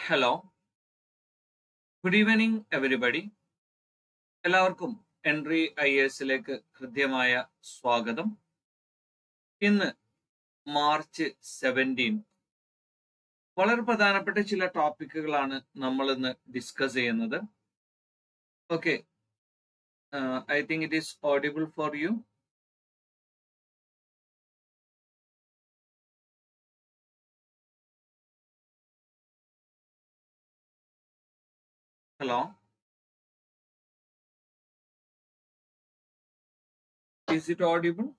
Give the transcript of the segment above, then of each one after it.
Hello good evening everybody എല്ലാവർക്കും Entri I എസിലേക്ക് ഹൃദ്യമായ സ്വാഗതം ഇന്ന് മാർച്ച് സെവൻറ്റീൻ വളരെ പ്രധാനപ്പെട്ട ചില ടോപ്പിക്കുകളാണ് നമ്മൾ ഇന്ന് ഡിസ്കസ് ചെയ്യുന്നത് okay I think it is audible for you Hello. Is it audible?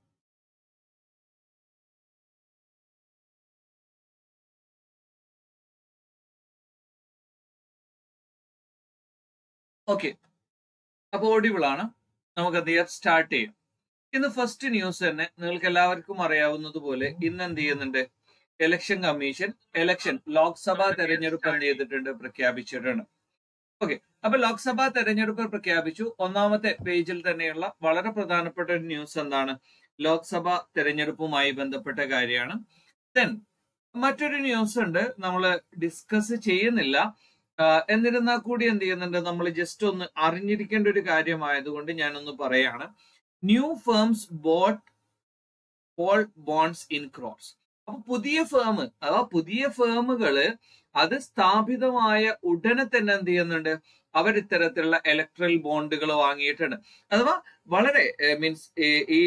Okay അപ്പൊ ഓഡിബിൾ ആണ് നമുക്ക് എന്ത് ചെയ്യാം സ്റ്റാർട്ട് ചെയ്യാം ഇന്ന് ഫസ്റ്റ് ന്യൂസ് തന്നെ നിങ്ങൾക്ക് എല്ലാവർക്കും അറിയാവുന്നതുപോലെ ഇന്ന് എന്ത് ചെയ്യുന്നുണ്ട് ഇലക്ഷൻ കമ്മീഷൻ ഇലക്ഷൻ ലോക്സഭാ തെരഞ്ഞെടുപ്പ് എന്ത് ചെയ്തിട്ടുണ്ട് പ്രഖ്യാപിച്ചിട്ടുണ്ട് ഓക്കെ അപ്പൊ ലോക്സഭാ തെരഞ്ഞെടുപ്പ് പ്രഖ്യാപിച്ചു ഒന്നാമത്തെ പേജിൽ തന്നെയുള്ള വളരെ പ്രധാനപ്പെട്ട ഒരു ന്യൂസ് എന്താണ് ലോക്സഭാ തെരഞ്ഞെടുപ്പുമായി ബന്ധപ്പെട്ട കാര്യമാണ് ദെൻ മറ്റൊരു ന്യൂസ് ഉണ്ട് നമ്മൾ ഡിസ്കസ് ചെയ്യുന്നില്ല എന്നിരുന്നാൽ കൂടി എന്ത് ചെയ്യുന്നുണ്ട് നമ്മൾ ജസ്റ്റ് ഒന്ന് അറിഞ്ഞിരിക്കേണ്ട ഒരു കാര്യമായതുകൊണ്ട് ഞാനൊന്ന് പറയാണ് new firms bought poll bonds in crores അപ്പൊ പുതിയ ഫേം അഥവാ പുതിയ ഫേമുകള് അത് സ്ഥാപിതമായ ഉടനെ തന്നെ എന്ത് ചെയ്യുന്നുണ്ട് അവർ ഇത്തരത്തിലുള്ള ഇലക്ട്രൽ ബോണ്ടുകൾ വാങ്ങിയിട്ടുണ്ട് അഥവാ വളരെ മീൻസ് ഈ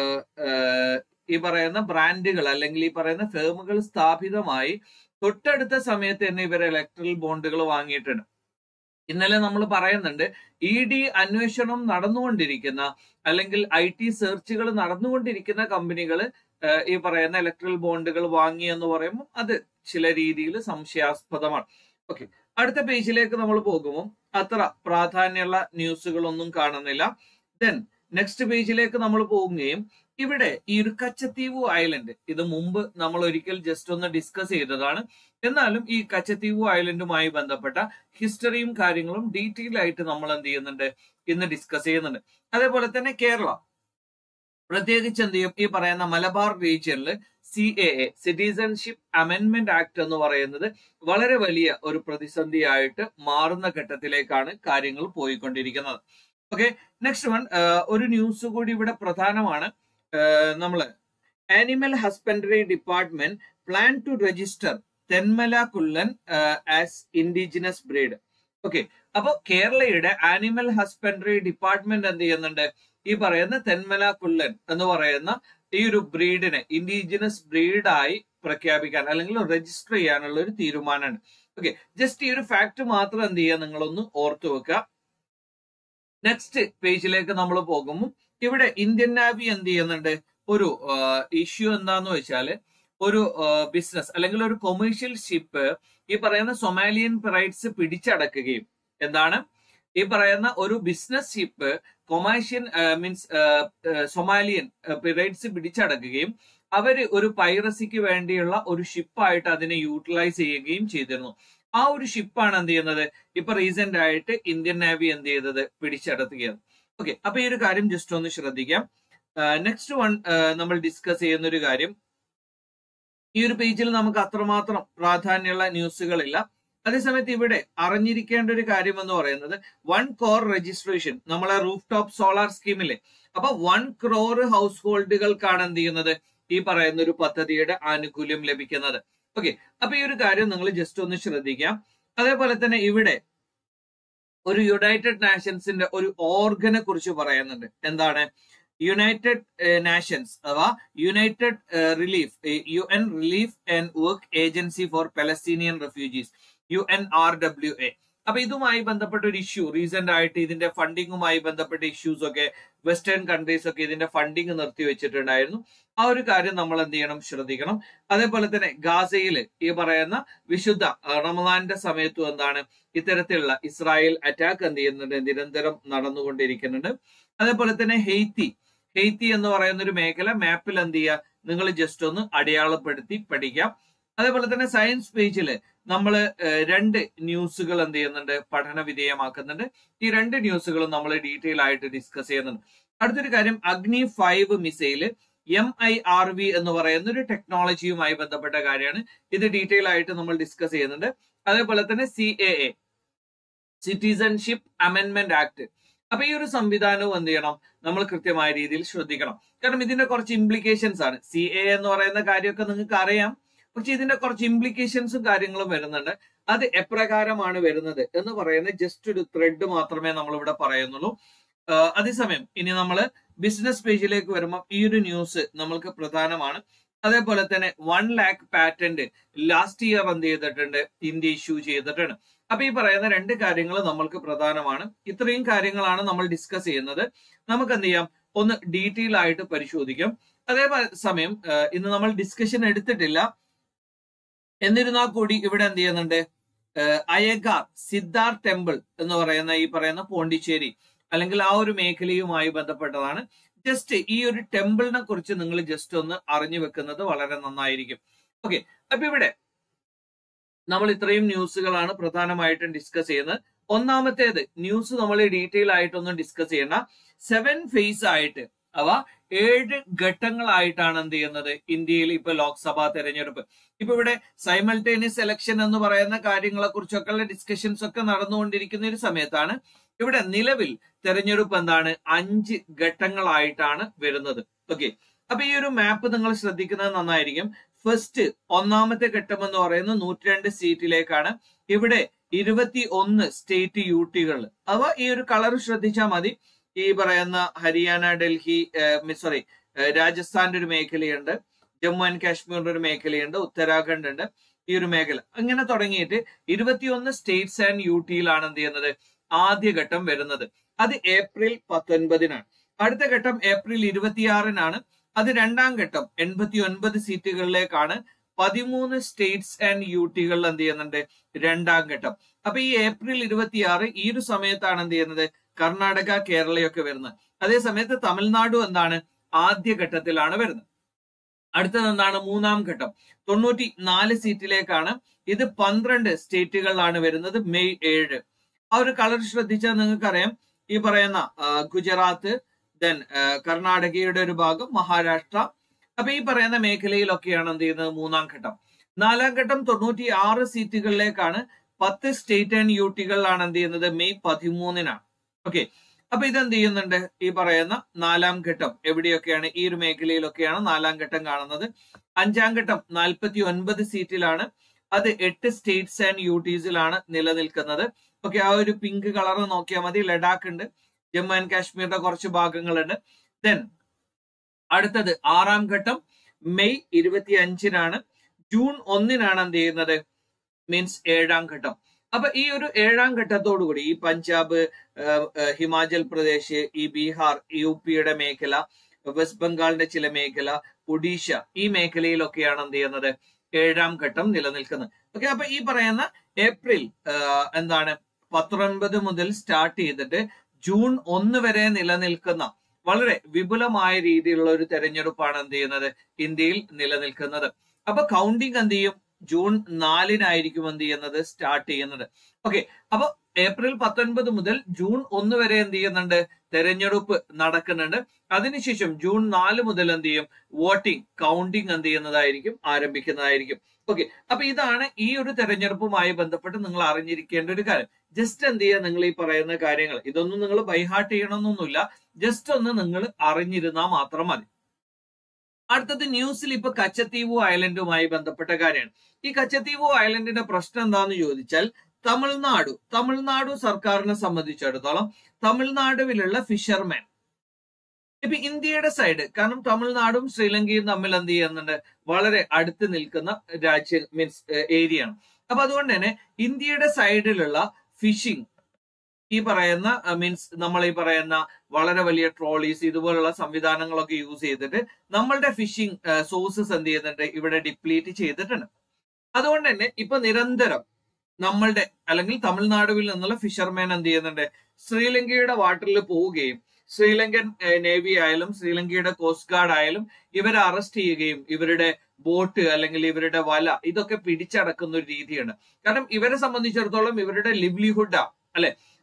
ഈ പറയുന്ന ബ്രാൻഡുകൾ അല്ലെങ്കിൽ ഈ പറയുന്ന ഫേമുകൾ സ്ഥാപിതമായി തൊട്ടടുത്ത സമയത്ത് തന്നെ ഇവർ ഇലക്ട്രൽ ബോണ്ടുകൾ വാങ്ങിയിട്ടുണ്ട് ഇന്നലെ നമ്മൾ പറയുന്നുണ്ട് ഇ ഡി അന്വേഷണം നടന്നുകൊണ്ടിരിക്കുന്ന അല്ലെങ്കിൽ ഐ ടി സെർച്ചുകൾ നടന്നുകൊണ്ടിരിക്കുന്ന കമ്പനികൾ ഈ പറയുന്ന ഇലക്ട്രൽ ബോണ്ടുകൾ വാങ്ങി എന്ന് പറയുമ്പോൾ അത് ചില രീതിയിൽ സംശയാസ്പദമാണ് ഓക്കെ അടുത്ത പേജിലേക്ക് നമ്മൾ പോകുമ്പോൾ അത്ര പ്രാധാന്യമുള്ള ന്യൂസുകളൊന്നും കാണുന്നില്ല ദെൻ നെക്സ്റ്റ് പേജിലേക്ക് നമ്മൾ പോവുകയും ഇവിടെ ഈ ഒരു കച്ചത്തീവു ഐലൻഡ് ഇത് മുമ്പ് നമ്മൾ ഒരിക്കൽ ജസ്റ്റ് ഒന്ന് ഡിസ്കസ് ചെയ്തതാണ് എന്നാലും ഈ കച്ചത്തീവു ഐലൻഡുമായി ബന്ധപ്പെട്ട ഹിസ്റ്ററിയും കാര്യങ്ങളും ഡീറ്റെയിൽ ആയിട്ട് നമ്മൾ എന്ത് ചെയ്യുന്നുണ്ട് ഇന്ന് ഡിസ്കസ് ചെയ്യുന്നുണ്ട് അതേപോലെ തന്നെ കേരള പ്രത്യേകിച്ച് എന്ത് ചെയ്യും ഈ പറയുന്ന മലബാർ റീജിയനിൽ C A A citizenship amendment act എന്ന് പറയുന്നത് വളരെ വലിയ ഒരു പ്രതിസന്ധിയായിട്ട് മാറുന്ന ഘട്ടത്തിലേക്കാണ് കാര്യങ്ങൾ പോയിക്കൊണ്ടിരിക്കുന്നത് ഓക്കെ നെക്സ്റ്റ് വൺ ഒരു ന്യൂസ് കൂടി ഇവിടെ പ്രധാനമാണ് നമ്മള് animal husbandry department plan to register Thenmala Kullan as indigenous breed okay അപ്പൊ കേരളയുടെ ആനിമൽ ഹസ്ബൻഡറി ഡിപ്പാർട്ട്മെന്റ് എന്ത് ചെയ്യുന്നുണ്ട് ഈ പറയുന്ന തെന്മല കുള്ളൻ എന്ന് പറയുന്ന ഈ ഒരു ബ്രീഡിനെ ഇൻഡിജിനസ് ബ്രീഡായി പ്രഖ്യാപിക്കാൻ അല്ലെങ്കിൽ രജിസ്റ്റർ ചെയ്യാനുള്ള ഒരു തീരുമാനമാണ് ഓക്കെ ജസ്റ്റ് ഈ ഒരു ഫാക്ട് മാത്രം എന്ത് ചെയ്യുക നിങ്ങളൊന്ന് ഓർത്തു വെക്കുക നെക്സ്റ്റ് പേജിലേക്ക് നമ്മൾ പോകുമ്പോൾ ഇവിടെ ഇന്ത്യൻ നാവി എന്ത് ചെയ്യുന്നുണ്ട് ഒരു ഇഷ്യൂ എന്താന്ന് വെച്ചാല് ഒരു ബിസിനസ് അല്ലെങ്കിൽ ഒരു കൊമേഴ്ഷ്യൽ ഷിപ്പ് ഈ പറയുന്ന സൊമാലിയൻ റൈറ്റ്സ് പിടിച്ചടക്കുകയും എന്താണ് ഈ പറയുന്ന ഒരു business ship commercial means Somalian rights പിടിച്ചടക്കുകയും അവര് ഒരു പൈറസിക്ക് വേണ്ടിയുള്ള ഒരു ഷിപ്പായിട്ട് അതിനെ യൂട്ടിലൈസ് ചെയ്യുകയും ചെയ്തിരുന്നു ആ ഒരു ഷിപ്പാണ് എന്ത് ചെയ്യുന്നത് ഇപ്പൊ റീസെന്റ് ആയിട്ട് ഇന്ത്യൻ നാവി എന്ത് ചെയ്തത് പിടിച്ചടത്തുകയാണ് ഓക്കെ അപ്പൊ ഈ ഒരു കാര്യം ജസ്റ്റ് ഒന്ന് ശ്രദ്ധിക്കാം നെക്സ്റ്റ് വൺ നമ്മൾ ഡിസ്കസ് ചെയ്യുന്ന ഒരു കാര്യം ഈ ഒരു പേജിൽ നമുക്ക് അത്രമാത്രം പ്രാധാന്യമുള്ള ന്യൂസുകളില്ല അതേസമയത്ത് ഇവിടെ അറിഞ്ഞിരിക്കേണ്ട ഒരു കാര്യം എന്ന് പറയുന്നത് വൺ കോർ രജിസ്ട്രേഷൻ നമ്മളെ റൂഫ് ടോപ്പ് സോളാർ സ്കീമിലെ അപ്പൊ വൺ ക്രോർ ഹൗസ് ഹോൾഡുകൾക്കാണ് എന്ത് ചെയ്യുന്നത് ഈ പറയുന്ന ഒരു പദ്ധതിയുടെ ആനുകൂല്യം ലഭിക്കുന്നത് ഓക്കെ അപ്പൊ ഈ ഒരു കാര്യം നിങ്ങൾ ജസ്റ്റ് ഒന്ന് ശ്രദ്ധിക്കാം അതേപോലെ തന്നെ ഇവിടെ ഒരു യുണൈറ്റഡ് നാഷൻസിന്റെ ഒരു ഓർഗനെ കുറിച്ച് പറയുന്നുണ്ട് എന്താണ് യുണൈറ്റഡ് നാഷൻസ് അഥവാ United Relief U N relief and Work Agency for Palestinian Refugees U N R W A അപ്പൊ ഇതുമായി ബന്ധപ്പെട്ട ഒരു ഇഷ്യൂ റീസെന്റ് ആയിട്ട് ഇതിന്റെ ഫണ്ടിങ്ങുമായി ബന്ധപ്പെട്ട ഇഷ്യൂസ് ഒക്കെ വെസ്റ്റേൺ കൺട്രീസ് ഒക്കെ ഇതിന്റെ ഫണ്ടിങ് നിർത്തി വെച്ചിട്ടുണ്ടായിരുന്നു ആ ഒരു കാര്യം നമ്മൾ എന്ത് ചെയ്യണം ശ്രദ്ധിക്കണം അതേപോലെ തന്നെ ഗാസയില് ഈ പറയുന്ന വിശുദ്ധ റമദാന്റെ സമയത്തും എന്താണ് ഇത്തരത്തിലുള്ള ഇസ്രായേൽ അറ്റാക്ക് എന്ത് ചെയ്യുന്നുണ്ട് നിരന്തരം നടന്നുകൊണ്ടിരിക്കുന്നുണ്ട് അതേപോലെ തന്നെ ഹെയ്ത്തി ഹെയ്ത്തി എന്ന് പറയുന്ന ഒരു മേഖല മാപ്പിൽ എന്ത് ചെയ്യുക നിങ്ങൾ ജസ്റ്റ് ഒന്ന് അടയാളപ്പെടുത്തി പഠിക്കാം അതേപോലെ തന്നെ സയൻസ് പേജിൽ നമ്മൾ രണ്ട് ന്യൂസുകൾ എന്ത് ചെയ്യുന്നുണ്ട് പഠന വിധേയമാക്കുന്നുണ്ട് ഈ രണ്ട് ന്യൂസുകളും നമ്മൾ ഡീറ്റെയിൽ ആയിട്ട് ഡിസ്കസ് ചെയ്യുന്നുണ്ട് അടുത്തൊരു കാര്യം Agni five missile M I R V എന്ന് പറയുന്ന ഒരു ടെക്നോളജിയുമായി ബന്ധപ്പെട്ട കാര്യമാണ് ഇത് ഡീറ്റെയിൽ ആയിട്ട് നമ്മൾ ഡിസ്കസ് ചെയ്യുന്നുണ്ട് അതേപോലെ തന്നെ C A A citizenship amendment act അപ്പൊ ഈ ഒരു സംവിധാനവും എന്ത് ചെയ്യണം നമ്മൾ കൃത്യമായ രീതിയിൽ ശ്രദ്ധിക്കണം കാരണം ഇതിന്റെ കുറച്ച് ഇംപ്ലിക്കേഷൻസ് ആണ് സി എ എന്ന് പറയുന്ന കാര്യമൊക്കെ നിങ്ങൾക്ക് അറിയാം പക്ഷെ ഇതിന്റെ കുറച്ച് ഇംപ്ലിക്കേഷൻസും കാര്യങ്ങളും വരുന്നുണ്ട് അത് എപ്രകാരമാണ് വരുന്നത് എന്ന് പറയുന്ന ജസ്റ്റ് ഒരു ത്രെഡ് മാത്രമേ നമ്മൾ ഇവിടെ പറയുന്നുള്ളൂ ആഹ് അതേസമയം ഇനി നമ്മൾ ബിസിനസ് പേജിലേക്ക് വരുമ്പോൾ ഈ ഒരു ന്യൂസ് നമ്മൾക്ക് പ്രധാനമാണ് അതേപോലെ തന്നെ one lakh patent last year എന്ത് ചെയ്തിട്ടുണ്ട് ഇന്ത്യ ഇഷ്യൂ ചെയ്തിട്ടുണ്ട് അപ്പൊ ഈ പറയുന്ന രണ്ട് കാര്യങ്ങൾ നമ്മൾക്ക് പ്രധാനമാണ് ഇത്രയും കാര്യങ്ങളാണ് നമ്മൾ ഡിസ്കസ് ചെയ്യുന്നത് നമുക്ക് എന്ത് ചെയ്യാം ഒന്ന് ഡീറ്റെയിൽ ആയിട്ട് പരിശോധിക്കാം അതേ സമയം ആഹ് ഇന്ന് നമ്മൾ ഡിസ്കഷൻ എടുത്തിട്ടില്ല എന്നിരുന്നാൽ കൂടി ഇവിടെ എന്ത് ചെയ്യുന്നുണ്ട് ആഹ് അയഗാർ സിദ്ധാർത്ഥ് ടെമ്പിൾ എന്ന് പറയുന്ന ഈ പറയുന്ന പോണ്ടിച്ചേരി അല്ലെങ്കിൽ ആ ഒരു മേഖലയുമായി ബന്ധപ്പെട്ടതാണ് ജസ്റ്റ് ഈ ഒരു ടെമ്പിളിനെ കുറിച്ച് നിങ്ങൾ ജസ്റ്റ് ഒന്ന് അറിഞ്ഞു വെക്കുന്നത് വളരെ നന്നായിരിക്കും ഓക്കെ അപ്പൊ ഇവിടെ നമ്മൾ ഇത്രയും ന്യൂസുകളാണ് പ്രധാനമായിട്ടും ഡിസ്കസ് ചെയ്യുന്നത് ഒന്നാമത്തേത് ന്യൂസ് നമ്മൾ ഡീറ്റെയിൽ ആയിട്ടൊന്നും ഡിസ്കസ് ചെയ്യണ്ട സെവൻ ഫേസ് ആയിട്ട് അവ ഏഴ് ഘട്ടങ്ങളായിട്ടാണ് എന്ത് ചെയ്യുന്നത് ഇന്ത്യയിൽ ഇപ്പൊ ലോക്സഭാ തെരഞ്ഞെടുപ്പ് ഇപ്പൊ ഇവിടെ സൈമൾട്ടേനിയസ് എലക്ഷൻ എന്ന് പറയുന്ന കാര്യങ്ങളെ കുറിച്ചൊക്കെയുള്ള ഡിസ്കഷൻസ് ഒക്കെ നടന്നുകൊണ്ടിരിക്കുന്ന ഒരു സമയത്താണ് ഇവിടെ നിലവിൽ തെരഞ്ഞെടുപ്പ് എന്താണ് അഞ്ച് ഘട്ടങ്ങളായിട്ടാണ് വരുന്നത് ഓക്കെ അപ്പൊ ഈ ഒരു മാപ്പ് നിങ്ങൾ ശ്രദ്ധിക്കുന്നത് നന്നായിരിക്കും ഫസ്റ്റ് ഒന്നാമത്തെ ഘട്ടം എന്ന് പറയുന്നത് നൂറ്റിരണ്ട് സീറ്റിലേക്കാണ് ഇവിടെ ഇരുപത്തി ഒന്ന് സ്റ്റേറ്റ് യൂട്ടികൾ അവ ഈ ഒരു കളർ ശ്രദ്ധിച്ചാൽ മതി ഈ പറയുന്ന ഹരിയാന ഡൽഹി സോറി രാജസ്ഥാന്റെ ഒരു മേഖലയുണ്ട് ജമ്മു ആൻഡ് കാശ്മീരിന്റെ ഒരു മേഖലയുണ്ട് ഉത്തരാഖണ്ഡ് ഉണ്ട് ഈ ഒരു മേഖല അങ്ങനെ തുടങ്ങിയിട്ട് ഇരുപത്തിയൊന്ന് സ്റ്റേറ്റ്സ് ആൻഡ് യൂട്ടിയിലാണ് എന്ത് ചെയ്യുന്നത് ആദ്യഘട്ടം വരുന്നത് അത് ഏപ്രിൽ പത്തൊൻപതിനാണ് അടുത്ത ഘട്ടം ഏപ്രിൽ ഇരുപത്തിയാറിനാണ് അത് രണ്ടാം ഘട്ടം എൺപത്തി ഒൻപത് സീറ്റുകളിലേക്കാണ് പതിമൂന്ന് സ്റ്റേറ്റ്സ് ആൻഡ് യൂട്ടികളിൽ എന്ത് ചെയ്യുന്നുണ്ട് രണ്ടാം ഘട്ടം അപ്പൊ ഈ ഏപ്രിൽ ഇരുപത്തിയാറ് ഈ ഒരു സമയത്താണ് എന്ത് ചെയ്യുന്നത് കർണാടക കേരളയൊക്കെ വരുന്നത് അതേ സമയത്ത് തമിഴ്നാടു എന്താണ് ആദ്യ ഘട്ടത്തിലാണ് വരുന്നത് അടുത്തത് എന്താണ് മൂന്നാം ഘട്ടം തൊണ്ണൂറ്റി നാല് സീറ്റിലേക്കാണ് ഇത് പന്ത്രണ്ട് സ്റ്റേറ്റുകളിലാണ് വരുന്നത് മെയ് ഏഴ് ആ ഒരു കളർ ശ്രദ്ധിച്ചാൽ നിങ്ങൾക്കറിയാം ഈ പറയുന്ന ഗുജറാത്ത് ദെൻ കർണാടകയുടെ ഒരു ഭാഗം മഹാരാഷ്ട്ര അപ്പൊ ഈ പറയുന്ന മേഖലയിലൊക്കെയാണ് എന്ത് ചെയ്യുന്നത് മൂന്നാം ഘട്ടം നാലാം ഘട്ടം തൊണ്ണൂറ്റി ആറ് സീറ്റുകളിലേക്കാണ് പത്ത് സ്റ്റേറ്റ് ആൻഡ് യൂട്ടികളിലാണ് എന്ത് ചെയ്യുന്നത് മെയ് പതിമൂന്നിനാണ് ഓക്കെ അപ്പൊ ഇതെന്ത് ചെയ്യുന്നുണ്ട് ഈ പറയുന്ന നാലാം ഘട്ടം എവിടെയൊക്കെയാണ് ഈ ഒരു മേഖലയിലൊക്കെയാണ് നാലാം ഘട്ടം കാണുന്നത് അഞ്ചാം ഘട്ടം നാൽപ്പത്തി ഒൻപത് സീറ്റിലാണ് അത് എട്ട് സ്റ്റേറ്റ്സ് ആൻഡ് യൂട്ടീസിലാണ് നിലനിൽക്കുന്നത് ഓക്കെ ആ ഒരു പിങ്ക് കളർ നോക്കിയാൽ മതി ലഡാക്ക് ഉണ്ട് ജമ്മു ആൻഡ് കാശ്മീരിന്റെ കുറച്ച് ഭാഗങ്ങളുണ്ട് ദെൻ അടുത്തത് ആറാം ഘട്ടം മെയ് ഇരുപത്തി അഞ്ചിനാണ് ജൂൺ ഒന്നിനാണ് എന്ത് ചെയ്യുന്നത് മീൻസ് ഏഴാം ഘട്ടം അപ്പൊ ഈ ഒരു ഏഴാം ഘട്ടത്തോടു കൂടി ഈ പഞ്ചാബ് ഹിമാചൽ പ്രദേശ് ഈ ബീഹാർ യു പിയുടെ മേഖല വെസ്റ്റ് ബംഗാളിന്റെ ചില മേഖല ഒഡീഷ ഈ മേഖലയിലൊക്കെയാണ് എന്ത് ചെയ്യുന്നത് ഏഴാം ഘട്ടം നിലനിൽക്കുന്നത് ഓക്കെ അപ്പൊ ഈ പറയുന്ന ഏപ്രിൽ എന്താണ് പത്തൊൻപത് മുതൽ സ്റ്റാർട്ട് ചെയ്തിട്ട് ജൂൺ ഒന്ന് വരെ നിലനിൽക്കുന്ന വളരെ വിപുലമായ രീതിയിലുള്ള ഒരു തെരഞ്ഞെടുപ്പാണ് എന്ത് ചെയ്യുന്നത് ഇന്ത്യയിൽ നിലനിൽക്കുന്നത് അപ്പൊ കൗണ്ടിങ് എന്ത് ചെയ്യും ജൂൺ നാലിനായിരിക്കും എന്ത് ചെയ്യുന്നത് സ്റ്റാർട്ട് ചെയ്യുന്നത് ഓക്കെ അപ്പൊ ഏപ്രിൽ പത്തൊൻപത് മുതൽ ജൂൺ ഒന്ന് വരെ എന്ത് ചെയ്യുന്നുണ്ട് തെരഞ്ഞെടുപ്പ് നടക്കുന്നുണ്ട് അതിനുശേഷം ജൂൺ നാല് മുതൽ എന്ത് ചെയ്യും വോട്ടിംഗ് കൗണ്ടിങ് എന്ത് ചെയ്യുന്നതായിരിക്കും ആരംഭിക്കുന്നതായിരിക്കും ഓക്കെ അപ്പൊ ഇതാണ് ഈ ഒരു തെരഞ്ഞെടുപ്പുമായി ബന്ധപ്പെട്ട് നിങ്ങൾ അറിഞ്ഞിരിക്കേണ്ട ഒരു കാര്യം ജസ്റ്റ് എന്ത് ചെയ്യുക നിങ്ങൾ ഈ പറയുന്ന കാര്യങ്ങൾ ഇതൊന്നും നിങ്ങൾ ബൈഹാർട്ട് ചെയ്യണമെന്നൊന്നുമില്ല ജസ്റ്റ് ഒന്ന് നിങ്ങൾ അറിഞ്ഞിരുന്നാൽ മാത്രം മതി അടുത്തത് ന്യൂസിൽ ഇപ്പൊ കച്ചത്തീവു ഐലൻഡുമായി ബന്ധപ്പെട്ട കാര്യമാണ് ഈ കച്ചത്തീവു ഐലൻഡിന്റെ പ്രശ്നം എന്താന്ന് ചോദിച്ചാൽ തമിഴ്നാടു തമിഴ്നാടു സർക്കാരിനെ സംബന്ധിച്ചിടത്തോളം തമിഴ്നാടുവിലുള്ള ഫിഷർമാൻ ഇപ്പൊ ഇന്ത്യയുടെ സൈഡ് കാരണം തമിഴ്നാടും ശ്രീലങ്കയും തമ്മിൽ എന്ത് ചെയ്യുന്നുണ്ട് വളരെ അടുത്ത് നിൽക്കുന്ന രാജ്യ മീൻസ് ഏരിയ ആണ് അപ്പൊ അതുകൊണ്ട് തന്നെ ഇന്ത്യയുടെ സൈഡിലുള്ള ഫിഷിംഗ് ഈ പറയുന്ന മീൻസ് നമ്മൾ ഈ പറയുന്ന വളരെ വലിയ ട്രോളീസ് ഇതുപോലുള്ള സംവിധാനങ്ങളൊക്കെ യൂസ് ചെയ്തിട്ട് നമ്മളുടെ ഫിഷിംഗ് സോഴ്സസ് എന്ത് ചെയ്യുന്നുണ്ട് ഇവിടെ ഡിപ്ലീറ്റ് ചെയ്തിട്ടുണ്ട് അതുകൊണ്ട് തന്നെ ഇപ്പൊ നിരന്തരം നമ്മളുടെ അല്ലെങ്കിൽ തമിഴ്നാടുവിൽ നിന്നുള്ള ഫിഷർമാൻ എന്ത് ചെയ്യുന്നുണ്ട് ശ്രീലങ്കയുടെ വാട്ടറിൽ പോവുകയും ശ്രീലങ്കൻ നേവി ആയാലും ശ്രീലങ്കയുടെ കോസ്റ്റ് ഗാർഡ് ആയാലും ഇവരെ അറസ്റ്റ് ചെയ്യുകയും ഇവരുടെ ബോട്ട് അല്ലെങ്കിൽ ഇവരുടെ വല ഇതൊക്കെ പിടിച്ചടക്കുന്ന ഒരു രീതിയാണ് കാരണം ഇവരെ സംബന്ധിച്ചിടത്തോളം ഇവരുടെ ലിവ്ലിഹുഡാ അല്ലെ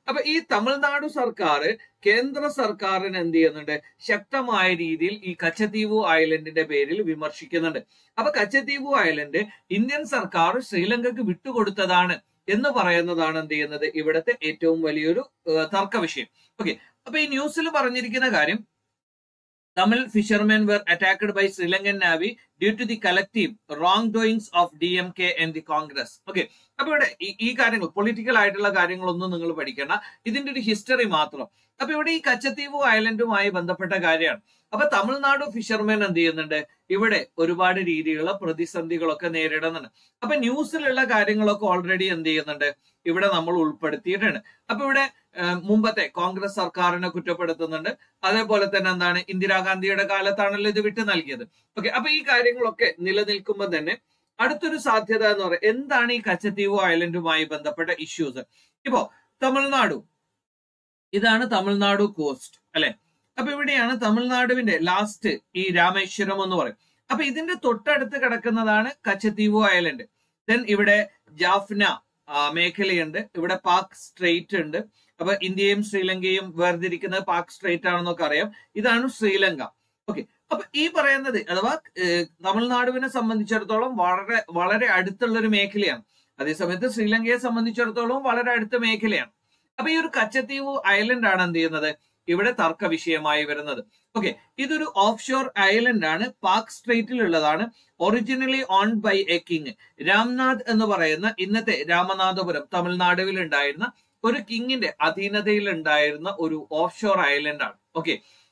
അപ്പൊ ഈ തമിഴ്നാട് സർക്കാർ കേന്ദ്ര സർക്കാരിന് എന്ത് ചെയ്യുന്നുണ്ട് ശക്തമായ രീതിയിൽ ഈ കച്ചത്തീവു ഐലൻഡിന്റെ പേരിൽ വിമർശിക്കുന്നുണ്ട് അപ്പൊ കച്ചത്തീവു ഐലൻഡ് ഇന്ത്യൻ സർക്കാർ ശ്രീലങ്കക്ക് വിട്ടുകൊടുത്തതാണ് എന്ന് പറയുന്നതാണ് എന്ത് ചെയ്യുന്നത് ഇവിടുത്തെ ഏറ്റവും വലിയൊരു ഏഹ്, തർക്ക വിഷയം ഓക്കെ അപ്പൊ ഈ ന്യൂസിൽ പറഞ്ഞിരിക്കുന്ന കാര്യം Tamil fishermen were attacked by Sri Lankan navy due to the collective wrong doings of D M K and the Congress okay അപ്പൊ ഇവിടെ ഈ- ഈ കാര്യങ്ങൾ പൊളിറ്റിക്കൽ ആയിട്ടുള്ള കാര്യങ്ങളൊന്നും നിങ്ങൾ പഠിക്കേണ്ട ഇതിന്റെ ഒരു ഹിസ്റ്ററി മാത്രം അപ്പൊ ഇവിടെ ഈ കച്ചത്തീവ് ഐലൻഡുമായി ബന്ധപ്പെട്ട കാര്യമാണ് അപ്പൊ തമിഴ്നാട് ഫിഷർമെൻ എന്ത് ചെയ്യുന്നുണ്ട് ഇവിടെ ഒരുപാട് രീതിയിലുള്ള പ്രതിസന്ധികളൊക്കെ നേരിടുന്നുണ്ട് അപ്പൊ ന്യൂസിലുള്ള കാര്യങ്ങളൊക്കെ ഓൾറെഡി എന്ത് ചെയ്യുന്നുണ്ട് ഇവിടെ നമ്മൾ ഉൾപ്പെടുത്തിയിട്ടുണ്ട് അപ്പൊ ഇവിടെ ഏഹ്, മുമ്പത്തെ കോൺഗ്രസ് സർക്കാരിനെ കുറ്റപ്പെടുത്തുന്നുണ്ട് അതേപോലെ തന്നെ എന്താണ് ഇന്ദിരാഗാന്ധിയുടെ കാലത്താണല്ലോ ഇത് വിട്ടു നൽകിയത് ഓക്കെ അപ്പൊ ഈ കാര്യങ്ങളൊക്കെ നിലനിൽക്കുമ്പോൾ തന്നെ അടുത്തൊരു സാധ്യത എന്ന് പറയുന്നത് എന്താണ് ഈ കച്ചത്തീവ് ഐലൻഡുമായി ബന്ധപ്പെട്ട ഇഷ്യൂസ് ഇപ്പോ തമിഴ്നാടു ഇതാണ് തമിഴ്നാടു കോസ്റ്റ് അല്ലെ അപ്പൊ ഇവിടെയാണ് തമിഴ്നാടുവിന്റെ ലാസ്റ്റ് ഈ രാമേശ്വരം എന്ന് പറയും അപ്പൊ ഇതിന്റെ തൊട്ടടുത്ത് കിടക്കുന്നതാണ് കച്ചത്തീവ് ഐലൻഡ് ദെൻ ഇവിടെ ജാഫ്ന ആ, മേഖലയുണ്ട് ഇവിടെ പാക് സ്ട്രേറ്റ് ഉണ്ട് അപ്പൊ ഇന്ത്യയും ശ്രീലങ്കയും വേർതിരിക്കുന്നത് പാക് സ്ട്രേറ്റ് ആണെന്നൊക്കെ അറിയാം ഇതാണ് ശ്രീലങ്ക ഓക്കെ അപ്പൊ ഈ പറയുന്നത് അഥവാ ഏഹ്, തമിഴ്നാടുവിനെ സംബന്ധിച്ചിടത്തോളം വളരെ വളരെ അടുത്തുള്ള ഒരു മേഖലയാണ് അതേസമയത്ത് ശ്രീലങ്കയെ സംബന്ധിച്ചിടത്തോളം വളരെ അടുത്ത മേഖലയാണ് അപ്പൊ ഈ ഒരു കച്ചത്തീവ് ഐലൻഡ് ആണ് എന്ത് ചെയ്യുന്നത് ഇവിടെ തർക്ക വിഷയമായി വരുന്നത് ഓക്കെ ഇതൊരു ഓഫ് ഷോർ ഐലൻഡ് ആണ് പാക് സ്ട്രേറ്റിലുള്ളതാണ് originally own by a king Ramnath എന്ന് പറയുന്ന ഇന്നത്തെ രാമനാഥപുരം തമിഴ്നാടുവിൽ ഉണ്ടായിരുന്ന ഒരു കിങ്ങിന്റെ അധീനതയിൽ ഉണ്ടായിരുന്ന ഒരു ഓഫ് ഷോർ ഐലൻഡ് ആണ് ഓക്കെ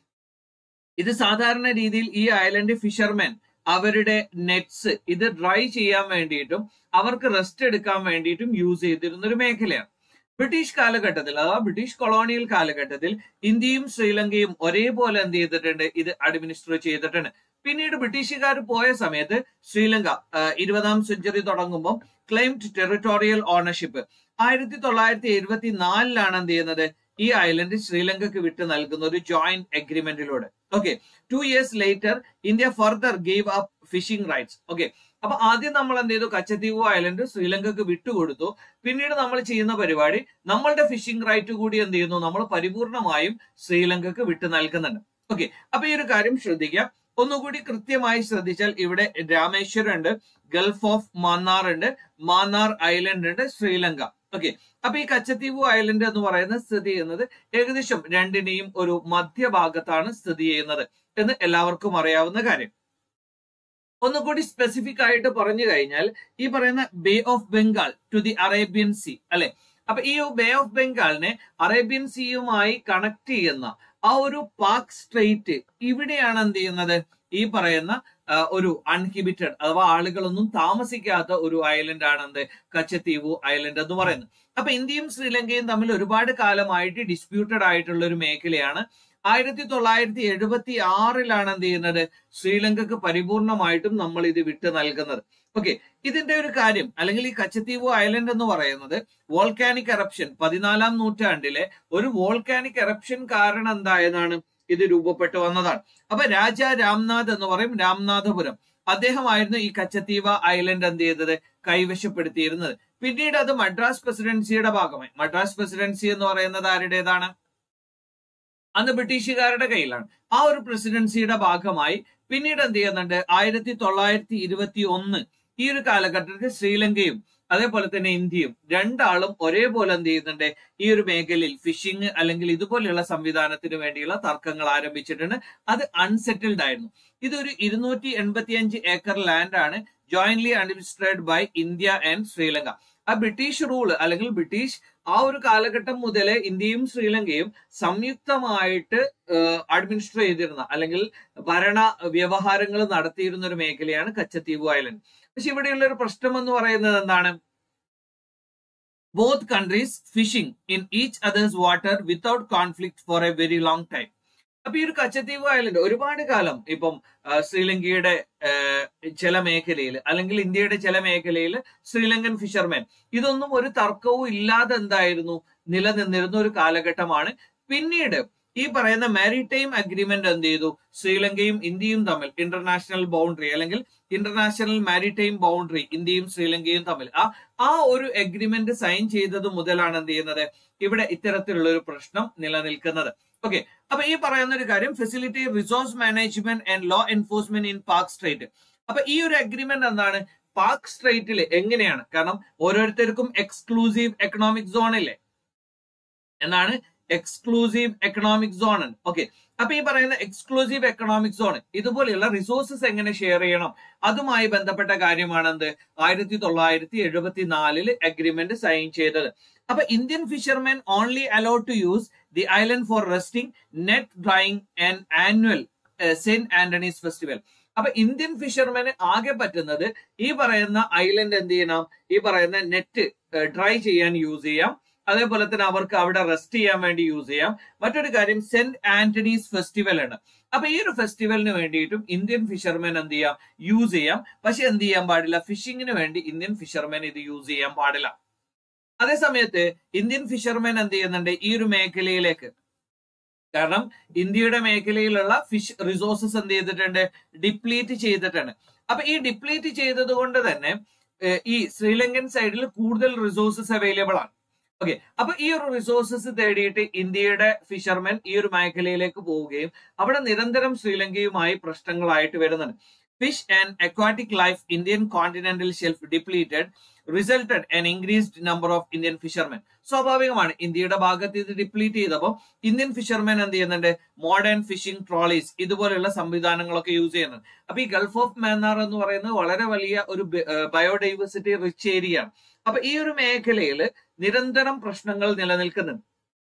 ഇത് സാധാരണ രീതിയിൽ ഈ ഐലൻഡ് ഫിഷർമെൻ അവരുടെ നെറ്റ്സ് ഇത് ഡ്രൈ ചെയ്യാൻ വേണ്ടിയിട്ടും അവർക്ക് റെസ്റ്റ് എടുക്കാൻ വേണ്ടിയിട്ടും യൂസ് ചെയ്തിരുന്ന ഒരു മേഖലയാണ് ബ്രിട്ടീഷ് കാലഘട്ടത്തിൽ അഥവാ ബ്രിട്ടീഷ് കൊളോണിയൽ കാലഘട്ടത്തിൽ ഇന്ത്യയും ശ്രീലങ്കയും ഒരേപോലെ എന്ത് ചെയ്തിട്ടുണ്ട് ഇത് അഡ്മിനിസ്റ്റർ ചെയ്തിട്ടുണ്ട് പിന്നീട് ബ്രിട്ടീഷുകാർ പോയ സമയത്ത് ശ്രീലങ്ക ആ, ഇരുപതാം സെഞ്ചുറി തുടങ്ങുമ്പോൾ ക്ലെയിംഡ് ടെറിട്ടോറിയൽ ഓണർഷിപ്പ് ആയിരത്തി തൊള്ളായിരത്തി എഴുപത്തി നാലിലാണ് എന്ത് ചെയ്യുന്നത് ഈ ഐലൻഡ് ശ്രീലങ്കക്ക് വിട്ട് നൽകുന്ന ഒരു ജോയിന്റ് എഗ്രിമെന്റിലൂടെ okay two years later India further gave up fishing rights okay അപ്പൊ ആദ്യം നമ്മൾ എന്ത് ചെയ്തു കച്ചത്തീവ് ഐലൻഡ് ശ്രീലങ്കക്ക് വിട്ടുകൊടുത്തു പിന്നീട് നമ്മൾ ചെയ്യുന്ന പരിപാടി നമ്മളുടെ ഫിഷിംഗ് റൈറ്റ് കൂടി എന്ത് ചെയ്യുന്നു നമ്മൾ പരിപൂർണമായും ശ്രീലങ്കക്ക് വിട്ടു നൽകുന്നുണ്ട് ഓക്കെ അപ്പൊ ഈ ഒരു കാര്യം ശ്രദ്ധിക്കാം ഒന്നുകൂടി കൃത്യമായി ശ്രദ്ധിച്ചാൽ ഇവിടെ രാമേശ്വരം ഉണ്ട് ഗൾഫ് ഓഫ് മാന്നാർ ഉണ്ട് മാന്നാർ ഐലൻഡ് ഉണ്ട് ശ്രീലങ്ക ഓക്കെ അപ്പൊ ഈ കച്ചത്തീവ് ഐലൻഡ് എന്ന് പറയുന്നത് സ്ഥിതി ചെയ്യുന്നത് ഏകദേശം രണ്ടിനെയും ഒരു മധ്യഭാഗത്താണ് സ്ഥിതി ചെയ്യുന്നത് എന്ന് എല്ലാവർക്കും അറിയാവുന്ന കാര്യം ഒന്നുകൂടി സ്പെസിഫിക് ആയിട്ട് പറഞ്ഞു കഴിഞ്ഞാൽ ഈ പറയുന്ന bay of Bengal to the Arabian sea അല്ലെ അപ്പൊ ഈ ബേ ഓഫ് ബംഗാളിനെ അറേബ്യൻ സീയുമായി കണക്ട് ചെയ്യുന്ന ആ ഒരു പാക് സ്ട്രെയിറ്റ് ഇവിടെയാണ് എന്ത് ചെയ്യുന്നത് ഈ പറയുന്ന ആ, ഒരു അൺഹിബിറ്റഡ് അഥവാ ആളുകളൊന്നും താമസിക്കാത്ത ഒരു ഐലൻഡ് ആണ് എന്ത് കച്ചത്തീവു ഐലൻഡ് എന്ന് പറയുന്നത് അപ്പൊ ഇന്ത്യയും ശ്രീലങ്കയും തമ്മിൽ ഒരുപാട് കാലമായിട്ട് ഡിസ്പ്യൂട്ടഡ് ആയിട്ടുള്ള ഒരു മേഖലയാണ് ആയിരത്തി തൊള്ളായിരത്തി എഴുപത്തി ആറിലാണ് എന്ത് ചെയ്യുന്നത് ശ്രീലങ്കക്ക് പരിപൂർണമായിട്ടും നമ്മൾ ഇത് വിട്ടു നൽകുന്നത് ഓക്കെ ഇതിന്റെ ഒരു കാര്യം അല്ലെങ്കിൽ ഈ കച്ചത്തീവ് ഐലൻഡ് എന്ന് പറയുന്നത് വോൾക്കാനിക് എറപ്ഷൻ പതിനാലാം നൂറ്റാണ്ടിലെ ഒരു വോൾക്കാനിക് എറപ്ഷൻ കാരണം എന്തായതാണ് ഇത് രൂപപ്പെട്ടു വന്നതാണ് അപ്പൊ രാജ രാംനാഥ് എന്ന് പറയും രാംനാഥപുരം അദ്ദേഹമായിരുന്നു ഈ കച്ചത്തീവ ഐലൻഡ് എന്ത് ചെയ്തത് കൈവശപ്പെടുത്തിയിരുന്നത് പിന്നീട് അത് മദ്രാസ് പ്രസിഡൻസിയുടെ ഭാഗമായി മദ്രാസ് പ്രസിഡൻസി എന്ന് പറയുന്നത് ആരുടേതാണ് അന്ന് ബ്രിട്ടീഷുകാരുടെ കയ്യിലാണ് ആ ഒരു പ്രസിഡൻസിയുടെ ഭാഗമായി പിന്നീട് എന്ത് ചെയ്യുന്നുണ്ട് ആയിരത്തി തൊള്ളായിരത്തി ഇരുപത്തി ഒന്ന് ഈ ഒരു കാലഘട്ടത്തിൽ ശ്രീലങ്കയും അതേപോലെ തന്നെ ഇന്ത്യയും രണ്ടാളും ഒരേപോലെ എന്ത് ചെയ്യുന്നുണ്ട് ഈ ഒരു മേഖലയിൽ ഫിഷിംഗ് അല്ലെങ്കിൽ ഇതുപോലെയുള്ള സംവിധാനത്തിന് വേണ്ടിയുള്ള തർക്കങ്ങൾ ആരംഭിച്ചിട്ടുണ്ട് അത് അൺസെറ്റിൽഡ് ആയിരുന്നു ഇതൊരു ഇരുന്നൂറ്റി എൺപത്തി അഞ്ച് ഏക്കർ ലാൻഡ് ആണ് jointly administered by India and Sri Lanka ആ ബ്രിട്ടീഷ് റൂള് അല്ലെങ്കിൽ ബ്രിട്ടീഷ് ആ ഒരു കാലഘട്ടം മുതലേ ഇന്ത്യയും ശ്രീലങ്കയും സംയുക്തമായിട്ട് അഡ്മിനിസ്റ്റർ ചെയ്തിരുന്ന അല്ലെങ്കിൽ ഭരണ വ്യവഹാരങ്ങൾ നടത്തിയിരുന്ന ഒരു മേഖലയാണ് കച്ചത്തീവ് ഐലൻഡ് പക്ഷെ ഇവിടെയുള്ള ഒരു പ്രശ്നം എന്ന് പറയുന്നത് എന്താണ് both countries fishing in each others water without conflict for a very long time അപ്പൊ ഈ ഒരു കച്ചത്തീവ് ഐലൻഡ് ഒരുപാട് കാലം ഇപ്പം ആ, ശ്രീലങ്കയുടെ ആ, ചില മേഖലയിൽ അല്ലെങ്കിൽ ഇന്ത്യയുടെ ചില മേഖലയിൽ ശ്രീലങ്കൻ ഫിഷർമെൻ ഇതൊന്നും ഒരു തർക്കവും ഇല്ലാതെ എന്തായിരുന്നു നിലനിന്നിരുന്ന ഒരു കാലഘട്ടമാണ് പിന്നീട് ഈ പറയുന്ന മാരിടൈം അഗ്രിമെന്റ് എന്ത് ചെയ്തു ശ്രീലങ്കയും ഇന്ത്യയും തമ്മിൽ ഇന്റർനാഷണൽ ബൗണ്ടറി അല്ലെങ്കിൽ ഇന്റർനാഷണൽ മാരിടൈം ബൗണ്ടറി ഇന്ത്യയും ശ്രീലങ്കയും തമ്മിൽ ആ ആ ഒരു അഗ്രിമെന്റ് സൈൻ ചെയ്തത് മുതലാണ് എന്ത് ചെയ്യുന്നത് ഇവിടെ ഇത്തരത്തിലുള്ള ഒരു പ്രശ്നം നിലനിൽക്കുന്നത് ഓക്കെ അപ്പൊ ഈ പറയുന്ന ഒരു കാര്യം facility resource management and law enforcement in Palk strait അപ്പൊ ഈ ഒരു അഗ്രിമെന്റ് എന്താണ് പാക് സ്ട്രേറ്റിൽ എങ്ങനെയാണ് കാരണം ഓരോരുത്തർക്കും എക്സ്ക്ലൂസീവ് എക്കണോമിക് സോൺ ഇല്ലേ എന്നാണ് എക്സ്ക്ലൂസീവ് എക്കണോമിക് സോൺ ഉണ്ട് ഓക്കെ അപ്പൊ ഈ പറയുന്ന എക്സ്ക്ലൂസീവ് എക്കണോമിക് സോൺ ഇതുപോലെയുള്ള റിസോഴ്സസ് എങ്ങനെ ഷെയർ ചെയ്യണം അതുമായി ബന്ധപ്പെട്ട കാര്യമാണ് എന്ത് ആയിരത്തി തൊള്ളായിരത്തി എഴുപത്തിനാലില് അഗ്രിമെന്റ് സൈൻ ചെയ്തത് അപ്പൊ Indian fishermen only allowed to use the island for resting net drying and annual saint Antony's festival അപ്പൊ ഇന്ത്യൻ ഫിഷർമെന് ആകെ പറ്റുന്നത് ഈ പറയുന്ന ഐലൻഡ് എന്ത് ചെയ്യണം ഈ പറയുന്ന നെറ്റ് ഡ്രൈ ചെയ്യാൻ യൂസ് ചെയ്യാം അതേപോലെ തന്നെ അവർക്ക് അവിടെ റെസ്റ്റ് ചെയ്യാൻ വേണ്ടി യൂസ് ചെയ്യാം മറ്റൊരു കാര്യം സെന്റ് ആന്റണീസ് ഫെസ്റ്റിവൽ ആണ് അപ്പൊ ഈ ഒരു ഫെസ്റ്റിവലിന് വേണ്ടിയിട്ടും ഇന്ത്യൻ ഫിഷർമെൻ എന്ത് ചെയ്യാം യൂസ് ചെയ്യാം പക്ഷെ എന്ത് ചെയ്യാൻ പാടില്ല ഫിഷിങ്ങിന് വേണ്ടി ഇന്ത്യൻ ഫിഷർമെൻ ഇത് യൂസ് ചെയ്യാൻ പാടില്ല അതേ സമയത്ത് ഇന്ത്യൻ ഫിഷർമെൻ എന്ത് ചെയ്യുന്നുണ്ട് ഈ ഒരു മേഖലയിലേക്ക് കാരണം ഇന്ത്യയുടെ മേഖലയിലുള്ള ഫിഷ് റിസോഴ്സസ് എന്ത് ചെയ്തിട്ടുണ്ട് ഡിപ്ലീറ്റ് ചെയ്തിട്ടുണ്ട് അപ്പൊ ഈ ഡിപ്ലീറ്റ് ചെയ്തത് കൊണ്ട് തന്നെ ഈ ശ്രീലങ്കൻ സൈഡിൽ കൂടുതൽ റിസോഴ്സസ് അവൈലബിൾ ആണ് ഓക്കെ അപ്പൊ ഈ ഒരു റിസോഴ്സസ് തേടിയിട്ട് ഇന്ത്യയുടെ ഫിഷർമെൻ ഈ ഒരു മേഖലയിലേക്ക് പോവുകയും അവിടെ നിരന്തരം ശ്രീലങ്കയുമായി പ്രശ്നങ്ങളായിട്ട് വരുന്നുണ്ട് fish and aquatic life Indian continental shelf depleted resulted an increased number of Indian fishermen സ്വാഭാവികമാണ് ഇന്ത്യയുടെ ഭാഗത്ത് ഇത് ഡിപ്ലീറ്റ് ചെയ്തപ്പോൾ ഇന്ത്യൻ ഫിഷർമെൻ എന്ത് ചെയ്യുന്നുണ്ട് മോഡേൺ ഫിഷിംഗ് ട്രോളീസ് ഇതുപോലെയുള്ള സംവിധാനങ്ങളൊക്കെ യൂസ് ചെയ്യുന്നുണ്ട് അപ്പൊ ഈ ഗൾഫ് ഓഫ് മാന്നാർ എന്ന് പറയുന്നത് വളരെ വലിയ ഒരു ബയോഡൈവേഴ്സിറ്റി റിച്ച് ഏരിയ ആണ് അപ്പൊ ഈ ഒരു മേഖലയിൽ നിരന്തരം പ്രശ്നങ്ങൾ നിലനിൽക്കുന്നുണ്ട്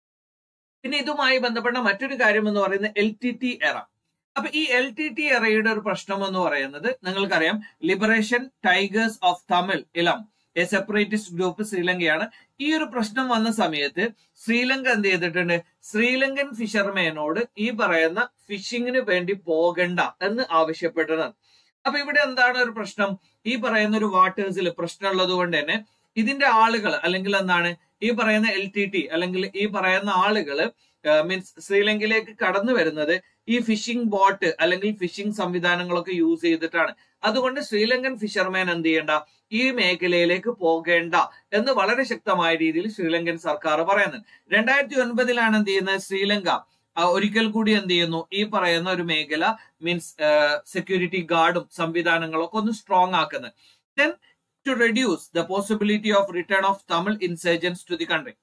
പിന്നെ ഇതുമായി ബന്ധപ്പെട്ട മറ്റൊരു കാര്യം എന്ന് പറയുന്നത് എൽ ടി ടി എറ അപ്പൊ ഈ എൽ ടി ടി എറയുടെ ഒരു പ്രശ്നം എന്ന് പറയുന്നത് നിങ്ങൾക്കറിയാം ലിബറേഷൻ ടൈഗേഴ്സ് ഓഫ് തമിഴ് ഇളം എ സെപ്പറേറ്റിസ്റ്റ് ഗ്രൂപ്പ് ശ്രീലങ്കയാണ് ഈ ഒരു പ്രശ്നം വന്ന സമയത്ത് ശ്രീലങ്ക എന്ത് ചെയ്തിട്ടുണ്ട് ശ്രീലങ്കൻ ഫിഷർമേനോട് ഈ പറയുന്ന ഫിഷിങ്ങിന് വേണ്ടി പോകണ്ട എന്ന് ആവശ്യപ്പെട്ടത് അപ്പൊ ഇവിടെ എന്താണ് ഒരു പ്രശ്നം ഈ പറയുന്ന ഒരു വാട്ടേഴ്സിൽ പ്രശ്നമുള്ളത് കൊണ്ട് തന്നെ ഇതിന്റെ ആളുകൾ അല്ലെങ്കിൽ എന്താണ് ഈ പറയുന്ന എൽ ടി ടി അല്ലെങ്കിൽ ഈ പറയുന്ന ആളുകള് മീൻസ് ശ്രീലങ്കയിലേക്ക് കടന്നു വരുന്നത് ഈ ഫിഷിംഗ് ബോട്ട് അല്ലെങ്കിൽ ഫിഷിംഗ് സംവിധാനങ്ങളൊക്കെ യൂസ് ചെയ്തിട്ടാണ് അതുകൊണ്ട് ശ്രീലങ്കൻ ഫിഷർമാൻ എന്ത് ചെയ്യേണ്ട ഈ മേഖലയിലേക്ക് പോകേണ്ട എന്ന് വളരെ ശക്തമായ രീതിയിൽ ശ്രീലങ്കൻ സർക്കാർ പറയുന്നുണ്ട് രണ്ടായിരത്തി ഒൻപതിലാണ് എന്ത് ചെയ്യുന്നത് ശ്രീലങ്ക ഒരിക്കൽ കൂടി എന്ത് ചെയ്യുന്നു ഈ പറയുന്ന ഒരു മേഖല മീൻസ് സെക്യൂരിറ്റി ഗാർഡും സംവിധാനങ്ങളൊക്കെ ഒന്ന് സ്ട്രോങ് ആക്കുന്നത് then to reduce the possibility of return of Tamil insurgence to the country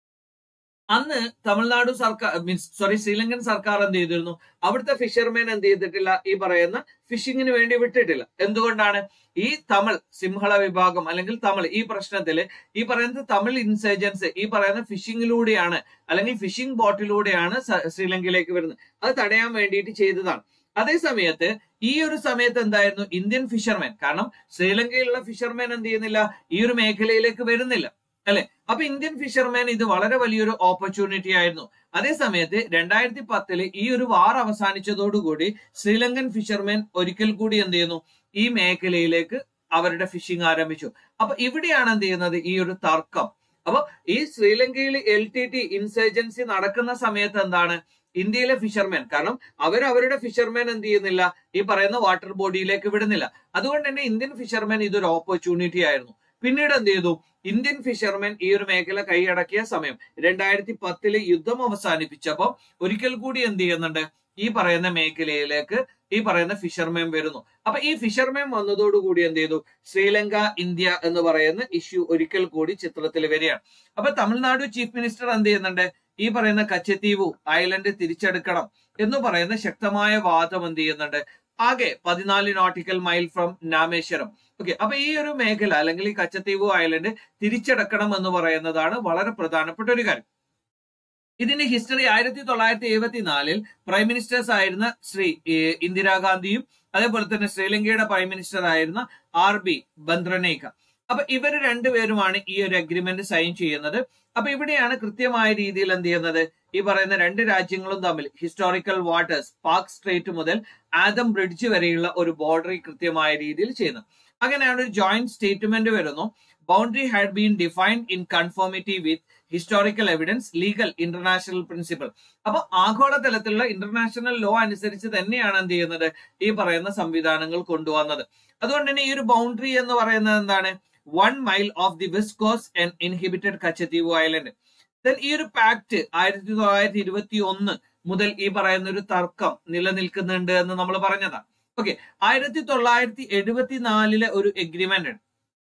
അന്ന് തമിഴ്നാട് സർക്കാർ മീൻസ് സോറി ശ്രീലങ്കൻ സർക്കാർ എന്ത് ചെയ്തിരുന്നു അവിടുത്തെ ഫിഷർമാൻ എന്ത് ചെയ്തിട്ടില്ല ഈ പറയുന്ന ഫിഷിങ്ങിന് വേണ്ടി വിട്ടിട്ടില്ല എന്തുകൊണ്ടാണ് ഈ തമിഴ് സിംഹള വിഭാഗം അല്ലെങ്കിൽ തമിഴ് ഈ പ്രശ്നത്തിൽ ഈ പറയുന്നത് തമിഴ് ഇൻസർജൻസ് ഈ പറയുന്ന ഫിഷിങ്ങിലൂടെയാണ് അല്ലെങ്കിൽ ഫിഷിംഗ് ബോട്ടിലൂടെയാണ് ശ്രീലങ്കയിലേക്ക് വരുന്നത് അത് തടയാൻ വേണ്ടിയിട്ട് ചെയ്തതാണ് അതേ സമയത്ത് ഈ ഒരു സമയത്ത് എന്തായിരുന്നു ഇന്ത്യൻ ഫിഷർമാൻ കാരണം ശ്രീലങ്കയിലുള്ള ഫിഷർമാൻ എന്ത് ചെയ്യുന്നില്ല ഈ ഒരു മേഖലയിലേക്ക് വരുന്നില്ല അല്ലെ അപ്പൊ ഇന്ത്യൻ ഫിഷർമാൻ ഇത് വളരെ വലിയൊരു ഓപ്പർച്യൂണിറ്റി ആയിരുന്നു അതേ സമയത്ത് രണ്ടായിരത്തി പത്തില് ഈ ഒരു വാർ അവസാനിച്ചതോടുകൂടി ശ്രീലങ്കൻ ഫിഷർമാൻ ഒരിക്കൽ കൂടി എന്ത് ചെയ്യുന്നു ഈ മേഖലയിലേക്ക് അവരുടെ ഫിഷിംഗ് ആരംഭിച്ചു അപ്പൊ ഇവിടെയാണ് എന്ത് ചെയ്യുന്നത് ഈ ഒരു തർക്കം അപ്പൊ ഈ ശ്രീലങ്കയിൽ എൽ ടി ടി ഇൻസർജൻസി നടക്കുന്ന സമയത്ത് എന്താണ് ഇന്ത്യയിലെ ഫിഷർമാൻ കാരണം അവർ അവരുടെ ഫിഷർമാൻ എന്ത് ചെയ്യുന്നില്ല ഈ പറയുന്ന വാട്ടർ ബോഡിയിലേക്ക് വിടുന്നില്ല അതുകൊണ്ട് തന്നെ ഇന്ത്യൻ ഫിഷർമാൻ ഇതൊരു ഓപ്പർച്യൂണിറ്റി ആയിരുന്നു പിന്നീട് എന്ത് ചെയ്തു ഇന്ത്യൻ ഫിഷർമാൻ ഈ ഒരു മേഖല കൈയടക്കിയ സമയം രണ്ടായിരത്തി പത്തില് യുദ്ധം അവസാനിപ്പിച്ചപ്പോൾ ഒരിക്കൽ കൂടി എന്ത് ചെയ്യുന്നുണ്ട് ഈ പറയുന്ന മേഖലയിലേക്ക് ഈ പറയുന്ന ഫിഷർമാൻ വരുന്നു അപ്പൊ ഈ ഫിഷർമാൻ വന്നതോടുകൂടി എന്ത് ചെയ്തു ശ്രീലങ്ക ഇന്ത്യ എന്ന് പറയുന്ന ഇഷ്യൂ ഒരിക്കൽ കൂടി ചിത്രത്തിൽ വരികയാണ് അപ്പൊ തമിഴ്നാട് ചീഫ് മിനിസ്റ്റർ എന്ത് ചെയ്യുന്നുണ്ട് ഈ പറയുന്ന കച്ചത്തീവു ഐലൻഡ് തിരിച്ചെടുക്കണം എന്ന് പറയുന്ന ശക്തമായ വാദം എന്ത് ചെയ്യുന്നുണ്ട് ആകെ പതിനാല് nautical mile from Rameswaram okay അപ്പൊ ഈ ഒരു മേഖല അല്ലെങ്കിൽ ഈ കച്ചത്തീവ് ഐലൻഡ് തിരിച്ചെടുക്കണം എന്ന് പറയുന്നതാണ് വളരെ പ്രധാനപ്പെട്ട ഒരു കാര്യം ഇതിന്റെ ഹിസ്റ്ററി ആയിരത്തി തൊള്ളായിരത്തി എഴുപത്തിനാലിൽ പ്രൈം മിനിസ്റ്റേഴ്സ് ആയിരുന്ന ശ്രീ ഇന്ദിരാഗാന്ധിയും അതേപോലെ തന്നെ ശ്രീലങ്കയുടെ പ്രൈം മിനിസ്റ്റർ ആയിരുന്ന ആർ ബി ബന്ദ്രനേക്ക അപ്പൊ ഇവർ രണ്ടുപേരുമാണ് ഈ ഒരു അഗ്രിമെന്റ് സൈൻ ചെയ്യുന്നത് അപ്പൊ ഇവിടെയാണ് കൃത്യമായ രീതിയിൽ എന്ത് ചെയ്യുന്നത് ഈ പറയുന്ന രണ്ട് രാജ്യങ്ങളും തമ്മിൽ ഹിസ്റ്റോറിക്കൽ വാട്ടേഴ്സ് പാക് സ്ട്രേറ്റ് മുതൽ ആദം ബ്രിഡ്ജ് വരെയുള്ള ഒരു ബോർഡർ കൃത്യമായ രീതിയിൽ ചെയ്യുന്നത് അങ്ങനെയാണ് ഒരു ജോയിന്റ് സ്റ്റേറ്റ്മെന്റ് വരുന്നു boundary had been defined in conformity with historical evidence legal international principle അപ്പൊ ആഗോള തലത്തിലുള്ള ഇന്റർനാഷണൽ ലോ അനുസരിച്ച് തന്നെയാണ് എന്ത് ചെയ്യുന്നത് ഈ പറയുന്ന സംവിധാനങ്ങൾ കൊണ്ടുവന്നത് അതുകൊണ്ട് തന്നെ ഈ ഒരു ബൗണ്ടറി എന്ന് പറയുന്നത് എന്താണ് one mile of the west coast and inhibited Katchatheevu island then ഈ ഒരു പാക്ട് ആയിരത്തി തൊള്ളായിരത്തി ഇരുപത്തി ഒന്ന് മുതൽ ഈ പറയുന്ന ഒരു തർക്കം നിലനിൽക്കുന്നുണ്ട് എന്ന് നമ്മൾ പറഞ്ഞതാണ് ഓക്കെ ആയിരത്തി തൊള്ളായിരത്തി എഴുപത്തിനാലിലെ ഒരു എഗ്രിമെന്റ് ഉണ്ട്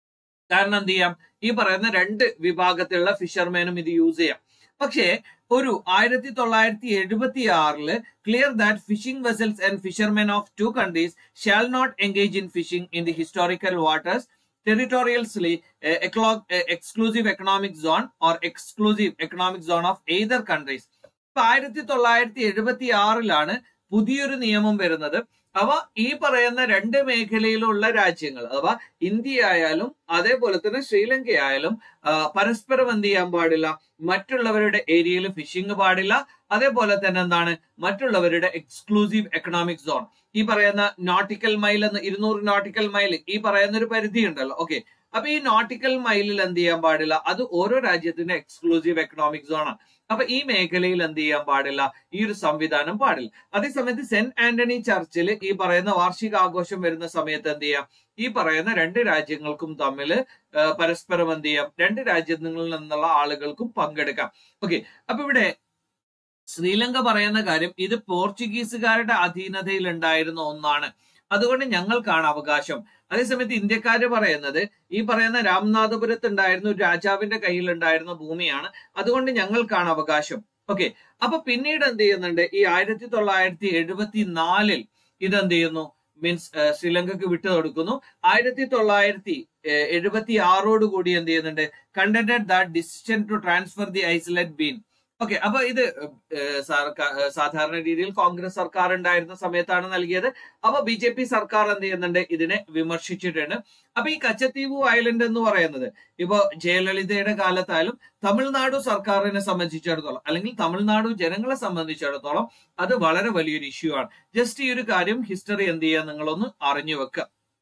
കാരണം എന്ത് ചെയ്യാം ഈ പറയുന്ന രണ്ട് വിഭാഗത്തിലുള്ള ഫിഷർമാനും ഇത് യൂസ് ചെയ്യാം പക്ഷേ ഒരു ആയിരത്തി തൊള്ളായിരത്തി എഴുപത്തി ആറില് clear that fishing vessels and fishermen of two countries shall not engage in fishing in the historical waters territorially uh, eclo- uh, exclusive economic zone or exclusive economic zone of either countries ഇപ്പൊ ആയിരത്തി തൊള്ളായിരത്തി എഴുപത്തി ആറിലാണ് പുതിയൊരു നിയമം വരുന്നത് അവ ഈ പറയുന്ന രണ്ട് മേഖലയിലുള്ള രാജ്യങ്ങൾ അഥവാ ഇന്ത്യ ആയാലും അതേപോലെ തന്നെ ശ്രീലങ്ക ആയാലും ആ, പരസ്പരം എന്ത് ചെയ്യാൻ പാടില്ല മറ്റുള്ളവരുടെ ഏരിയയിൽ ഫിഷിംഗ് പാടില്ല അതേപോലെ തന്നെ എന്താണ് മറ്റുള്ളവരുടെ എക്സ്ക്ലൂസീവ് എക്കണോമിക് സോൺ ഈ പറയുന്ന നോട്ടിക്കൽ മൈൽ എന്ന് ഇരുന്നൂറ് നോട്ടിക്കൽ മൈൽ ഈ പറയുന്ന ഒരു പരിധി ഉണ്ടല്ലോ ഓക്കെ അപ്പൊ ഈ നോട്ടിക്കൽ മൈലിൽ എന്ത് ചെയ്യാൻ പാടില്ല അത് ഓരോ രാജ്യത്തിന്റെ എക്സ്ക്ലൂസീവ് എക്കണോമിക് സോൺ ആണ് അപ്പൊ ഈ മേഖലയിൽ എന്ത് ചെയ്യാൻ പാടില്ല ഈ ഒരു സംവിധാനം പാടില്ല അതേസമയത്ത് സെന്റ് ആന്റണി ചർച്ചിൽ ഈ പറയുന്ന വാർഷിക ആഘോഷം വരുന്ന സമയത്ത് എന്ത് ചെയ്യാം ഈ പറയുന്ന രണ്ട് രാജ്യങ്ങൾക്കും തമ്മിൽ പരസ്പരം എന്ത് ചെയ്യാം രണ്ട് രാജ്യങ്ങളിൽ നിന്നുള്ള ആളുകൾക്കും പങ്കെടുക്കാം ഓക്കെ അപ്പൊ ഇവിടെ ശ്രീലങ്ക പറയുന്ന കാര്യം ഇത് പോർച്ചുഗീസുകാരുടെ അധീനതയിൽ ഉണ്ടായിരുന്ന ഒന്നാണ് അതുകൊണ്ട് ഞങ്ങൾക്കാണ് അവകാശം അതേസമയത്ത് ഇന്ത്യക്കാര് പറയുന്നത് ഈ പറയുന്ന രാംനാഥപുരത്ത് ഉണ്ടായിരുന്ന ഒരു രാജാവിന്റെ കയ്യിൽ ഉണ്ടായിരുന്ന ഭൂമിയാണ് അതുകൊണ്ട് ഞങ്ങൾക്കാണ് അവകാശം ഓക്കെ അപ്പൊ പിന്നീട് എന്ത് ചെയ്യുന്നുണ്ട് ഈ ആയിരത്തി തൊള്ളായിരത്തി എഴുപത്തി നാലിൽ ഇതെന്ത് ചെയ്യുന്നു മീൻസ് ശ്രീലങ്കക്ക് വിട്ടു കൊടുക്കുന്നു ആയിരത്തി തൊള്ളായിരത്തി എഴുപത്തി ആറോട് കൂടി എന്ത് ചെയ്യുന്നുണ്ട് contended that decision to transfer the isolate been okay അപ്പൊ ഇത് ഏഹ്, സർക്കാർ ഏഹ്, സാധാരണ രീതിയിൽ കോൺഗ്രസ് സർക്കാർ ഉണ്ടായിരുന്ന സമയത്താണ് നൽകിയത് അപ്പൊ ബി ജെ പി സർക്കാർ എന്ത് ചെയ്യുന്നുണ്ട് ഇതിനെ വിമർശിച്ചിട്ടുണ്ട് അപ്പൊ ഈ കച്ചത്തീവ് ഐലൻഡ് എന്ന് പറയുന്നത് ഇപ്പോ ജയലളിതയുടെ കാലത്തായാലും തമിഴ്നാടു സർക്കാരിനെ സംബന്ധിച്ചിടത്തോളം അല്ലെങ്കിൽ തമിഴ്നാടു ജനങ്ങളെ സംബന്ധിച്ചിടത്തോളം അത് വളരെ വലിയൊരു ഇഷ്യൂ ആണ് ജസ്റ്റ് ഈ ഒരു കാര്യം ഹിസ്റ്ററി എന്ത് ചെയ്യുക നിങ്ങളൊന്ന് അറിഞ്ഞു വെക്കുക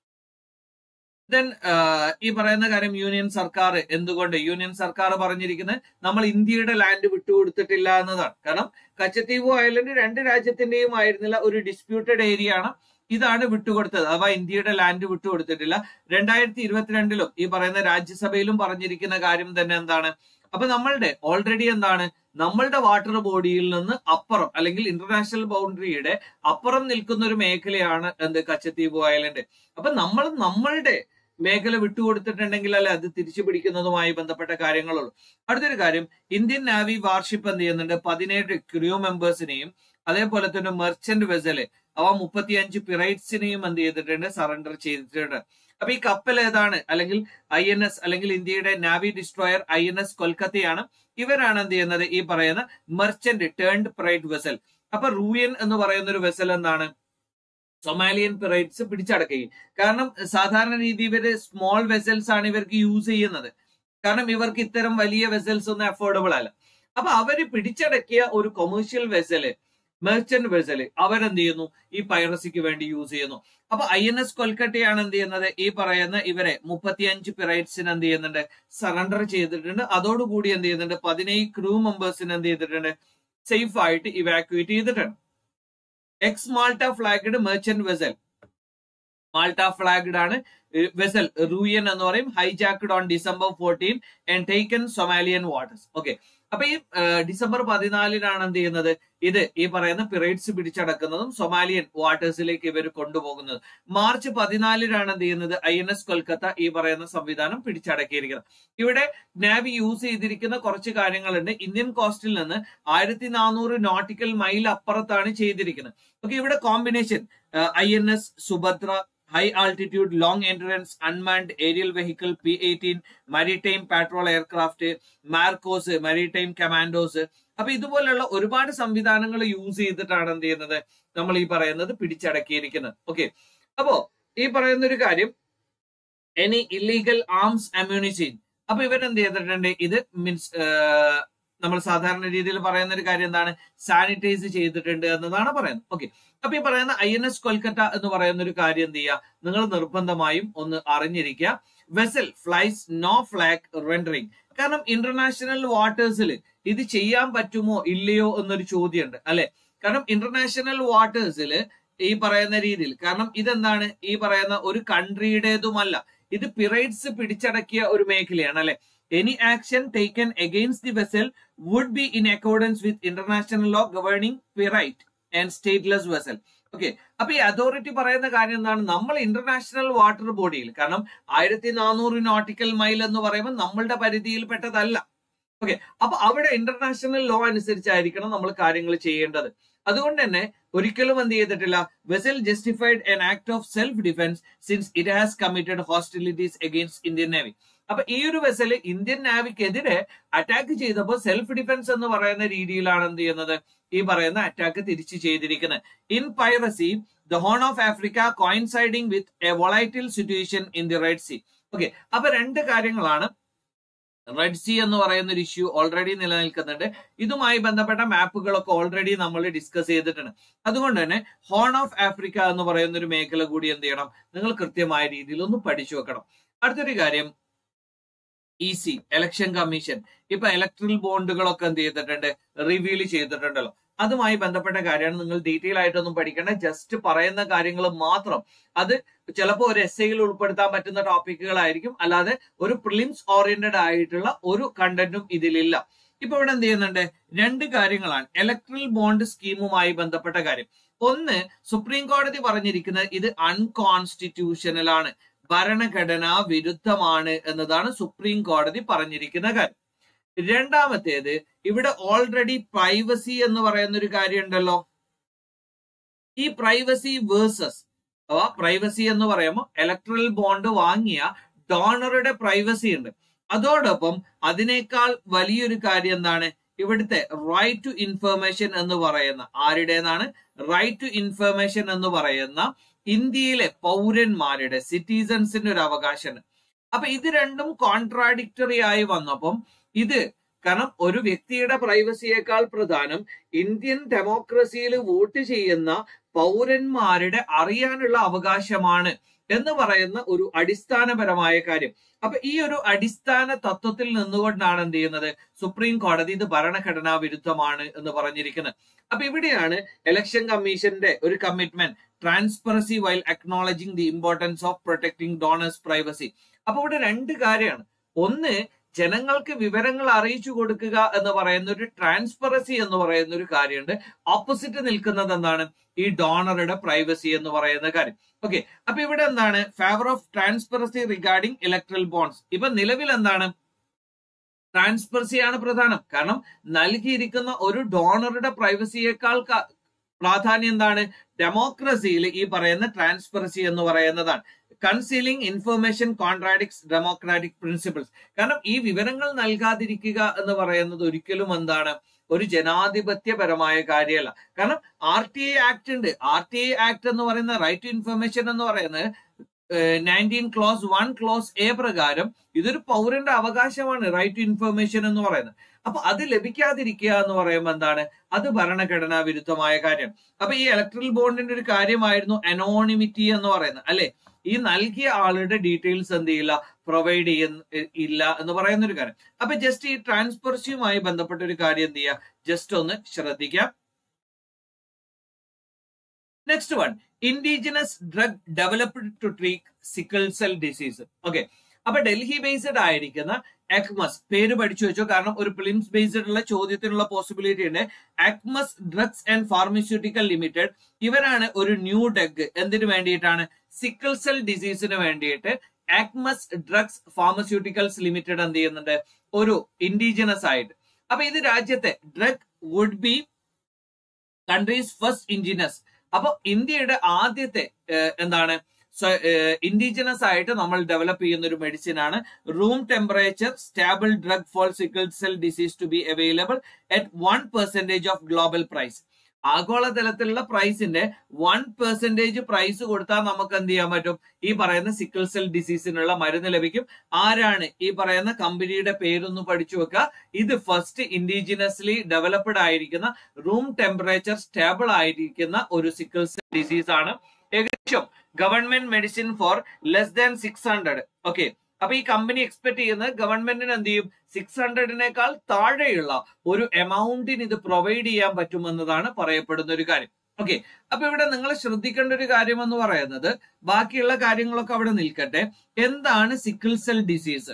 ദെൻ ഈ പറയുന്ന കാര്യം യൂണിയൻ സർക്കാർ എന്തുകൊണ്ട് യൂണിയൻ സർക്കാർ പറഞ്ഞിരിക്കുന്നത് നമ്മൾ ഇന്ത്യയുടെ ലാൻഡ് വിട്ടുകൊടുത്തിട്ടില്ല എന്നതാണ് കാരണം കച്ചത്തീവ് ഐലൻഡ് രണ്ട് രാജ്യത്തിന്റെയും ആയിരുന്നില്ല ഒരു ഡിസ്പ്യൂട്ടഡ് ഏരിയ ആണ് ഇതാണ് വിട്ടുകൊടുത്തത് അഥവാ ഇന്ത്യയുടെ ലാൻഡ് വിട്ടുകൊടുത്തിട്ടില്ല രണ്ടായിരത്തി ഇരുപത്തിരണ്ടിലും ഈ പറയുന്ന രാജ്യസഭയിലും പറഞ്ഞിരിക്കുന്ന കാര്യം തന്നെ എന്താണ് അപ്പൊ നമ്മളുടെ ഓൾറെഡി എന്താണ് നമ്മളുടെ വാട്ടർ ബോഡിയിൽ നിന്ന് അപ്പുറം അല്ലെങ്കിൽ ഇന്റർനാഷണൽ ബൗണ്ടറിയുടെ അപ്പുറം നിൽക്കുന്ന ഒരു മേഖലയാണ് എന്ത് കച്ചത്തീവ് ഐലൻഡ് അപ്പൊ നമ്മൾ നമ്മളുടെ മേഖല വിട്ടുകൊടുത്തിട്ടുണ്ടെങ്കിൽ അല്ലെ അത് തിരിച്ചു പിടിക്കുന്നതുമായി ബന്ധപ്പെട്ട കാര്യങ്ങളുള്ളൂ അടുത്തൊരു കാര്യം ഇന്ത്യൻ നാവി വാർഷിപ്പ് എന്ത് ചെയ്യുന്നുണ്ട് പതിനേഴ് ക്രൂ മെമ്പേഴ്സിനെയും അതേപോലെ തന്നെ മെർച്ചന്റ് വെസല് അവ മുപ്പത്തിയഞ്ച് പിറൈറ്റ്സിനെയും എന്ത് ചെയ്തിട്ടുണ്ട് സറണ്ടർ ചെയ്തിട്ടുണ്ട് അപ്പൊ ഈ കപ്പൽ ഏതാണ് അല്ലെങ്കിൽ ഐ എൻ എസ് അല്ലെങ്കിൽ ഇന്ത്യയുടെ navy destroyer I N S കൊൽക്കത്തയാണ് ഇവരാണ് എന്ത് ചെയ്യുന്നത് ഈ പറയുന്ന മെർച്ചന്റ് ടേൺഡ് പ്രൈറ്റ് വെസൽ അപ്പൊ റൂയൻ എന്ന് പറയുന്ന ഒരു വെസൽ എന്താണ് സൊമാലിയൻ പിറൈറ്റ്സ് പിടിച്ചടക്കുകയും കാരണം സാധാരണ രീതി ഇവര് സ്മോൾ വെസൽസ് ആണ് ഇവർക്ക് യൂസ് ചെയ്യുന്നത് കാരണം ഇവർക്ക് ഇത്തരം വലിയ വെസൽസ് ഒന്നും അഫോർഡബിൾ അല്ല അപ്പൊ അവര് പിടിച്ചടക്കിയ ഒരു കൊമേഴ്ഷ്യൽ വെസല് മെർച്ചന്റ് വെസല് അവരെന്ത് ചെയ്യുന്നു ഈ പൈറസിക്ക് വേണ്ടി യൂസ് ചെയ്യുന്നു അപ്പൊ ഐ എൻ എസ് കൊൽക്കട്ടയാണ് എന്ത് ചെയ്യുന്നത് ഈ പറയുന്ന ഇവരെ മുപ്പത്തിയഞ്ച് പിറൈറ്റ്സിന് എന്ത് ചെയ്യുന്നുണ്ട് സറണ്ടർ ചെയ്തിട്ടുണ്ട് അതോടുകൂടി എന്ത് ചെയ്യുന്നുണ്ട് പതിനേഴ് ക്രൂ മെമ്പേഴ്സിന് എന്ത് ചെയ്തിട്ടുണ്ട് സേഫ് ആയിട്ട് ഇവാക്യുവേറ്റ് ചെയ്തിട്ടുണ്ട് ex Malta flagged merchant vessel Malta flagged ആണ് വെസൽ റൂയൻ എന്ന് പറയും hijacked on December fourteen and taken Somalian waters okay അപ്പൊ ഈ ഏഹ്, ഡിസംബർ പതിനാലിനാണ് എന്ത് ചെയ്യുന്നത് ഇത് ഈ പറയുന്ന പിറൈറ്റ്സ് പിടിച്ചടക്കുന്നതും സൊമാലിയൻ വാട്ടേഴ്സിലേക്ക് ഇവർ കൊണ്ടുപോകുന്നത് മാർച്ച് പതിനാലിനാണ് എന്ത് ചെയ്യുന്നത് ഐ എൻ എസ് കൊൽക്കത്ത ഈ പറയുന്ന സംവിധാനം പിടിച്ചടക്കിയിരിക്കുന്നത് ഇവിടെ നാവി യൂസ് ചെയ്തിരിക്കുന്ന കുറച്ച് കാര്യങ്ങളുണ്ട് ഇന്ത്യൻ കോസ്റ്റിൽ നിന്ന് ആയിരത്തി നാനൂറ് നോട്ടിക്കൽ മൈൽ അപ്പുറത്താണ് ചെയ്തിരിക്കുന്നത് ഓക്കെ ഇവിടെ combination I N S Subhadra high altitude long entrance unmanned aerial vehicle P eighteen maritime patrol aircraft Marcos maritime commandos അപ്പൊ ഇതുപോലുള്ള ഒരുപാട് സംവിധാനങ്ങൾ യൂസ് ചെയ്തിട്ടാണ് എന്ത് ചെയ്യുന്നത് നമ്മൾ ഈ പറയുന്നത് പിടിച്ചടക്കിയിരിക്കുന്നത് ഓക്കെ അപ്പോ ഈ പറയുന്ന ഒരു കാര്യം എനി ഇല്ലീഗൽ ആംസ് അമ്യൂണിറ്റീൻ അപ്പൊ ഇവരെന്ത് ചെയ്തിട്ടുണ്ട് ഇത് മീൻസ് നമ്മൾ സാധാരണ രീതിയിൽ പറയുന്ന ഒരു കാര്യം എന്താണ് സാനിറ്റൈസ് ചെയ്തിട്ടുണ്ട് എന്നതാണ് പറയുന്നത് ഓക്കെ അപ്പൊ ഈ പറയുന്ന ഐ എൻ എസ് കൊൽക്കത്ത എന്ന് പറയുന്ന ഒരു കാര്യം എന്ത് ചെയ്യുക നിങ്ങൾ നിർബന്ധമായും ഒന്ന് അറിഞ്ഞിരിക്കുക vessel flies no flag rendering കാരണം ഇന്റർനാഷണൽ വാട്ടേഴ്സിൽ ഇത് ചെയ്യാൻ പറ്റുമോ ഇല്ലയോ എന്നൊരു ചോദ്യമുണ്ട് അല്ലെ കാരണം ഇന്റർനാഷണൽ വാട്ടേഴ്സിൽ ഈ പറയുന്ന രീതിയിൽ കാരണം ഇതെന്താണ് ഈ പറയുന്ന ഒരു കൺട്രിയുടേതുമല്ല ഇത് പിറൈറ്റ്സ് പിടിച്ചടക്കിയ ഒരു മേഖലയാണ് അല്ലെ any action taken against the vessel would be in accordance with international law governing pirate and stateless vessel okay അപ്പൊ ഈ അതോറിറ്റി പറയുന്ന കാര്യം എന്താണ് നമ്മൾ ഇന്റർനാഷണൽ വാട്ടർ ബോഡിയിൽ കാരണം ആയിരത്തി നാനൂറ് നോട്ടിക്കൽ മൈൽ എന്ന് പറയുമ്പോൾ നമ്മളുടെ പരിധിയിൽപ്പെട്ടതല്ല ഓക്കെ അപ്പൊ അവിടെ ഇന്റർനാഷണൽ ലോ അനുസരിച്ചായിരിക്കണം നമ്മൾ കാര്യങ്ങൾ ചെയ്യേണ്ടത് അതുകൊണ്ട് തന്നെ ഒരിക്കലും എന്ത് ചെയ്തിട്ടില്ല vessel justified an act of self defence since it has committed hostilities against Indian navy അപ്പൊ ഈ ഒരു വെസൽ ഇന്ത്യൻ നാവിക്കെതിരെ അറ്റാക്ക് ചെയ്തപ്പോൾ സെൽഫ് ഡിഫൻസ് എന്ന് പറയുന്ന രീതിയിലാണ് എന്ത് ചെയ്യുന്നത് ഈ പറയുന്ന അറ്റാക്ക് തിരിച്ചു ചെയ്തിരിക്കുന്നത് in piracy the Horn of Africa coinciding with a volatile situation in the Red Sea okay അപ്പൊ രണ്ട് കാര്യങ്ങളാണ് റെഡ് സി എന്ന് പറയുന്ന ഒരു ഇഷ്യൂ ഓൾറെഡി നിലനിൽക്കുന്നുണ്ട് ഇതുമായി ബന്ധപ്പെട്ട മാപ്പുകളൊക്കെ ഓൾറെഡി നമ്മൾ ഡിസ്കസ് ചെയ്തിട്ടുണ്ട് അതുകൊണ്ട് തന്നെ ഹോൺ ഓഫ് ആഫ്രിക്ക എന്ന് പറയുന്ന ഒരു മേഖല കൂടി എന്ത് ചെയ്യണം നിങ്ങൾ കൃത്യമായ രീതിയിൽ ഒന്ന് പഠിച്ചു വെക്കണം അടുത്തൊരു കാര്യം ഇ സി ഇലക്ഷൻ കമ്മീഷൻ ഇപ്പൊ ഇലക്ട്രൽ ബോണ്ടുകളൊക്കെ എന്ത് ചെയ്തിട്ടുണ്ട് റിവീൽ ചെയ്തിട്ടുണ്ടല്ലോ അതുമായി ബന്ധപ്പെട്ട കാര്യമാണ് നിങ്ങൾ ഡീറ്റെയിൽ ആയിട്ടൊന്നും പഠിക്കേണ്ട ജസ്റ്റ് പറയുന്ന കാര്യങ്ങൾ മാത്രം അത് ചിലപ്പോൾ ഒരു എസ് ഐയിൽ ഉൾപ്പെടുത്താൻ പറ്റുന്ന ടോപ്പിക്കുകളായിരിക്കും അല്ലാതെ ഒരു പ്രിലിംസ് ഓറിയന്റഡ് ആയിട്ടുള്ള ഒരു കണ്ടന്റും ഇതിലില്ല ഇപ്പൊ ഇവിടെ എന്ത് ചെയ്യുന്നുണ്ട് രണ്ട് കാര്യങ്ങളാണ് ഇലക്ട്രൽ ബോണ്ട് സ്കീമുമായി ബന്ധപ്പെട്ട കാര്യം ഒന്ന് സുപ്രീം കോടതി പറഞ്ഞിരിക്കുന്നത് ഇത് അൺകോൺസ്റ്റിറ്റ്യൂഷണൽ ആണ് ഭരണഘടനാ വിരുദ്ധമാണ് എന്നതാണ് സുപ്രീം കോടതി പറഞ്ഞിരിക്കുന്ന കാര്യം രണ്ടാമത്തേത് ഇവിടെ ഓൾറെഡി പ്രൈവസി എന്ന് പറയുന്ന ഒരു കാര്യം ഉണ്ടല്ലോ ഈ പ്രൈവസി വേഴ്സസ് അഥവാ പ്രൈവസി എന്ന് പറയുമ്പോൾ ഇലക്ട്രൽ ബോണ്ട് വാങ്ങിയ ഡോണറുടെ പ്രൈവസി ഉണ്ട് അതോടൊപ്പം അതിനേക്കാൾ വലിയൊരു കാര്യം എന്താണ് ഇവിടുത്തെ റൈറ്റ് ടു ഇൻഫർമേഷൻ എന്ന് പറയുന്ന ആരുടേന്നാണ് റൈറ്റ് ടു ഇൻഫർമേഷൻ എന്ന് പറയുന്ന ഇന്ത്യയിലെ പൗരന്മാരുടെ സിറ്റിസൺസിന്റെ ഒരു അവകാശമാണ് അപ്പൊ ഇത് രണ്ടും കോൺട്രാഡിക്ടറി ആയി വന്നപ്പം ഇത് കാരണം ഒരു വ്യക്തിയുടെ പ്രൈവസിയേക്കാൾ പ്രധാനം ഇന്ത്യൻ ഡെമോക്രസിയിൽ വോട്ട് ചെയ്യുന്ന പൗരന്മാരുടെ അറിയാനുള്ള അവകാശമാണ് എന്ന് പറയുന്ന ഒരു അടിസ്ഥാനപരമായ കാര്യം അപ്പൊ ഈ ഒരു അടിസ്ഥാന തത്വത്തിൽ നിന്നുകൊണ്ടാണ് എന്ത് ചെയ്യുന്നത് സുപ്രീം കോടതി ഇത് ഭരണഘടനാ വിരുദ്ധമാണ് എന്ന് പറഞ്ഞിരിക്കുന്നത് അപ്പൊ ഇവിടെയാണ് ഇലക്ഷൻ കമ്മീഷന്റെ ഒരു commitment transparency while acknowledging the importance of protecting donors privacy അപ്പൊ ഇവിടെ രണ്ട് കാര്യമാണ് ഒന്ന് ജനങ്ങൾക്ക് വിവരങ്ങൾ അറിയിച്ചു കൊടുക്കുക എന്ന് പറയുന്ന ഒരു ട്രാൻസ്പെറൻസി എന്ന് പറയുന്ന ഒരു കാര്യമുണ്ട് ഓപ്പോസിറ്റ് നിൽക്കുന്നത് എന്താണ് ഈ ഡോണറുടെ പ്രൈവസി എന്ന് പറയുന്ന കാര്യം ഓക്കെ അപ്പൊ ഇവിടെ എന്താണ് favour of transparency regarding electoral bonds ഇപ്പൊ നിലവിൽ എന്താണ് ട്രാൻസ്പെറൻസി ആണ് പ്രധാനം കാരണം നൽകിയിരിക്കുന്ന ഒരു ഡോണറുടെ പ്രൈവസിയേക്കാൾ പ്രാധാന്യം എന്താണ് ഡെമോക്രസിയിൽ ഈ പറയുന്ന ട്രാൻസ്പെറൻസി എന്ന് പറയുന്നതാണ് concealing information contradicts democratic principles കാരണം ഈ വിവരങ്ങൾ നൽകാതിരിക്കുക എന്ന് പറയുന്നത് ഒരിക്കലും എന്താണ് ഒരു ജനാധിപത്യപരമായ കാര്യമല്ല കാരണം ആർ ടി ഐ ആക്ട് ഉണ്ട് ആർ ടി ഐ ആക്ട് എന്ന് പറയുന്ന റൈറ്റ് ടു ഇൻഫർമേഷൻ എന്ന് പറയുന്നത് nineteen clause one clause A പ്രകാരം ഇതൊരു പൗരന്റെ അവകാശമാണ് റൈറ്റ് ടു ഇൻഫർമേഷൻ എന്ന് പറയുന്നത് അപ്പൊ അത് ലഭിക്കാതിരിക്കുക എന്ന് പറയുമ്പോൾ എന്താണ് അത് ഭരണഘടനാ വിരുദ്ധമായ കാര്യം അപ്പൊ ഈ ഇലക്ട്രൽ ബോണ്ടിന്റെ ഒരു കാര്യമായിരുന്നു അനോണിമിറ്റി എന്ന് പറയുന്നത് അല്ലെ ഈ നൽകിയ ആളുടെ ഡീറ്റെയിൽസ് എന്ത് ചെയ്യില്ല പ്രൊവൈഡ് ചെയ്യുന്ന ഇല്ല എന്ന് പറയുന്ന ഒരു കാര്യം അപ്പൊ ജസ്റ്റ് ഈ ട്രാൻസ്പെറൻസിയുമായി ബന്ധപ്പെട്ട ഒരു കാര്യം എന്ത് ചെയ്യുക ജസ്റ്റ് ഒന്ന് ശ്രദ്ധിക്കാം next one indigenous drug developed to treat sickle cell disease okay അപ്പൊ ഡൽഹി ബേസ്ഡ് ആയിരിക്കുന്ന അക്മസ് പേര് പഠിച്ചു വെച്ചോ കാരണം ഒരു പ്ലിംസ് ബേസ്ഡ് ഉള്ള ചോദ്യത്തിനുള്ള പോസിബിലിറ്റി ഉണ്ട് Akums drugs and pharmaceutical limited ഇവരാണ് ഒരു ന്യൂ ഡഗ് എന്തിനു വേണ്ടിയിട്ടാണ് സിക്കിൾ സെൽ ഡിസീസിന് വേണ്ടിയിട്ട് ആക്മസ് ഡ്രഗ്സ് ഫാർമസ്യൂട്ടിക്കൽസ് ലിമിറ്റഡ് എന്ത് ചെയ്യുന്നുണ്ട് ഒരു ഇൻഡിജിനസ് ആയിട്ട് അപ്പൊ ഇത് രാജ്യത്തെ drug would be country's first indigenous അപ്പൊ ഇന്ത്യയുടെ ആദ്യത്തെ എന്താണ് ഇൻഡിജിനസ് ആയിട്ട് നമ്മൾ ഡെവലപ്പ് ചെയ്യുന്ന ഒരു മെഡിസിൻ ആണ് room temperature stable drug for sickle cell disease to be available at one percentage of global price ആഗോളതലത്തിലുള്ള പ്രൈസിന്റെ വൺ പെർസെന്റേജ് പ്രൈസ് കൊടുത്താൽ നമുക്ക് എന്ത് ചെയ്യാൻ പറ്റും ഈ പറയുന്ന സിക്കിൾ സെൽ ഡിസീസിനുള്ള മരുന്ന് ലഭിക്കും ആരാണ് ഈ പറയുന്ന കമ്പനിയുടെ പേരൊന്ന് പഠിച്ചു വെക്കുക ഇത് ഫസ്റ്റ് ഇൻഡിജിനസ്ലി ഡെവലപ്ഡ് ആയിരിക്കുന്ന റൂം ടെമ്പറേച്ചർ സ്റ്റേബിൾ ആയിരിക്കുന്ന ഒരു സിക്കിൾ സെൽ ഡിസീസ് ആണ് ഏകദേശം government medicine for less than six hundred okay അപ്പൊ ഈ കമ്പനി എക്സ്പെക്ട് ചെയ്യുന്നത് ഗവൺമെന്റിന് എന്ത് ചെയ്യും സിക്സ് ഹൺഡ്രഡിനേക്കാൾ താഴെയുള്ള ഒരു എമൗണ്ടിന് ഇത് പ്രൊവൈഡ് ചെയ്യാൻ പറ്റുമെന്നതാണ് പറയപ്പെടുന്ന ഒരു കാര്യം ഓക്കെ അപ്പൊ ഇവിടെ നിങ്ങൾ ശ്രദ്ധിക്കേണ്ട ഒരു കാര്യം എന്ന് പറയുന്നത് ബാക്കിയുള്ള കാര്യങ്ങളൊക്കെ അവിടെ നിൽക്കട്ടെ എന്താണ് sickle cell disease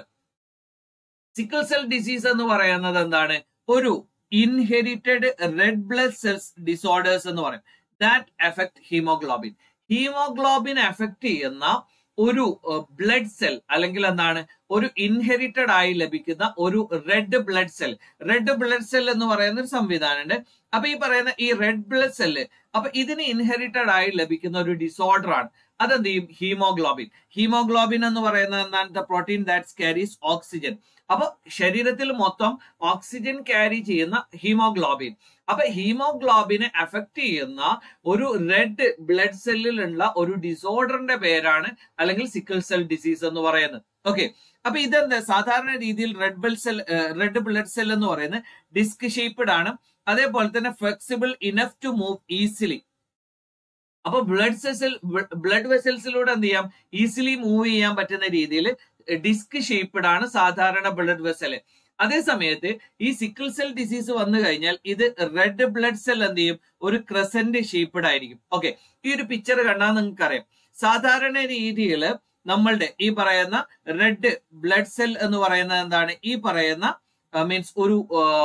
sickle cell disease എന്ന് പറയുന്നത് എന്താണ് ഒരു inherited red blood cells disorders എന്ന് പറയും that effect haemoglobin haemoglobin effect ചെയ്യുന്ന ഒരു ബ്ലഡ് സെൽ അല്ലെങ്കിൽ എന്താണ് ഒരു ഇൻഹെറിറ്റഡ് ആയി ലഭിക്കുന്ന ഒരു red blood cell red blood cell എന്ന് പറയുന്ന ഒരു സംവിധാനമുണ്ട് അപ്പൊ ഈ പറയുന്ന ഈ റെഡ് ബ്ലഡ് സെല്ല് അപ്പൊ ഇതിന് ഇൻഹെറിറ്റഡ് ആയി ലഭിക്കുന്ന ഒരു ഡിസോർഡർ ആണ് അതെന്ത് ചെയ്യും ഹീമോഗ്ലോബിൻ ഹീമോഗ്ലോബിൻ എന്ന് പറയുന്നത് എന്താണ് the protein that carries oxygen അപ്പൊ ശരീരത്തിൽ മൊത്തം ഓക്സിജൻ ക്യാരി ചെയ്യുന്ന ഹീമോഗ്ലോബിൻ അപ്പൊ ഹീമോഗ്ലോബിനെ അഫക്ട് ചെയ്യുന്ന ഒരു റെഡ് ബ്ലഡ് സെല്ലിലുള്ള ഒരു ഡിസോർഡറിന്റെ പേരാണ് അല്ലെങ്കിൽ സിക്കിൾ സെൽ ഡിസീസ് എന്ന് പറയുന്നത് ഓക്കെ അപ്പൊ ഇതെന്താ സാധാരണ രീതിയിൽ red blood cell red blood cell എന്ന് പറയുന്നത് ഡിസ്ക് ഷേപ്ഡ് ആണ് അതേപോലെ തന്നെ flexible enough to move easily അപ്പൊ ബ്ലഡ് സെസിൽ ബ്ലഡ് വെസൽസിലൂടെ എന്ത് ചെയ്യാം ഈസിലി മൂവ് ചെയ്യാൻ പറ്റുന്ന രീതിയിൽ ഡിസ്ക് ഷേപ്ഡ് ആണ് സാധാരണ ബ്ലഡ് വെസൽ അതേ സമയത്ത് ഈ സിക്കിൾ സെൽ ഡിസീസ് വന്നു കഴിഞ്ഞാൽ ഇത് റെഡ് ബ്ലഡ് സെൽ എന്ത് ചെയ്യും ഒരു ക്രസന്റ് ഷേപ്ഡ് ആയിരിക്കും ഓക്കെ ഈ ഒരു പിക്ചർ കണ്ടാൽ നിങ്ങൾക്ക് അറിയാം സാധാരണ രീതിയിൽ നമ്മളുടെ ഈ പറയുന്ന റെഡ് ബ്ലഡ് സെൽ എന്ന് പറയുന്നത് എന്താണ് ഈ പറയുന്ന മീൻസ് ഒരു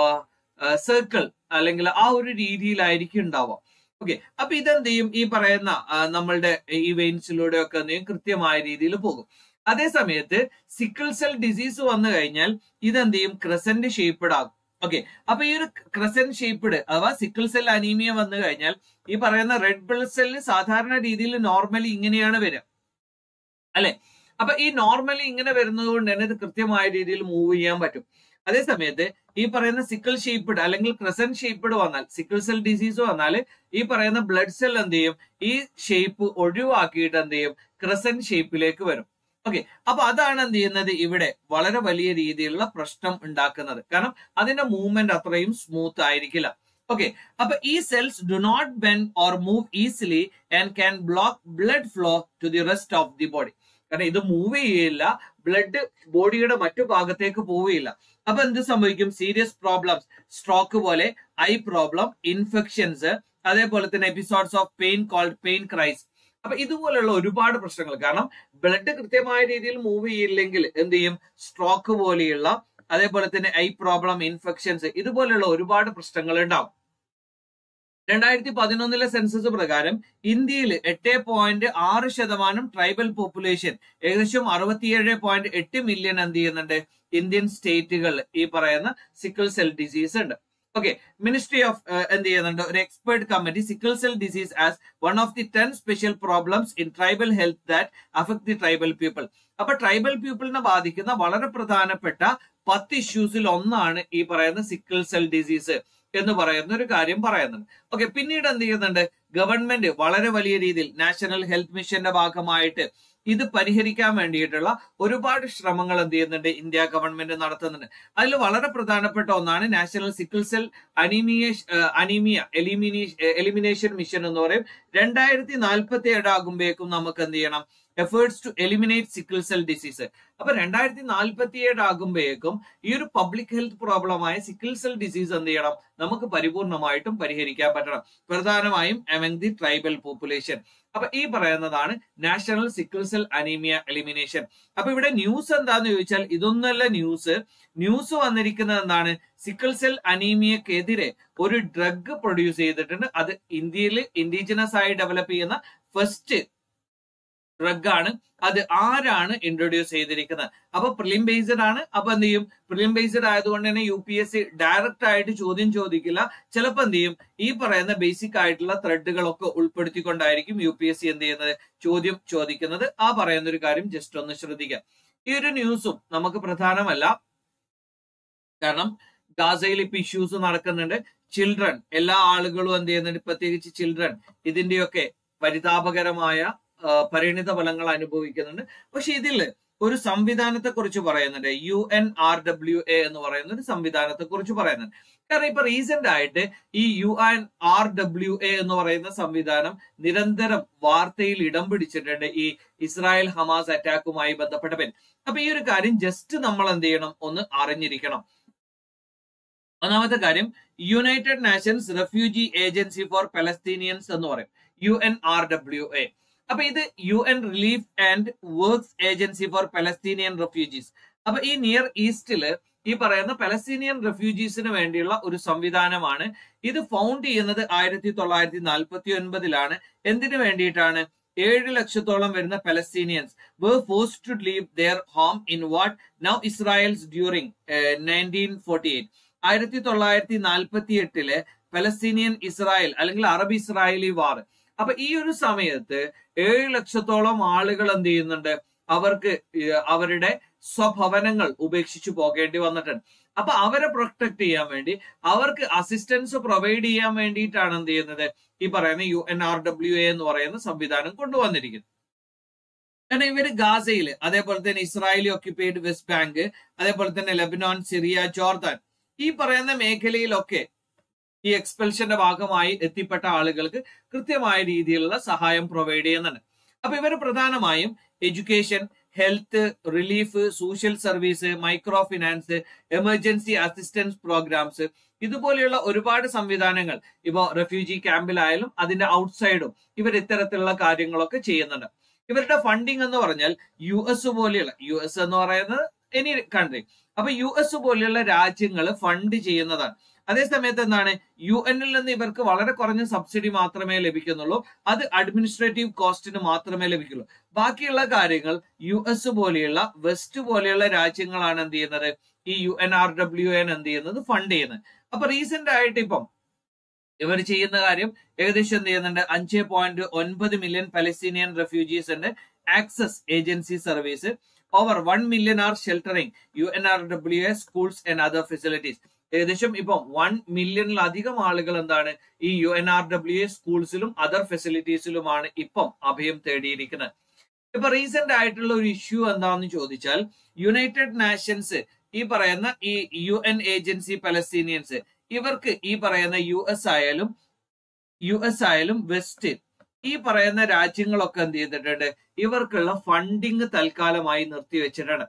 സർക്കിൾ അല്ലെങ്കിൽ ആ ഒരു രീതിയിലായിരിക്കും ഉണ്ടാവുക ഓക്കെ അപ്പൊ ഇതെന്ത് ചെയ്യും ഈ പറയുന്ന നമ്മളുടെ ഈ വെയിൻസിലൂടെ ഒക്കെ എന്ത് ചെയ്യും കൃത്യമായ രീതിയിൽ പോകും അതേ സമയത്ത് സിക്കിൾ സെൽ ഡിസീസ് വന്നു കഴിഞ്ഞാൽ ഇതെന്ത് ചെയ്യും ക്രസന്റ് ഷേപ്ഡ് ആകും ഓക്കെ അപ്പൊ ഈ ഒരു ക്രസന്റ് ഷേപ്ഡ് അഥവാ സിക്കിൾ സെൽ അനീമിയ വന്നു കഴിഞ്ഞാൽ ഈ പറയുന്ന റെഡ് ബ്ലഡ് സെല്ല് സാധാരണ രീതിയിൽ നോർമലി ഇങ്ങനെയാണ് വരിക അല്ലെ അപ്പൊ ഈ നോർമലി ഇങ്ങനെ വരുന്നത് കൊണ്ട് തന്നെ ഇത് കൃത്യമായ രീതിയിൽ മൂവ് ചെയ്യാൻ പറ്റും അതേ സമയത്ത് ഈ പറയുന്ന സിക്കിൾ ഷേപ്ഡ് അല്ലെങ്കിൽ ക്രസന്റ് ഷേപ്ഡ് വന്നാൽ സിക്കിൾ സെൽ ഡിസീസ് വന്നാൽ ഈ പറയുന്ന ബ്ലഡ് സെൽ എന്ത് ചെയ്യും ഈ ഷേപ്പ് ഒഴിവാക്കിയിട്ട് എന്ത് ചെയ്യും ക്രസന്റ് ഷേപ്പിലേക്ക് വരും ഓക്കെ അപ്പൊ അതാണ് എന്ത് ചെയ്യുന്നത് ഇവിടെ വളരെ വലിയ രീതിയിലുള്ള പ്രശ്നം ഉണ്ടാക്കുന്നത് കാരണം അതിന്റെ മൂവ്മെന്റ് അത്രയും സ്മൂത്ത് ആയിരിക്കില്ല ഓക്കെ അപ്പൊ ഈ cells do not bend or move easily and can block blood flow to the rest of the body കാരണം ഇത് മൂവ് ചെയ്യില്ല ബ്ലഡ് ബോഡിയുടെ മറ്റു ഭാഗത്തേക്ക് പോവുകയില്ല അപ്പൊ എന്ത് സംഭവിക്കും സീരിയസ് പ്രോബ്ലംസ് സ്ട്രോക്ക് പോലെ ഐ പ്രോബ്ലം ഇൻഫെക്ഷൻസ് അതേപോലെ തന്നെ episodes of pain called pain crises അപ്പൊ ഇതുപോലുള്ള ഒരുപാട് പ്രശ്നങ്ങൾ കാരണം ബ്ലഡ് കൃത്യമായ രീതിയിൽ മൂവ് ചെയ്യില്ലെങ്കിൽ എന്ത് ചെയ്യും സ്ട്രോക്ക് പോലെയുള്ള അതേപോലെ തന്നെ ഐ പ്രോബ്ലം ഇൻഫെക്ഷൻസ് ഇതുപോലെയുള്ള ഒരുപാട് പ്രശ്നങ്ങൾ ഉണ്ടാവും രണ്ടായിരത്തി പതിനൊന്നിലെ സെൻസസ് പ്രകാരം ഇന്ത്യയിൽ എട്ട് പോയിന്റ് ആറ് ശതമാനം ട്രൈബൽ പോപ്പുലേഷൻ ഏകദേശം അറുപത്തിയേഴ് പോയിന്റ് എട്ട് മില്യൺ എന്ത് ചെയ്യുന്നുണ്ട് ഇന്ത്യൻ സ്റ്റേറ്റുകൾ ഈ പറയുന്ന സിക്കിൾ സെൽ ഡിസീസ് ഉണ്ട് ഓക്കെ മിനിസ്ട്രി ഓഫ് എന്ത് ചെയ്യുന്നുണ്ട് ഒരു expert committee sickle cell disease as one of the ten special problems in tribal health that affect the tribal people അപ്പൊ ട്രൈബൽ പീപ്പിളിനെ ബാധിക്കുന്ന വളരെ പ്രധാനപ്പെട്ട പത്ത് ഇഷ്യൂസിൽ ഒന്നാണ് ഈ പറയുന്ന സിക്കിൾ സെൽ ഡിസീസ് എന്ന് പറയുന്ന ഒരു കാര്യം പറയുന്നുണ്ട് ഓക്കെ പിന്നീട് എന്ത് ചെയ്യുന്നുണ്ട് ഗവൺമെന്റ് വളരെ വലിയ രീതിയിൽ നാഷണൽ ഹെൽത്ത് മിഷന്റെ ഭാഗമായിട്ട് ഇത് പരിഹരിക്കാൻ വേണ്ടിയിട്ടുള്ള ഒരുപാട് ശ്രമങ്ങൾ എന്ത് ചെയ്യുന്നുണ്ട് ഇന്ത്യ ഗവൺമെന്റ് നടത്തുന്നുണ്ട് അതിൽ വളരെ പ്രധാനപ്പെട്ട ഒന്നാണ് national sickle cell anaemia anaemia elimination elimination mission എന്ന് പറയും രണ്ടായിരത്തി നാൽപ്പത്തി ഏഴ് ആകുമ്പോഴേക്കും നമുക്ക് എന്ത് ചെയ്യണം efforts to eliminate sickle cell disease അപ്പൊ രണ്ടായിരത്തി നാൽപ്പത്തി ഏഴ് ആകുമ്പോഴേക്കും ഈ ഒരു പബ്ലിക് ഹെൽത്ത് പ്രോബ്ലമായ സിക്കിൾ സെൽ ഡിസീസ് എന്ത് ചെയ്യണം നമുക്ക് പരിപൂർണമായിട്ടും പരിഹരിക്കാൻ പറ്റണം പ്രധാനമായും അമംഗ് ദി ട്രൈബൽ പോപ്പുലേഷൻ അപ്പൊ ഈ പറയുന്നതാണ് national sickle cell anaemia elimination അപ്പൊ ഇവിടെ ന്യൂസ് എന്താന്ന് ചോദിച്ചാൽ ഇതൊന്നല്ല ന്യൂസ് ന്യൂസ് വന്നിരിക്കുന്നത് എന്താണ് സിക്കിൾ സെൽ അനീമിയക്കെതിരെ ഒരു ഡ്രഗ് പ്രൊഡ്യൂസ് ചെയ്തിട്ടുണ്ട് അത് ഇന്ത്യയിൽ ഇൻഡിജിനസ് ആയി ഡെവലപ്പ് ചെയ്യുന്ന ഫസ്റ്റ് ഡ്രഗ് ആണ് അത് ആരാണ് ഇൻട്രൊഡ്യൂസ് ചെയ്തിരിക്കുന്നത് അപ്പൊ പ്രിലിം ബേസ്ഡ് ആണ് അപ്പൊ എന്ത് ചെയ്യും പ്രിലിം ബേസ്ഡ് ആയതുകൊണ്ട് തന്നെ U P S C direct ആയിട്ട് ചോദ്യം ചോദിക്കില്ല ചിലപ്പോൾ എന്ത് ചെയ്യും ഈ പറയുന്ന ബേസിക് ആയിട്ടുള്ള ത്രെഡുകളൊക്കെ ഉൾപ്പെടുത്തിക്കൊണ്ടായിരിക്കും യു പി എസ് സി എന്ത് ചെയ്യുന്നത് ചോദ്യം ചോദിക്കുന്നത് ആ പറയുന്ന ഒരു കാര്യം ജസ്റ്റ് ഒന്ന് ശ്രദ്ധിക്കാം ഈ ഒരു ന്യൂസും നമുക്ക് പ്രധാനമല്ല കാരണം ഗാസയിൽ ഇപ്പൊ ഇഷ്യൂസ് നടക്കുന്നുണ്ട് ചിൽഡ്രൻ എല്ലാ ആളുകളും എന്ത് ചെയ്യുന്നുണ്ട് പ്രത്യേകിച്ച് ചിൽഡ്രൻ ഇതിന്റെയൊക്കെ പരിതാപകരമായ പരിണിത ഫലങ്ങൾ അനുഭവിക്കുന്നുണ്ട് പക്ഷെ ഇതിൽ ഒരു സംവിധാനത്തെ കുറിച്ച് പറയുന്നുണ്ട് U N R W A എന്ന് പറയുന്ന ഒരു സംവിധാനത്തെ കുറിച്ച് പറയുന്നുണ്ട് കാരണം ഇപ്പൊ റീസെന്റ് ആയിട്ട് ഈ U N R W A എന്ന് പറയുന്ന സംവിധാനം നിരന്തരം വാർത്തയിൽ ഇടം പിടിച്ചിട്ടുണ്ട് ഈ ഇസ്രായേൽ ഹമാസ് അറ്റാക്കുമായി ബന്ധപ്പെട്ട പേര് അപ്പൊ ഈ ഒരു കാര്യം ജസ്റ്റ് നമ്മൾ എന്ത് ചെയ്യണം ഒന്ന് അറിഞ്ഞിരിക്കണം ഒന്നാമത്തെ കാര്യം United Nations refugee agency for Palestinians എന്ന് പറയും U N R W A അപ്പൊ ഇത് U N relief and works agency for Palestinian refugees അപ്പൊ ഈ നിയർ ഈസ്റ്റില് ഈ പറയുന്ന പലസ്തീനിയൻ റെഫ്യൂജീസിന് വേണ്ടിയുള്ള ഒരു സംവിധാനമാണ് ഇത് ഫൗണ്ട് ചെയ്യുന്നത് ആയിരത്തി തൊള്ളായിരത്തി നാൽപ്പത്തി ഒൻപതിലാണ് എന്തിനു വേണ്ടിയിട്ടാണ് ഏഴ് ലക്ഷത്തോളം വരുന്ന Palestinians were forced to leave their home in what now Israel's during nineteen forty eight ആയിരത്തി തൊള്ളായിരത്തി നാൽപ്പത്തി എട്ടിലെ പലസ്തീനിയൻ ഇസ്രായേൽ അല്ലെങ്കിൽ അറബ് ഇസ്രായേലി വാർ അപ്പൊ ഈ ഒരു സമയത്ത് ഏഴ് ലക്ഷത്തോളം ആളുകൾ എന്ത് ചെയ്യുന്നുണ്ട് അവർക്ക് അവരുടെ സ്വഭവനങ്ങൾ ഉപേക്ഷിച്ചു പോകേണ്ടി വന്നിട്ടുണ്ട് അപ്പൊ അവരെ പ്രൊട്ടക്ട് ചെയ്യാൻ വേണ്ടി അവർക്ക് അസിസ്റ്റൻസ് പ്രൊവൈഡ് ചെയ്യാൻ വേണ്ടിയിട്ടാണ് എന്ത് ചെയ്യുന്നത് ഈ പറയുന്ന U N R W A എന്ന് പറയുന്ന സംവിധാനം കൊണ്ടുവന്നിരിക്കുന്നത് കാരണം ഇവര് ഗാസയിൽ അതേപോലെ തന്നെ ഇസ്രായേലി ഓക്യുപ്പൈഡ് വെസ്റ്റ് ബാങ്ക് അതേപോലെ തന്നെ ലെബനോൺ സിറിയ ജോർദാൻ ഈ പറയുന്ന മേഖലയിലൊക്കെ ഈ എക്സ്പെൽഷന്റെ ഭാഗമായി എത്തിപ്പെട്ട ആളുകൾക്ക് കൃത്യമായ രീതിയിലുള്ള സഹായം പ്രൊവൈഡ് ചെയ്യുന്നുണ്ട് അപ്പൊ ഇവർ പ്രധാനമായും education health relief social service micro finance emergency assistance programmes ഇതുപോലെയുള്ള ഒരുപാട് സംവിധാനങ്ങൾ ഇപ്പോ റെഫ്യൂജി ക്യാമ്പിലായാലും അതിന്റെ ഔട്ട്സൈഡും ഇവർ ഇത്തരത്തിലുള്ള കാര്യങ്ങളൊക്കെ ചെയ്യുന്നുണ്ട് ഇവരുടെ ഫണ്ടിങ് എന്ന് പറഞ്ഞാൽ യു എസ് പോലെയുള്ള യു എസ് എന്ന് പറയുന്നത് എനി കൺട്രി അപ്പൊ യു എസ് പോലെയുള്ള രാജ്യങ്ങൾ ഫണ്ട് ചെയ്യുന്നതാണ് അതേസമയത്ത് എന്താണ് യു എന്നിൽ നിന്ന് ഇവർക്ക് വളരെ കുറഞ്ഞ സബ്സിഡി മാത്രമേ ലഭിക്കുന്നുള്ളൂ അത് അഡ്മിനിസ്ട്രേറ്റീവ് കോസ്റ്റിന് മാത്രമേ ലഭിക്കുള്ളൂ ബാക്കിയുള്ള കാര്യങ്ങൾ യു എസ് പോലെയുള്ള വെസ്റ്റ് പോലെയുള്ള രാജ്യങ്ങളാണ് എന്ത് ചെയ്യുന്നത് ഈ U N R W N എന്ത് ചെയ്യുന്നത് ഫണ്ട് ചെയ്യുന്നത് അപ്പൊ റീസെന്റ് ആയിട്ട് ഇപ്പം ഇവർ ചെയ്യുന്ന കാര്യം ഏകദേശം എന്ത് ചെയ്യുന്നുണ്ട് അഞ്ച് പോയിന്റ് ഒൻപത് മില്യൺ പലസ്തീനിയൻ റെഫ്യൂജീസ് ഉണ്ട് access agency service over one million are sheltering U N R W A schools and other facilities ഏകദേശം ഇപ്പം വൺ മില്യണിലധികം ആളുകൾ എന്താണ് ഈ U N R W A സ്കൂൾസിലും അതർ ഫെസിലിറ്റീസിലുമാണ് ഇപ്പം അഭയം തേടിയിരിക്കുന്നത് ഇപ്പൊ റീസെന്റ് ആയിട്ടുള്ള ഒരു ഇഷ്യൂ എന്താണെന്ന് ചോദിച്ചാൽ യുണൈറ്റഡ് നാഷൻസ് ഈ പറയുന്ന ഈ യു എൻ ഏജൻസി പലസ്തീനിയൻസ് ഇവർക്ക് ഈ പറയുന്ന യു എസ് ആയാലും യു എസ് ആയാലും വെസ്റ്റ് ഈ പറയുന്ന രാജ്യങ്ങളൊക്കെ എന്ത് ചെയ്തിട്ടുണ്ട് ഇവർക്കുള്ള ഫണ്ടിങ് തൽക്കാലമായി നിർത്തിവെച്ചിട്ടുണ്ട്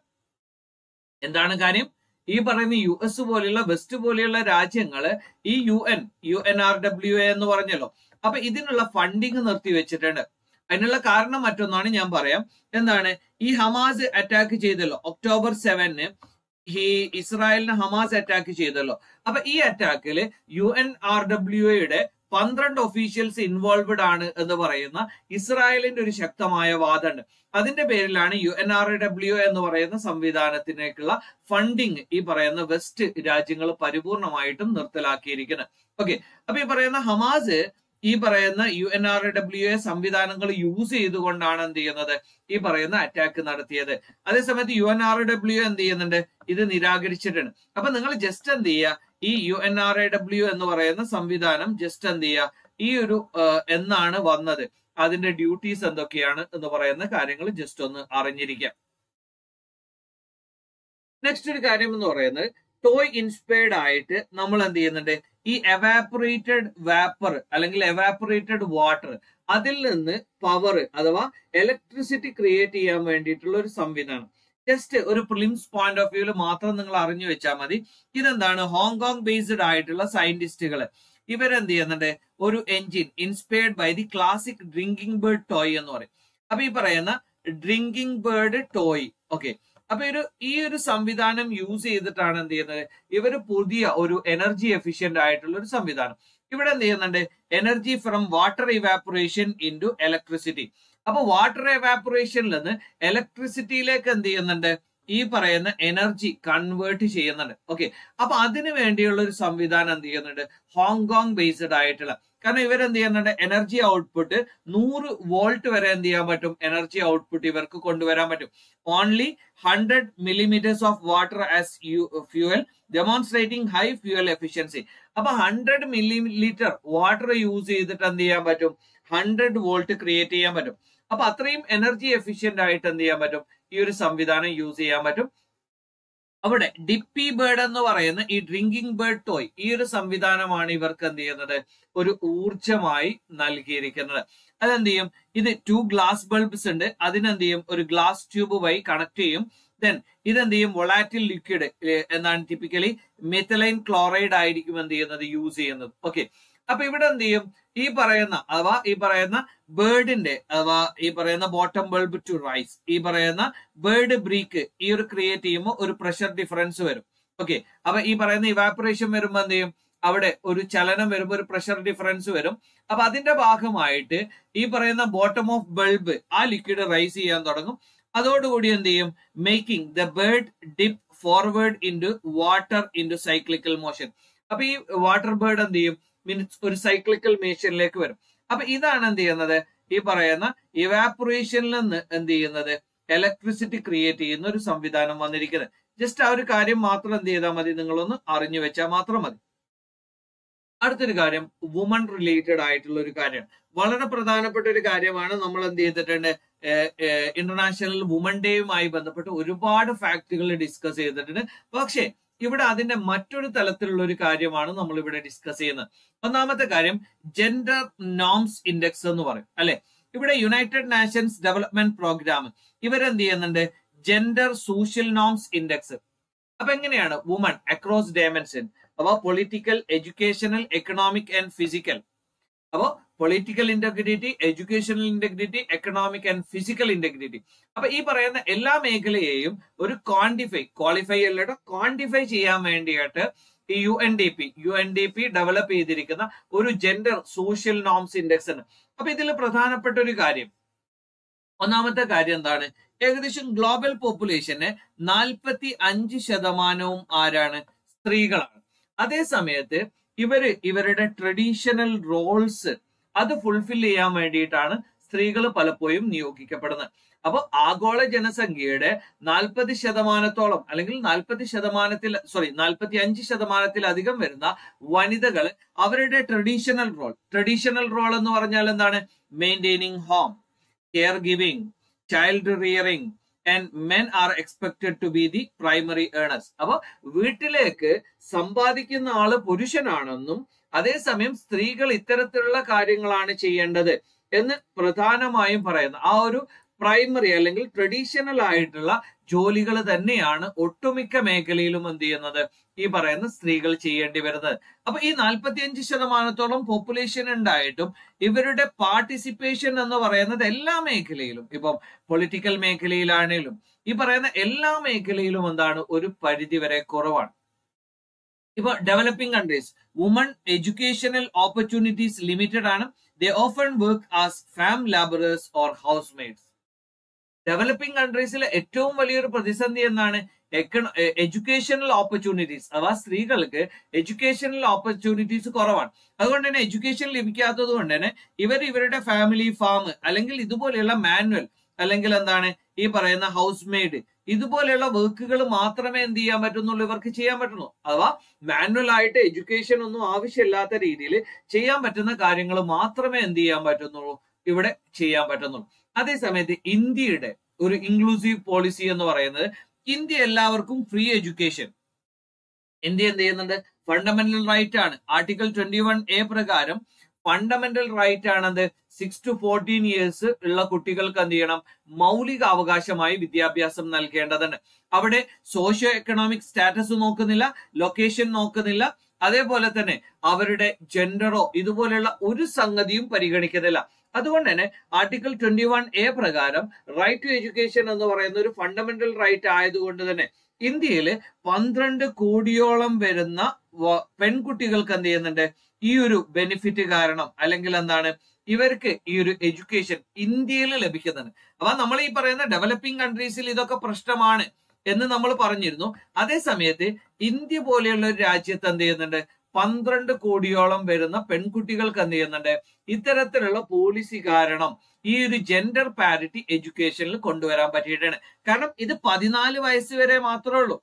എന്താണ് കാര്യം ഈ പറയുന്ന യു എസ് പോലെയുള്ള വെസ്റ്റ് പോലെയുള്ള രാജ്യങ്ങള് ഈ U N U N R W A എന്ന് പറഞ്ഞല്ലോ അപ്പൊ ഇതിനുള്ള ഫണ്ടിങ് നിർത്തിവെച്ചിട്ടുണ്ട് അതിനുള്ള കാരണം മറ്റൊന്നാണ് ഞാൻ പറയാം എന്താണ് ഈ ഹമാസ് അറ്റാക്ക് ചെയ്തല്ലോ ഒക്ടോബർ സെവന് ഈ ഇസ്രായേലിനെ ഹമാസ് അറ്റാക്ക് ചെയ്തല്ലോ അപ്പൊ ഈ അറ്റാക്കിൽ യു എൻ ആർ ഡബ്ല്യു എയുടെ പന്ത്രണ്ട് ഒഫീഷ്യൽസ് ഇൻവോൾവഡ് ആണ് എന്ന് പറയുന്ന ഇസ്രായേലിന്റെ ഒരു ശക്തമായ വാദമുണ്ട് അതിന്റെ പേരിലാണ് യു എൻ ആർ ഡബ്ല്യു എന്ന് പറയുന്ന സംവിധാനത്തിനേക്കുള്ള ഫണ്ടിങ് ഈ പറയുന്ന വെസ്റ്റ് രാജ്യങ്ങൾ പരിപൂർണമായിട്ടും നിർത്തലാക്കിയിരിക്കുന്നത് ഓക്കെ അപ്പൊ ഈ പറയുന്ന ഹമാസ് ഈ പറയുന്ന U N R W A സംവിധാനങ്ങൾ യൂസ് ചെയ്തുകൊണ്ടാണ് എന്ത് ചെയ്യുന്നത് ഈ പറയുന്ന അറ്റാക്ക് നടത്തിയത് അതേസമയത്ത് യു എൻ ആർ ഡബ്ല്യു എന്ത് ചെയ്യുന്നുണ്ട് ഇത് നിരാകരിച്ചിട്ടുണ്ട് അപ്പൊ നിങ്ങൾ ജസ്റ്റ് എന്ത് ചെയ്യുക ഈ U N R A W എന്ന് പറയുന്ന സംവിധാനം ജസ്റ്റ് എന്ത് ചെയ്യുക ഈ ഒരു എന്നാണ് വന്നത് അതിന്റെ ഡ്യൂട്ടീസ് എന്തൊക്കെയാണ് എന്ന് പറയുന്ന കാര്യങ്ങൾ ജസ്റ്റ് ഒന്ന് അറിഞ്ഞിരിക്കാം നെക്സ്റ്റ് ഒരു കാര്യം എന്ന് പറയുന്നത് ടോയ് ഇൻസ്പയർഡ് ആയിട്ട് നമ്മൾ എന്ത് ചെയ്യുന്നുണ്ട് ഈ എവാപ്പറേറ്റഡ് വാപ്പർ അല്ലെങ്കിൽ എവാപ്പറേറ്റഡ് വാട്ടർ അതിൽ നിന്ന് പവർ അഥവാ ഇലക്ട്രിസിറ്റി ക്രിയേറ്റ് ചെയ്യാൻ വേണ്ടിയിട്ടുള്ള ഒരു സംവിധാനം ജസ്റ്റ് ഒരു പ്രിലിംസ് പോയിന്റ് ഓഫ് വ്യൂവിൽ മാത്രം നിങ്ങൾ അറിഞ്ഞു വെച്ചാൽ മതി ഇതെന്താണ് ഹോങ്കോങ് ബേസ്ഡ് ആയിട്ടുള്ള സയന്റിസ്റ്റുകൾ ഇവരെന്ത് ചെയ്യുന്നുണ്ട് ഒരു engine inspired by the classic drinking bird toy എന്ന് പറയും അപ്പൊ ഈ പറയുന്ന ഡ്രിങ്കിങ് ബേർഡ് ടോയ് ഓക്കെ അപ്പൊ ഒരു ഈ ഒരു സംവിധാനം യൂസ് ചെയ്തിട്ടാണ് എന്ത് ചെയ്യുന്നത് ഇവര് പുതിയ ഒരു എനർജി എഫിഷ്യന്റ് ആയിട്ടുള്ള ഒരു സംവിധാനം ഇവിടെ എന്ത് ചെയ്യുന്നുണ്ട് energy from water evaporation into electricity അപ്പൊ വാട്ടർ എവാപറേഷനിൽ നിന്ന് ഇലക്ട്രിസിറ്റിയിലേക്ക് എന്ത് ചെയ്യുന്നുണ്ട് ഈ പറയുന്ന എനർജി കൺവേർട്ട് ചെയ്യുന്നുണ്ട് ഓക്കെ അപ്പൊ അതിനു വേണ്ടിയുള്ള ഒരു സംവിധാനം എന്ത് ചെയ്യുന്നുണ്ട് ഹോങ്കോങ് ബേസ്ഡ് ആയിട്ടുള്ള കാരണം ഇവരെന്ത് ചെയ്യുന്നുണ്ട് എനർജി ഔട്ട്പുട്ട് നൂറ് വോൾട്ട് വരെ എന്ത് ചെയ്യാൻ പറ്റും എനർജി ഔട്ട്പുട്ട് ഇവർക്ക് കൊണ്ടുവരാൻ പറ്റും only hundred millimetres of water as fuel demonstrating high fuel efficiency അപ്പൊ hundred millilitre water use ചെയ്തിട്ട് എന്ത് ചെയ്യാൻ പറ്റും ഹൺഡ്രഡ് വോൾട്ട് ക്രിയേറ്റ് ചെയ്യാൻ പറ്റും അപ്പൊ അത്രയും എനർജി എഫിഷ്യന്റ് ആയിട്ട് എന്ത് ചെയ്യാൻ പറ്റും ഈ ഒരു സംവിധാനം യൂസ് ചെയ്യാൻ പറ്റും അവിടെ ഡിപ്പി ബേർഡ് എന്ന് പറയുന്ന ഈ ഡ്രിങ്കിങ് ബേർഡ് ടോയ് ഈ ഒരു സംവിധാനമാണ് ഇവർക്ക് എന്ത് ചെയ്യുന്നത് ഒരു ഊർജമായി നൽകിയിരിക്കുന്നത് അതെന്ത് ചെയ്യും ഇത് ടു ഗ്ലാസ് ബൾബ്സ് ഉണ്ട് അതിനെന്ത് ചെയ്യും ഒരു ഗ്ലാസ് ട്യൂബ് വഴി കണക്ട് ചെയ്യും ദെൻ ഇതെന്ത് ചെയ്യും വൊളാറ്റിൽ ലിക്വിഡ് എന്നാണ് ടിപ്പിക്കലി മെത്തലൈൻ ക്ലോറൈഡ് ആയിരിക്കും എന്ത് ചെയ്യുന്നത് യൂസ് ചെയ്യുന്നത് ഓക്കെ അപ്പൊ ഇവിടെ എന്ത് ചെയ്യും ഈ പറയുന്ന അഥവാ ഈ പറയുന്ന ബേർഡിന്റെ അഥവാ ഈ പറയുന്ന ബോട്ടം ബൾബ് ടു റൈസ് ഈ പറയുന്ന ബേർഡ് ബ്രീക്ക് ഈ ഒരു ക്രിയേറ്റ് ചെയ്യുമ്പോൾ ഒരു പ്രഷർ ഡിഫറൻസ് വരും ഓക്കെ അപ്പൊ ഈ പറയുന്ന ഇവാപറേഷൻ വരുമ്പോൾ എന്ത് ചെയ്യും അവിടെ ഒരു ചലനം വരുമ്പോൾ ഒരു പ്രഷർ ഡിഫറൻസ് വരും അപ്പൊ അതിന്റെ ഭാഗമായിട്ട് ഈ പറയുന്ന ബോട്ടം ഓഫ് ബൾബ് ആ ലിക്വിഡ് റൈസ് ചെയ്യാൻ തുടങ്ങും അതോടുകൂടി എന്ത് ചെയ്യും making the bird dip forward into water into cyclical motion അപ്പൊ ഈ വാട്ടർ ബേർഡ് എന്ത് ചെയ്യും മീൻസ് ഒരു സൈക്ലിക്കൽ മേഷനിലേക്ക് വരും അപ്പൊ ഇതാണ് എന്ത് ചെയ്യുന്നത് ഈ പറയുന്ന ഇവാപറേഷനിൽ നിന്ന് എന്ത് ചെയ്യുന്നത് ഇലക്ട്രിസിറ്റി ക്രിയേറ്റ് ചെയ്യുന്ന ഒരു സംവിധാനം വന്നിരിക്കുന്നത് ജസ്റ്റ് ആ ഒരു കാര്യം മാത്രം എന്ത് ചെയ്താൽ മതി നിങ്ങളൊന്ന് അറിഞ്ഞു വെച്ചാൽ മാത്രം മതി അടുത്തൊരു കാര്യം വുമൺ റിലേറ്റഡ് ആയിട്ടുള്ള ഒരു കാര്യമാണ് വളരെ പ്രധാനപ്പെട്ട ഒരു കാര്യമാണ് നമ്മൾ എന്ത് ചെയ്തിട്ടുണ്ട് ഇന്റർനാഷണൽ വുമൺ ഡേയുമായി ബന്ധപ്പെട്ട് ഒരുപാട് ഫാക്ടുകൾ ഡിസ്കസ് ചെയ്തിട്ടുണ്ട് പക്ഷേ ഇവിടെ അതിന്റെ മറ്റൊരു തലത്തിലുള്ള ഒരു കാര്യമാണ് നമ്മൾ ഇവിടെ ഡിസ്കസ് ചെയ്യുന്നത് ഒന്നാമത്തെ കാര്യം ജെൻഡർ നോംസ് ഇൻഡെക്സ് എന്ന് പറയും അല്ലെ ഇവിടെ യുണൈറ്റഡ് നാഷൻസ് ഡെവലപ്മെന്റ് പ്രോഗ്രാം ഇവരെന്ത് ചെയ്യുന്നുണ്ട് ജെൻഡർ സോഷ്യൽ നോംസ് ഇൻഡെക്സ് അപ്പൊ എങ്ങനെയാണ് വുമൺ അക്രോസ് ഡയമെൻഷൻ അപ്പൊ political educational economic and physical അപ്പോ political integrity educational integrity economic and physical integrity അപ്പൊ ഈ പറയുന്ന എല്ലാ മേഖലയെയും ഒരു ക്വാണ്ടിഫൈ ക്വാളിഫൈ അല്ലട്ടോ ക്വാണ്ടിഫൈ ചെയ്യാൻ വേണ്ടിയിട്ട് ഈ U N D P U N D P develop ചെയ്തിരിക്കുന്ന ഒരു ജെൻഡർ സോഷ്യൽ നോംസ് ഇൻഡെക്സ് ആണ് അപ്പൊ ഇതിൽ പ്രധാനപ്പെട്ട ഒരു കാര്യം ഒന്നാമത്തെ കാര്യം എന്താണ് ഏകദേശം ഗ്ലോബൽ പോപ്പുലേഷന് നാൽപ്പത്തി അഞ്ച് ശതമാനവും ആരാണ് സ്ത്രീകളാണ് അതേ സമയത്ത് ഇവര് ഇവരുടെ ട്രഡീഷണൽ റോൾസ് അത് ഫുൾഫിൽ ചെയ്യാൻ വേണ്ടിയിട്ടാണ് സ്ത്രീകൾ പലപ്പോഴും നിയോഗിക്കപ്പെടുന്നത് അപ്പൊ ആഗോള ജനസംഖ്യയുടെ നാൽപ്പത് ശതമാനത്തോളം അല്ലെങ്കിൽ നാൽപ്പത് ശതമാനത്തിൽ സോറി നാൽപ്പത്തി അഞ്ച് ശതമാനത്തിലധികം വരുന്ന വനിതകൾ അവരുടെ ട്രഡീഷണൽ റോൾ ട്രഡീഷണൽ റോൾ എന്ന് പറഞ്ഞാൽ എന്താണ് maintaining home care giving child rearing and men are expected to be the primary earners അപ്പൊ വീട്ടിലേക്ക് സമ്പാദിക്കുന്ന ആള് പുരുഷനാണെന്നും അതേസമയം സ്ത്രീകൾ ഇത്തരത്തിലുള്ള കാര്യങ്ങളാണ് ചെയ്യേണ്ടത് എന്ന് പ്രധാനമായും പറയുന്ന ആ ഒരു പ്രൈമറി അല്ലെങ്കിൽ ട്രഡീഷണൽ ആയിട്ടുള്ള ജോലികൾ തന്നെയാണ് ഒട്ടുമിക്ക മേഖലയിലും എന്ത് ചെയ്യുന്നത് ഈ പറയുന്ന സ്ത്രീകൾ ചെയ്യേണ്ടി വരുന്നത് അപ്പൊ ഈ നാൽപ്പത്തിയഞ്ച് ശതമാനത്തോളം പോപ്പുലേഷൻ ഉണ്ടായിട്ടും ഇവരുടെ പാർട്ടിസിപ്പേഷൻ എന്ന് പറയുന്നത് എല്ലാ മേഖലയിലും ഇപ്പം പൊളിറ്റിക്കൽ മേഖലയിലാണേലും ഈ പറയുന്ന എല്ലാ മേഖലയിലും എന്താണ് ഒരു പരിധി വരെ കുറവാണ് ഇപ്പൊ developing countries woman educational opportunities limited ആണ് they often work as farm labourers or house maids developing കൺട്രീസിലെ ഏറ്റവും വലിയൊരു പ്രതിസന്ധി എന്നാണ് എഡ്യൂക്കേഷണൽ ഓപ്പർച്യൂണിറ്റീസ് അഥവാ സ്ത്രീകൾക്ക് എഡ്യൂക്കേഷണൽ ഓപ്പർച്യൂണിറ്റീസ് കുറവാണ് അതുകൊണ്ട് തന്നെ എഡ്യൂക്കേഷൻ ലഭിക്കാത്തത് കൊണ്ട് തന്നെ ഇവർ ഇവരുടെ ഫാമിലി ഫാം അല്ലെങ്കിൽ ഇതുപോലെയുള്ള മാനുവൽ അല്ലെങ്കിൽ എന്താണ് ഈ പറയുന്ന ഹൗസ് മെയ്ഡ് ഇതുപോലെയുള്ള വർക്കുകൾ മാത്രമേ എന്ത് ചെയ്യാൻ പറ്റുന്നുള്ളൂ ഇവർക്ക് ചെയ്യാൻ പറ്റുന്നു അഥവാ മാനുവൽ ആയിട്ട് എഡ്യൂക്കേഷൻ ഒന്നും ആവശ്യമില്ലാത്ത രീതിയിൽ ചെയ്യാൻ പറ്റുന്ന കാര്യങ്ങൾ മാത്രമേ എന്ത് ചെയ്യാൻ പറ്റുന്നുള്ളൂ ഇവിടെ ചെയ്യാൻ പറ്റുന്നുള്ളൂ അതേ സമയത്ത് ഇന്ത്യയുടെ ഒരു ഇൻക്ലൂസീവ് പോളിസി എന്ന് പറയുന്നത് ഇന്ത്യ എല്ലാവർക്കും ഫ്രീ എഡ്യൂക്കേഷൻ ഇന്ത്യ എന്ത് ചെയ്യുന്നുണ്ട് ഫണ്ടമെന്റൽ റൈറ്റ് ആണ് ആർട്ടിക്കിൾ ട്വന്റി വൺ എ പ്രകാരം ഫണ്ടമെന്റൽ റൈറ്റ് ആണത് സിക്സ് ടു ഫോർട്ടീൻ ഇയേഴ്സ് ഉള്ള കുട്ടികൾക്ക് എന്ത് ചെയ്യണം മൗലിക അവകാശമായി വിദ്യാഭ്യാസം നൽകേണ്ടതുണ്ട് അവിടെ സോഷ്യോ എക്കണോമിക് സ്റ്റാറ്റസ് നോക്കുന്നില്ല ലൊക്കേഷൻ നോക്കുന്നില്ല അതേപോലെ തന്നെ അവരുടെ ജെൻഡറോ ഇതുപോലെയുള്ള ഒരു സംഗതിയും പരിഗണിക്കുന്നില്ല അതുകൊണ്ട് തന്നെ ആർട്ടിക്കിൾ ട്വന്റി വൺ എ പ്രകാരം റൈറ്റ് ടു എഡ്യൂക്കേഷൻ എന്ന് പറയുന്ന ഒരു ഫണ്ടമെന്റൽ റൈറ്റ് ആയതുകൊണ്ട് തന്നെ ഇന്ത്യയിൽ പന്ത്രണ്ട് കോടിയോളം വരുന്ന പെൺകുട്ടികൾക്ക് എന്ത് ചെയ്യുന്നുണ്ട് ഈ ഒരു ബെനിഫിറ്റ് കാരണം അല്ലെങ്കിൽ എന്താണ് ഇവർക്ക് ഈ ഒരു എഡ്യൂക്കേഷൻ ഇന്ത്യയിൽ ലഭിക്കുന്നുണ്ട് അപ്പൊ നമ്മൾ ഈ പറയുന്ന ഡെവലപ്പിംഗ് കൺട്രീസിൽ ഇതൊക്കെ പ്രശ്നമാണ് എന്ന് നമ്മൾ പറഞ്ഞിരുന്നു അതേ സമയത്ത് ഇന്ത്യ പോലെയുള്ള ഒരു രാജ്യത്ത് എന്ത് ചെയ്യുന്നുണ്ട് പന്ത്രണ്ട് കോടിയോളം വരുന്ന പെൺകുട്ടികൾക്ക് എന്ത് ചെയ്യുന്നുണ്ട് ഇത്തരത്തിലുള്ള പോളിസി കാരണം ഈ ഒരു ജെൻഡർ പാരിറ്റി എഡ്യൂക്കേഷനിൽ കൊണ്ടുവരാൻ പറ്റിയിട്ടാണ് കാരണം ഇത് പതിനാല് വയസ്സ് വരെ മാത്രമേ ഉള്ളൂ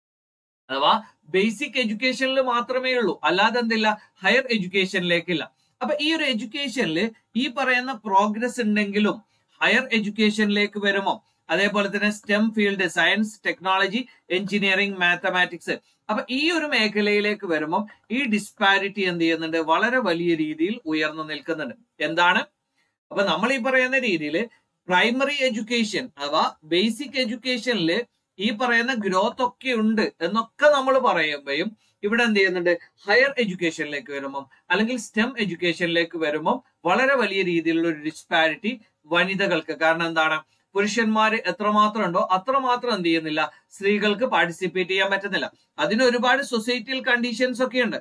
അഥവാ ബേസിക് എഡ്യൂക്കേഷനിൽ മാത്രമേ ഉള്ളൂ അല്ലാതെ എന്തില്ല ഹയർ എഡ്യൂക്കേഷനിലേക്കില്ല അപ്പൊ ഈ ഒരു എഡ്യൂക്കേഷനിൽ ഈ പറയുന്ന പ്രോഗ്രസ് ഉണ്ടെങ്കിലും ഹയർ എഡ്യൂക്കേഷനിലേക്ക് വരുമോ അതേപോലെ തന്നെ STEM field science technology engineering mathematics അപ്പൊ ഈ ഒരു മേഖലയിലേക്ക് വരുമ്പം ഈ ഡിസ്പാരിറ്റി എന്ത് ചെയ്യുന്നുണ്ട് വളരെ വലിയ രീതിയിൽ ഉയർന്നു നിൽക്കുന്നുണ്ട് എന്താണ് അപ്പൊ നമ്മൾ ഈ പറയുന്ന രീതിയിൽ പ്രൈമറി എഡ്യൂക്കേഷൻ അഥവാ ബേസിക് എഡ്യൂക്കേഷനിൽ ഈ പറയുന്ന ഗ്രോത്ത് ഒക്കെ ഉണ്ട് എന്നൊക്കെ നമ്മൾ പറയുമ്പോഴും ഇവിടെ എന്ത് ചെയ്യുന്നുണ്ട് ഹയർ എഡ്യൂക്കേഷനിലേക്ക് വരുമ്പം അല്ലെങ്കിൽ സ്റ്റെം എഡ്യൂക്കേഷനിലേക്ക് വരുമ്പം വളരെ വലിയ രീതിയിലുള്ള ഒരു ഡിസ്പാരിറ്റി വനിതകൾക്ക് കാരണം എന്താണ് പുരുഷന്മാർ എത്രമാത്രം ഉണ്ടോ അത്രമാത്രം എന്ത് ചെയ്യുന്നില്ല സ്ത്രീകൾക്ക് പാർട്ടിസിപ്പേറ്റ് ചെയ്യാൻ പറ്റുന്നില്ല അതിന് ഒരുപാട് സൊസൈറ്റിയൽ കണ്ടീഷൻസ് ഒക്കെ ഉണ്ട്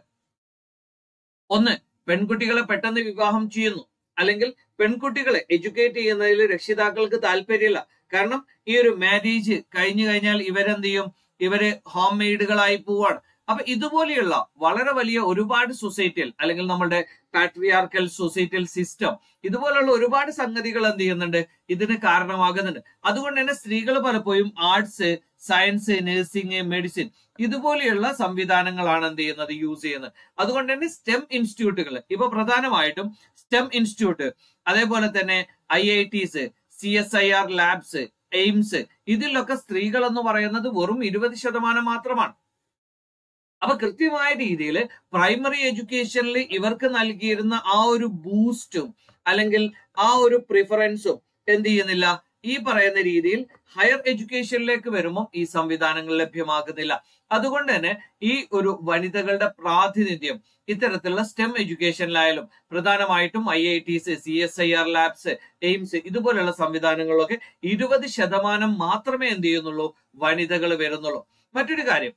ഒന്ന് പെൺകുട്ടികളെ പെട്ടെന്ന് വിവാഹം ചെയ്യുന്നു അല്ലെങ്കിൽ പെൺകുട്ടികളെ എഡ്യൂക്കേറ്റ് ചെയ്യുന്നതിൽ രക്ഷിതാക്കൾക്ക് താല്പര്യമില്ല കാരണം ഈ ഒരു മാരേജ് കഴിഞ്ഞു കഴിഞ്ഞാൽ ഇവരെന്ത് ചെയ്യും ഇവര് ഹോം മെയ്ഡുകളായി പോവാണ് അപ്പൊ ഇതുപോലെയുള്ള വളരെ വലിയ ഒരുപാട് സൊസൈറ്റിയിൽ അല്ലെങ്കിൽ നമ്മളുടെ പാട്രിയാർക്കൽ സൊസൈറ്റിയൽ സിസ്റ്റം ഇതുപോലുള്ള ഒരുപാട് സംഗതികൾ എന്ത് ചെയ്യുന്നുണ്ട് ഇതിന് കാരണമാകുന്നുണ്ട് അതുകൊണ്ട് തന്നെ സ്ത്രീകൾ പലപ്പോഴും ആർട്സ് സയൻസ് നഴ്സിംഗ് മെഡിസിൻ ഇതുപോലെയുള്ള സംവിധാനങ്ങളാണ് എന്ത് ചെയ്യുന്നത് യൂസ് ചെയ്യുന്നത് അതുകൊണ്ട് തന്നെ സ്റ്റെം ഇൻസ്റ്റിറ്റ്യൂട്ടുകൾ ഇപ്പൊ പ്രധാനമായിട്ടും സ്റ്റെം ഇൻസ്റ്റിറ്റ്യൂട്ട് അതേപോലെ തന്നെ I I Ts C S I R labs AIIMS ഇതിലൊക്കെ സ്ത്രീകൾ എന്ന് പറയുന്നത് വെറും ഇരുപത് ശതമാനം മാത്രമാണ് അപ്പൊ കൃത്യമായ രീതിയിൽ പ്രൈമറി എഡ്യൂക്കേഷനിൽ ഇവർക്ക് നൽകിയിരുന്ന ആ ഒരു ബൂസ്റ്റും അല്ലെങ്കിൽ ആ ഒരു പ്രിഫറൻസും എന്ത് ചെയ്യുന്നില്ല ഈ പറയുന്ന രീതിയിൽ ഹയർ എഡ്യൂക്കേഷനിലേക്ക് വരുമ്പോൾ ഈ സംവിധാനങ്ങൾ ലഭ്യമാകുന്നില്ല അതുകൊണ്ട് തന്നെ ഈ ഒരു വനിതകളുടെ പ്രാതിനിധ്യം ഇത്തരത്തിലുള്ള സ്റ്റെം എഡ്യൂക്കേഷനിലായാലും പ്രധാനമായിട്ടും I I Ts C S I R labs AIIMS ഇതുപോലുള്ള സംവിധാനങ്ങളിലൊക്കെ ഇരുപത് ശതമാനം മാത്രമേ എന്ത് ചെയ്യുന്നുള്ളൂ വനിതകൾ വരുന്നുള്ളൂ മറ്റൊരു കാര്യം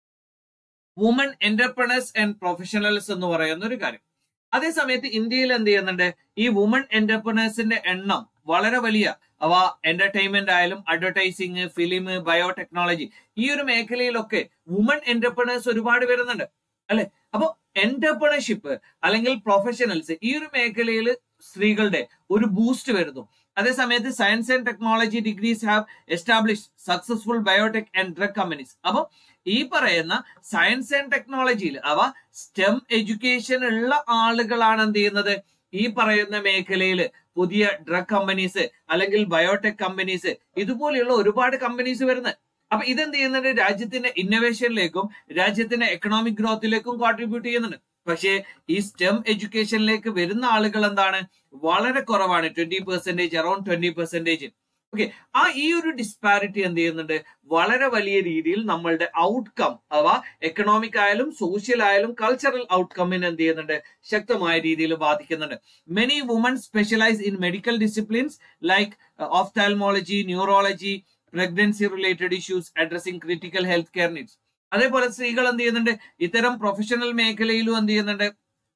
വുമൺ എന്റർപ്രണേഴ്സ് ആൻഡ് പ്രൊഫഷണൽസ് എന്ന് പറയുന്ന ഒരു കാര്യം അതേസമയത്ത് ഇന്ത്യയിൽ എന്ത് ചെയ്യുന്നുണ്ട് ഈ വുമൺ എന്റർപ്രണേഴ്സിന്റെ എണ്ണം വളരെ വലിയ അവ എന്റർടൈൻമെന്റ് ആയാലും അഡ്വർടൈസിങ് ഫിലിം ബയോടെക്നോളജി ഈ ഒരു മേഖലയിലൊക്കെ വുമൺ എന്റർപ്രണേഴ്സ് ഒരുപാട് വരുന്നുണ്ട് അല്ലെ അപ്പൊ എന്റർപ്രണർഷിപ്പ് അല്ലെങ്കിൽ പ്രൊഫഷണൽസ് ഈ ഒരു മേഖലയിൽ സ്ത്രീകളുടെ ഒരു ബൂസ്റ്റ് വരുന്നു അതേസമയത്ത് science and technology degrees have establish successful biotech and drug companies അപ്പൊ ഈ പറയുന്ന സയൻസ് ആൻഡ് ടെക്നോളജിയിൽ അവ സ്റ്റെം എഡ്യൂക്കേഷൻ ഉള്ള ആളുകളാണ് എന്ത് ചെയ്യുന്നത് ഈ പറയുന്ന മേഖലയിൽ പുതിയ ഡ്രഗ് കമ്പനീസ് അല്ലെങ്കിൽ ബയോടെക് കമ്പനീസ് ഇതുപോലെയുള്ള ഒരുപാട് കമ്പനീസ് വരുന്നത് അപ്പൊ ഇതെന്ത് ചെയ്യുന്നുണ്ട് രാജ്യത്തിന്റെ ഇന്നോവേഷനിലേക്കും രാജ്യത്തിന്റെ എക്കണോമിക് ഗ്രോത്തിലേക്കും കോൺട്രിബ്യൂട്ട് ചെയ്യുന്നുണ്ട് പക്ഷേ ഈ സ്റ്റെം എഡ്യൂക്കേഷനിലേക്ക് വരുന്ന ആളുകൾ എന്താണ് വളരെ കുറവാണ് twenty percentage around twenty percentage okay ആ ഈ ഒരു ഡിസ്പാരിറ്റി എന്ത് ചെയ്യുന്നുണ്ട് വളരെ വലിയ രീതിയിൽ നമ്മളുടെ ഔട്ട്കം അഥവാ എക്കണോമിക് ആയാലും സോഷ്യൽ ആയാലും കൾച്ചറൽ ഔട്ട്കമ്മിന് എന്ത് ചെയ്യുന്നുണ്ട് ശക്തമായ രീതിയിൽ ബാധിക്കുന്നുണ്ട് many woman specialise in medical disciplines like ophthalmology neurology pregnancy related issues addressing critical health care needs അതേപോലെ സ്ത്രീകൾ എന്ത് ചെയ്യുന്നുണ്ട് ഇത്തരം പ്രൊഫഷണൽ മേഖലയിലും എന്ത് ചെയ്യുന്നുണ്ട്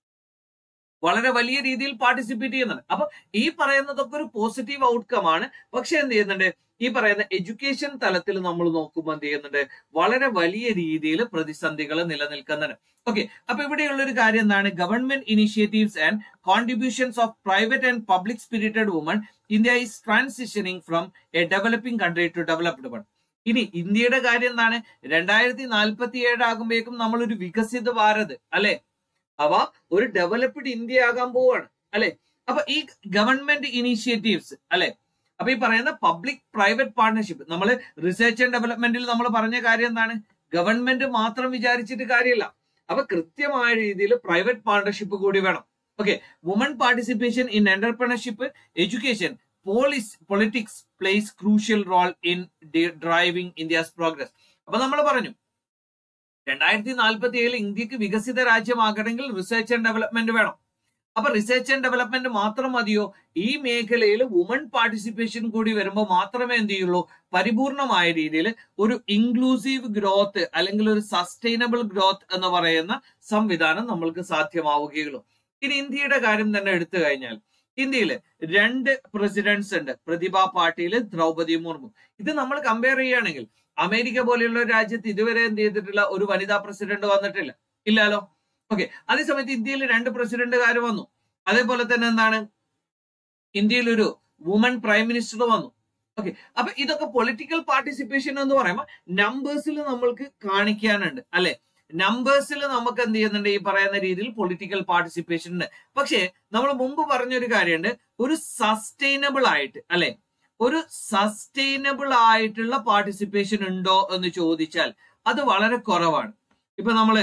വളരെ വലിയ രീതിയിൽ പാർട്ടിസിപ്പേറ്റ് ചെയ്യുന്നുണ്ട് അപ്പൊ ഈ പറയുന്നതൊക്കെ ഒരു പോസിറ്റീവ് ഔട്ട്കം ആണ് പക്ഷെ എന്ത് ചെയ്യുന്നുണ്ട് ഈ പറയുന്ന എഡ്യൂക്കേഷൻ തലത്തിൽ നമ്മൾ നോക്കുമ്പോൾ എന്ത് ചെയ്യുന്നുണ്ട് വളരെ വലിയ രീതിയിൽ പ്രതിസന്ധികൾ നിലനിൽക്കുന്നുണ്ട് ഓക്കെ അപ്പൊ ഇവിടെയുള്ള ഒരു കാര്യം എന്താണ് government initiatives and contributions of private and public spirited woman India is transitioning from a developing country to developed one ഇനി ഇന്ത്യയുടെ കാര്യം എന്താണ് രണ്ടായിരത്തി നാൽപ്പത്തി ഏഴ് ആകുമ്പോഴേക്കും നമ്മൾ ഒരു വികസിത ഭാരത് അല്ലെ അവ ഒരു ഡെവലപ്ഡ് ഇന്ത്യ ആകാൻ പോവാണ് അല്ലെ അപ്പൊ ഈ ഗവൺമെന്റ് ഇനീഷ്യേറ്റീവ്സ് അല്ലെ അപ്പൊ ഈ പറയുന്ന പബ്ലിക് പ്രൈവറ്റ് പാർട്ണർഷിപ്പ് നമ്മൾ റിസർച്ച് ആൻഡ് ഡെവലപ്മെന്റിൽ നമ്മൾ പറഞ്ഞ കാര്യം എന്താണ് ഗവൺമെന്റ് മാത്രം വിചാരിച്ചിട്ട് കാര്യമില്ല അപ്പൊ കൃത്യമായ രീതിയിൽ പ്രൈവറ്റ് പാർട്ണർഷിപ്പ് കൂടി വേണം okay woman participation in entrepreneurship education police politics plays crucial role in driving India's progress അപ്പൊ നമ്മൾ പറഞ്ഞു രണ്ടായിരത്തി നാൽപ്പത്തി ഏഴിൽ ഇന്ത്യക്ക് വികസിത രാജ്യമാകണമെങ്കിൽ റിസർച്ച് ആൻഡ് ഡെവലപ്മെന്റ് വേണം അപ്പൊ റിസർച്ച് ആൻഡ് ഡെവലപ്മെന്റ് മാത്രം മതിയോ ഈ മേഖലയിൽ വുമൺ പാർട്ടിസിപ്പേഷൻ കൂടി വരുമ്പോൾ മാത്രമേ എന്ത് ചെയ്യുള്ളൂ പരിപൂർണമായ രീതിയിൽ ഒരു ഇൻക്ലൂസീവ് ഗ്രോത്ത് അല്ലെങ്കിൽ ഒരു സസ്റ്റൈനബിൾ ഗ്രോത്ത് എന്ന് പറയുന്ന സംവിധാനം നമ്മൾക്ക് സാധ്യമാവുകയുള്ളൂ ഇനി ഇന്ത്യയുടെ കാര്യം തന്നെ എടുത്തു കഴിഞ്ഞാൽ ഇന്ത്യയിൽ രണ്ട് പ്രസിഡന്റ്സ് ഉണ്ട് പ്രതിഭ പാട്ടീൽ ദ്രൗപതി മുർമു ഇത് നമ്മൾ കമ്പയർ ചെയ്യുകയാണെങ്കിൽ അമേരിക്ക പോലെയുള്ള രാജ്യത്ത് ഇതുവരെ എന്ത് ചെയ്തിട്ടില്ല ഒരു വനിതാ പ്രസിഡന്റ് വന്നിട്ടില്ല ഇല്ലാലോ ഓക്കെ അതേസമയത്ത് ഇന്ത്യയിൽ രണ്ട് പ്രസിഡന്റുകാർ വന്നു അതേപോലെ തന്നെ എന്താണ് ഇന്ത്യയിൽ ഒരു വുമൺ പ്രൈം മിനിസ്റ്റർ വന്നു ഓക്കെ അപ്പൊ ഇതൊക്കെ പൊളിറ്റിക്കൽ പാർട്ടിസിപ്പേഷൻ എന്ന് പറയുമ്പോൾ നമ്പേഴ്സിൽ നമ്മൾക്ക് കാണിക്കാനുണ്ട് അല്ലെ നമ്പേഴ്സിൽ നമുക്ക് എന്ത് ചെയ്യുന്നുണ്ട് ഈ പറയുന്ന രീതിയിൽ പൊളിറ്റിക്കൽ പാർട്ടിസിപ്പേഷൻ ഉണ്ട് പക്ഷേ നമ്മൾ മുമ്പ് പറഞ്ഞൊരു കാര്യമുണ്ട് ഒരു സസ്റ്റൈനബിൾ ആയിട്ട് അല്ലെ ഒരു സസ്റ്റൈനബിൾ ആയിട്ടുള്ള പാർട്ടിസിപ്പേഷൻ ഉണ്ടോ എന്ന് ചോദിച്ചാൽ അത് വളരെ കുറവാണ് ഇപ്പൊ നമ്മള്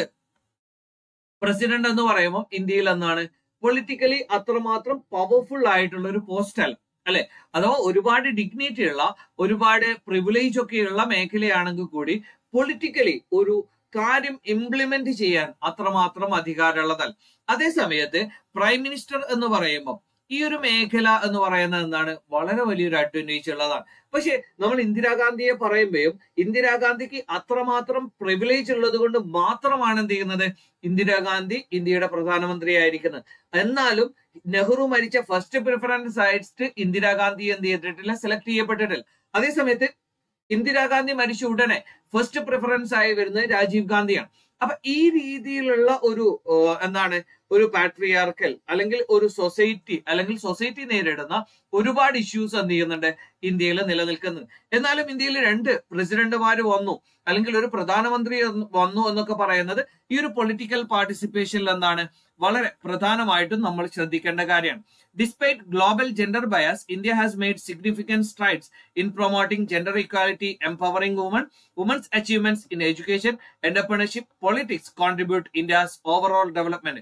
പ്രസിഡന്റ് എന്ന് പറയുമ്പോൾ ഇന്ത്യയിൽ എന്നാണ് പൊളിറ്റിക്കലി അത്രമാത്രം പവർഫുൾ ആയിട്ടുള്ള ഒരു പോസ്റ്റ് അല്ല അല്ലെ അഥവാ ഒരുപാട് ഡിഗ്നിറ്റി ഉള്ള ഒരുപാട് പ്രിവിലേജ് ഒക്കെയുള്ള മേഖലയാണെങ്കിൽ കൂടി പൊളിറ്റിക്കലി ഒരു കാര്യം ഇംപ്ലിമെന്റ് ചെയ്യാൻ അത്രമാത്രം അധികാരമുള്ളതല്ല അതേ സമയത്ത് പ്രൈം മിനിസ്റ്റർ എന്ന് പറയുമ്പോൾ ഈ ഒരു മേഖല എന്ന് പറയുന്നത് എന്താണ് വളരെ വലിയൊരു അഡ്വാൻറ്റേജ് ഉള്ളതാണ് പക്ഷെ നമ്മൾ ഇന്ദിരാഗാന്ധിയെ പറയുമ്പോഴും ഇന്ദിരാഗാന്ധിക്ക് അത്രമാത്രം പ്രിവിലേജ് ഉള്ളത് കൊണ്ട് മാത്രമാണ് എന്ത് ചെയ്യുന്നത് ഇന്ദിരാഗാന്ധി ഇന്ത്യയുടെ പ്രധാനമന്ത്രിയായിരിക്കുന്നത് എന്നാലും നെഹ്റു മരിച്ച ഫസ്റ്റ് പ്രിഫറൻസ് ആയിട്ട് ഇന്ദിരാഗാന്ധി എന്ത് ചെയ്തിട്ടില്ല സെലക്ട് ചെയ്യപ്പെട്ടിട്ടില്ല അതേസമയത്ത് ഇന്ദിരാഗാന്ധി മരിച്ച ഉടനെ ഫസ്റ്റ് പ്രിഫറൻസ് ആയി വരുന്നത് രാജീവ് ഗാന്ധിയാണ് അപ്പൊ ഈ രീതിയിലുള്ള ഒരു ഏഹ്, എന്താണ് ഒരു പാട്രിയാർക്കൽ അല്ലെങ്കിൽ ഒരു സൊസൈറ്റി അല്ലെങ്കിൽ സൊസൈറ്റി നേരിടുന്ന ഒരുപാട് ഇഷ്യൂസ് എന്ത് ചെയ്യുന്നുണ്ട് ഇന്ത്യയിൽ നിലനിൽക്കുന്നുണ്ട് എന്നാലും ഇന്ത്യയിൽ രണ്ട് പ്രസിഡന്റുമാർ വന്നു അല്ലെങ്കിൽ ഒരു പ്രധാനമന്ത്രി എന്ന് വന്നു എന്നൊക്കെ പറയുന്നത് ഈ ഒരു പൊളിറ്റിക്കൽ പാർട്ടിസിപ്പേഷനിൽ എന്താണ് വളരെ പ്രധാനമായിട്ടും നമ്മൾ ശ്രദ്ധിക്കേണ്ട കാര്യമാണ് despite global gender bias India has made significant strides in promoting gender equality empowering woman women's achievements in education entrepreneurship politics contribute India's overall development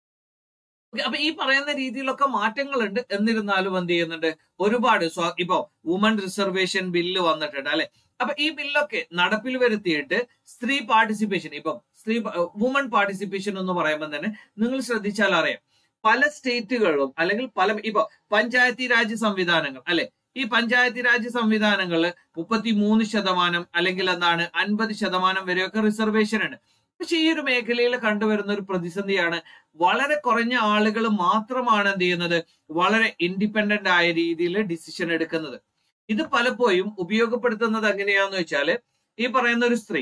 അപ്പൊ ഈ പറയുന്ന രീതിയിലൊക്കെ മാറ്റങ്ങളുണ്ട് എന്നിരുന്നാലും എന്ത് ചെയ്യുന്നുണ്ട് ഒരുപാട് സ്വ- ഇപ്പൊ വുമൺ റിസർവേഷൻ ബില്ല് വന്നിട്ടുണ്ട് അല്ലെ അപ്പൊ ഈ ബില്ലൊക്കെ നടപ്പിൽ വരുത്തിയിട്ട് സ്ത്രീ പാർട്ടിസിപ്പേഷൻ ഇപ്പം സ്ത്രീ വുമൺ പാർട്ടിസിപ്പേഷൻ എന്ന് പറയുമ്പോൾ തന്നെ നിങ്ങൾ ശ്രദ്ധിച്ചാൽ അറിയാം പല സ്റ്റേറ്റുകളിലും അല്ലെങ്കിൽ പല ഇപ്പൊ പഞ്ചായത്തി രാജ് സംവിധാനങ്ങൾ അല്ലെ ഈ പഞ്ചായത്തി രാജ് സംവിധാനങ്ങളിൽ മുപ്പത്തി മൂന്ന് ശതമാനം അല്ലെങ്കിൽ എന്താണ് അൻപത് ശതമാനം വരെയൊക്കെ റിസർവേഷൻ ഉണ്ട് പക്ഷെ ഈ ഒരു മേഖലയിൽ കണ്ടുവരുന്ന ഒരു പ്രതിസന്ധിയാണ് വളരെ കുറഞ്ഞ ആളുകൾ മാത്രമാണ് എന്ത് ചെയ്യുന്നത് വളരെ ഇൻഡിപെൻഡന്റ് ആയ രീതിയിൽ ഡിസിഷൻ എടുക്കുന്നത് ഇത് പലപ്പോഴും ഉപയോഗപ്പെടുത്തുന്നത് എങ്ങനെയാന്ന് വെച്ചാല് ഈ പറയുന്ന ഒരു സ്ത്രീ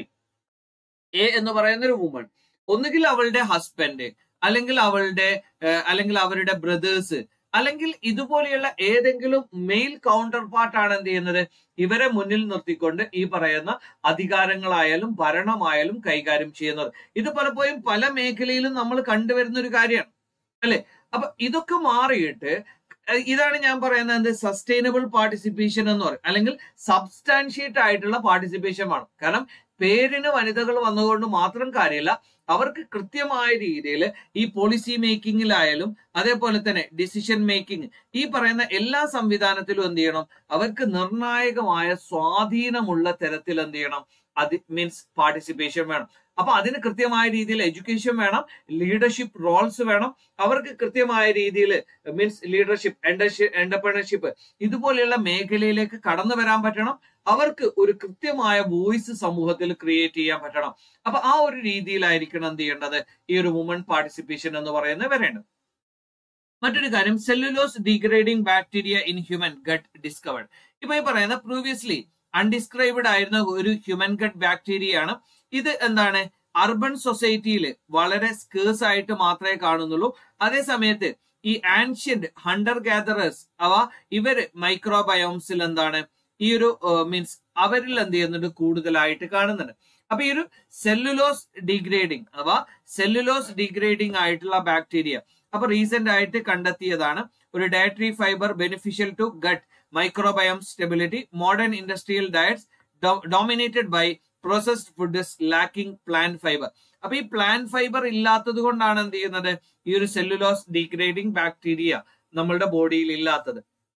എ എന്ന് പറയുന്ന ഒരു വുമൺ ഒന്നുകിൽ അവളുടെ ഹസ്ബൻഡ് അല്ലെങ്കിൽ അവളുടെ ഏഹ്, അല്ലെങ്കിൽ അവരുടെ ബ്രദേഴ്സ് അല്ലെങ്കിൽ ഇതുപോലെയുള്ള ഏതെങ്കിലും മെയിൽ കൗണ്ടർ പാർട്ടാണ് എന്ത് ചെയ്യുന്നത് ഇവരെ മുന്നിൽ നിർത്തിക്കൊണ്ട് ഈ പറയുന്ന അധികാരങ്ങളായാലും ഭരണമായാലും കൈകാര്യം ചെയ്യുന്നത് ഇത് പലപ്പോഴും പല മേഖലയിലും നമ്മൾ കണ്ടുവരുന്ന ഒരു കാര്യമാണ് അല്ലെ അപ്പൊ ഇതൊക്കെ മാറിയിട്ട് ഏഹ് ഇതാണ് ഞാൻ പറയുന്നത് എന്ത് സസ്റ്റൈനബിൾ പാർട്ടിസിപ്പേഷൻ എന്ന് പറയും അല്ലെങ്കിൽ സബ്സ്റ്റാൻഷിയേറ്റ് ആയിട്ടുള്ള പാർട്ടിസിപ്പേഷൻ വേണം കാരണം പേരിന് വനിതകൾ വന്നതുകൊണ്ട് മാത്രം കാര്യമില്ല അവർക്ക് കൃത്യമായ രീതിയിൽ ഈ പോളിസി മേക്കിങ്ങിലായാലും അതേപോലെ തന്നെ ഡിസിഷൻ മേക്കിംഗ് ഈ പറയുന്ന എല്ലാ സംവിധാനത്തിലും എന്ത് ചെയ്യണം അവർക്ക് നിർണായകമായ സ്വാധീനമുള്ള തരത്തിൽ എന്ത് ചെയ്യണം അത് മീൻസ് പാർട്ടിസിപ്പേഷൻ വേണം അപ്പൊ അതിന് കൃത്യമായ രീതിയിൽ എഡ്യൂക്കേഷൻ വേണം ലീഡർഷിപ്പ് റോൾസ് വേണം അവർക്ക് കൃത്യമായ രീതിയിൽ മീൻസ് ലീഡർഷിപ്പ് എന്റർപ്രണർഷിപ്പ് ഇതുപോലെയുള്ള മേഖലയിലേക്ക് കടന്നു വരാൻ പറ്റണം അവർക്ക് ഒരു കൃത്യമായ വോയിസ് സമൂഹത്തിൽ ക്രിയേറ്റ് ചെയ്യാൻ പറ്റണം അപ്പൊ ആ ഒരു രീതിയിലായിരിക്കണം എന്ത് ചെയ്യേണ്ടത് ഈ ഒരു വുമൺ പാർട്ടിസിപ്പേഷൻ എന്ന് പറയുന്നത് വരേണ്ടത് മറ്റൊരു കാര്യം cellulose degrading bacteria in human gut discovered ഇപ്പൊ ഈ പറയുന്ന പ്രീവിയസ്ലി അൺഡിസ്ക്രൈബ്ഡ് ആയിരുന്ന ഒരു ഹ്യൂമൻ ഗട്ട് ബാക്ടീരിയ ആണ് ഇത് എന്താണ് അർബൻ സൊസൈറ്റിയിൽ വളരെ സ്കേഴ്സ് ആയിട്ട് മാത്രമേ കാണുന്നുള്ളൂ അതേ സമയത്ത് ഈ ആൻഷ്യന്റ് ഹണ്ടർ ഗാദറേഴ്സ് അവ ഇവര് മൈക്രോബയോംസിൽ എന്താണ് ഈ ഒരു മീൻസ് അവരിൽ എന്ത് ചെയ്യുന്നുണ്ട് കൂടുതലായിട്ട് കാണുന്നുണ്ട് അപ്പൊ ഈ ഒരു സെല്ലുലോസ് ഡിഗ്രേഡിംഗ് അഥവാ സെല്ലുലോസ് ഡിഗ്രേഡിംഗ് ആയിട്ടുള്ള ബാക്ടീരിയ അപ്പൊ റീസെന്റ് ആയിട്ട് കണ്ടെത്തിയതാണ് ഒരു dietary fibre beneficial to gut microbiome stability modern industrial diets dominated by processed food lacking plant fibre അപ്പൊ ഈ പ്ലാൻ ഫൈബർ ഇല്ലാത്തത് കൊണ്ടാണ് എന്ത് ചെയ്യുന്നത് ഈ ഒരു സെല്ലുലോസ് ഡീഗ്രേഡിംഗ് ബാക്ടീരിയ നമ്മളുടെ ബോഡിയിൽ ഇല്ലാത്തത്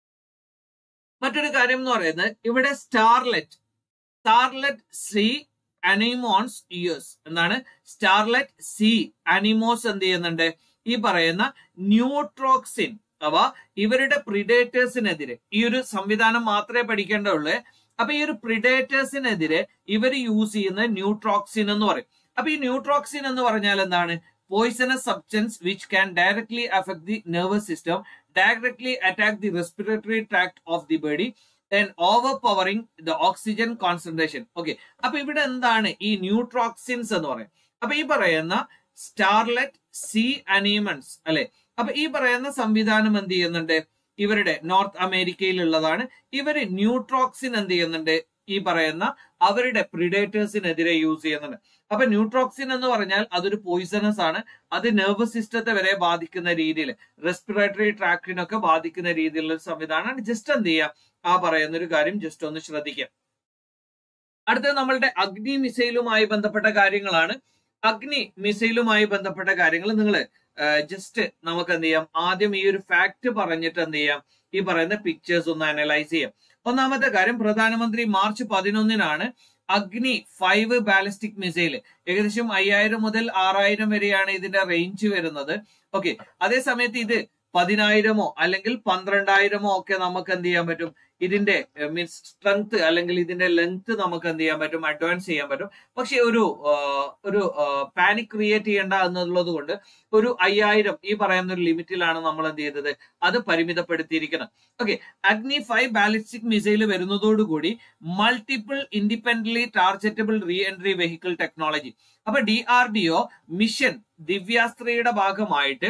മറ്റൊരു കാര്യം എന്ന് പറയുന്നത് ഇവിടെ starlet starlet sea anemones US എന്താണ് സ്റ്റാർലെറ്റ് സി അനിമോസ് എന്ത് ചെയ്യുന്നുണ്ട് ഈ പറയുന്ന ന്യൂട്രോക്സിൻ അഥവാ ഇവരുടെ പ്രിഡേറ്റേഴ്സിനെതിരെ ഈ ഒരു സംവിധാനം മാത്രമേ പഠിക്കേണ്ടുള്ളൂ അപ്പൊ ഈ ഒരു പ്രിഡേറ്റേഴ്സിനെതിരെ ഇവർ യൂസ് ചെയ്യുന്ന ന്യൂട്രോക്സിൻ എന്ന് പറയും അപ്പൊ ഈ ന്യൂട്രോക്സിൻ എന്ന് പറഞ്ഞാൽ എന്താണ് poisonous substance which can directly affect the nervous system directly attack the respiratory tract of the body then overpowering the oxygen concentration okay അപ്പൊ ഇവിടെ എന്താണ് ഈ ന്യൂട്രോക്സിൻസ് എന്ന് പറയും അപ്പൊ ഈ പറയുന്ന സ്റ്റാർലെറ്റ് സി അനീമൺസ് അല്ലെ അപ്പൊ ഈ പറയുന്ന സംവിധാനം എന്ത് ചെയ്യുന്നുണ്ട് ഇവരുടെ നോർത്ത് അമേരിക്കയിലുള്ളതാണ് ഇവര് ന്യൂട്രോക്സിൻ എന്ത് ചെയ്യുന്നുണ്ട് ഈ പറയുന്ന അവരുടെ പ്രിഡേറ്റേഴ്സിനെതിരെ യൂസ് ചെയ്യുന്നുണ്ട് അപ്പൊ ന്യൂട്രോക്സിൻ എന്ന് പറഞ്ഞാൽ അതൊരു പോയിസണസ് ആണ് അത് നെർവസ് സിസ്റ്റത്തെ വരെ ബാധിക്കുന്ന രീതിയിൽ റെസ്പിറേറ്ററി ട്രാക്റ്റിനൊക്കെ ബാധിക്കുന്ന രീതിയിലുള്ള ഒരു സംവിധാനമാണ് ജസ്റ്റ് എന്ത് ചെയ്യുക ആ പറയുന്ന ഒരു കാര്യം ജസ്റ്റ് ഒന്ന് ശ്രദ്ധിക്കുക അടുത്തത് നമ്മളുടെ അഗ്നി മിസൈലുമായി ബന്ധപ്പെട്ട കാര്യങ്ങളാണ് അഗ്നി മിസൈലുമായി ബന്ധപ്പെട്ട കാര്യങ്ങൾ നിങ്ങൾ ജസ്റ്റ് നമുക്ക് എന്ത് ചെയ്യാം ആദ്യം ഈ ഒരു ഫാക്ട് പറഞ്ഞിട്ട് എന്ത് ചെയ്യാം ഈ പറയുന്ന പിക്ചേഴ്സ് ഒന്ന് അനലൈസ് ചെയ്യാം ഒന്നാമത്തെ കാര്യം പ്രധാനമന്ത്രി മാർച്ച് പതിനൊന്നിനാണ് അഗ്നി ഫൈവ് ബാലിസ്റ്റിക് മിസൈൽ ഏകദേശം അയ്യായിരം മുതൽ ആറായിരം വരെയാണ് ഇതിന്റെ റേഞ്ച് വരുന്നത് ഓക്കെ അതേ സമയത്ത് ഇത് പതിനായിരമോ അല്ലെങ്കിൽ പന്ത്രണ്ടായിരമോ ഒക്കെ നമുക്ക് എന്ത് ചെയ്യാൻ പറ്റും ഇതിന്റെ മീൻസ് സ്ട്രെങ്ത് അല്ലെങ്കിൽ ഇതിന്റെ ലെങ്ത് നമുക്ക് എന്ത് ചെയ്യാൻ പറ്റും അഡ്വാൻസ് ചെയ്യാൻ പറ്റും പക്ഷെ ഒരു ഒരു പാനിക് ക്രിയേറ്റ് ചെയ്യേണ്ട എന്നുള്ളത് കൊണ്ട് ഒരു അയ്യായിരം ഈ പറയുന്ന ഒരു ലിമിറ്റിലാണ് നമ്മൾ എന്ത് ചെയ്തത് അത് പരിമിതപ്പെടുത്തിയിരിക്കുന്നത് okay Agni five ballistic missile വരുന്നതോടുകൂടി multiple independently targetable reentry vehicle technology അപ്പൊ D R D O mission ദിവ്യാസ്ത്രയുടെ ഭാഗമായിട്ട്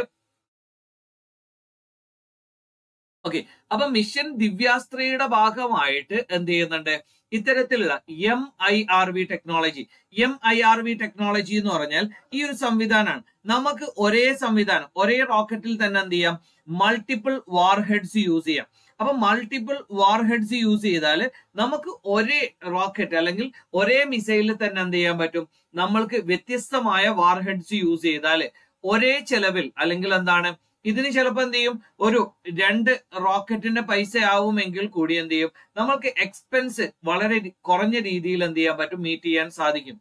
ഓക്കെ അപ്പൊ മിഷൻ ദിവ്യാസ്ത്രയുടെ ഭാഗമായിട്ട് എന്ത് ചെയ്യുന്നുണ്ട് ഇത്തരത്തിലുള്ള M I R V technology M I R V technology എന്ന് പറഞ്ഞാൽ ഈ ഒരു സംവിധാനമാണ് നമുക്ക് ഒരേ സംവിധാനം ഒരേ റോക്കറ്റിൽ തന്നെ എന്ത് ചെയ്യാം മൾട്ടിപ്പിൾ വാർ ഹെഡ്സ് യൂസ് ചെയ്യാം അപ്പൊ മൾട്ടിപ്പിൾ വാർ ഹെഡ്സ് യൂസ് ചെയ്താൽ നമുക്ക് ഒരേ റോക്കറ്റ് അല്ലെങ്കിൽ ഒരേ മിസൈലിൽ തന്നെ എന്ത് ചെയ്യാൻ പറ്റും നമ്മൾക്ക് വ്യത്യസ്തമായ വാർ ഹെഡ്സ് യൂസ് ചെയ്താൽ ഒരേ ചെലവിൽ അല്ലെങ്കിൽ എന്താണ് ഇതിന് ചിലപ്പോൾ എന്ത് ചെയ്യും ഒരു രണ്ട് റോക്കറ്റിന്റെ പൈസ ആവുമെങ്കിൽ കൂടി എന്ത് ചെയ്യും നമ്മൾക്ക് എക്സ്പെൻസ് വളരെ കുറഞ്ഞ രീതിയിൽ എന്ത് ചെയ്യാൻ പറ്റും മീറ്റ് ചെയ്യാൻ സാധിക്കും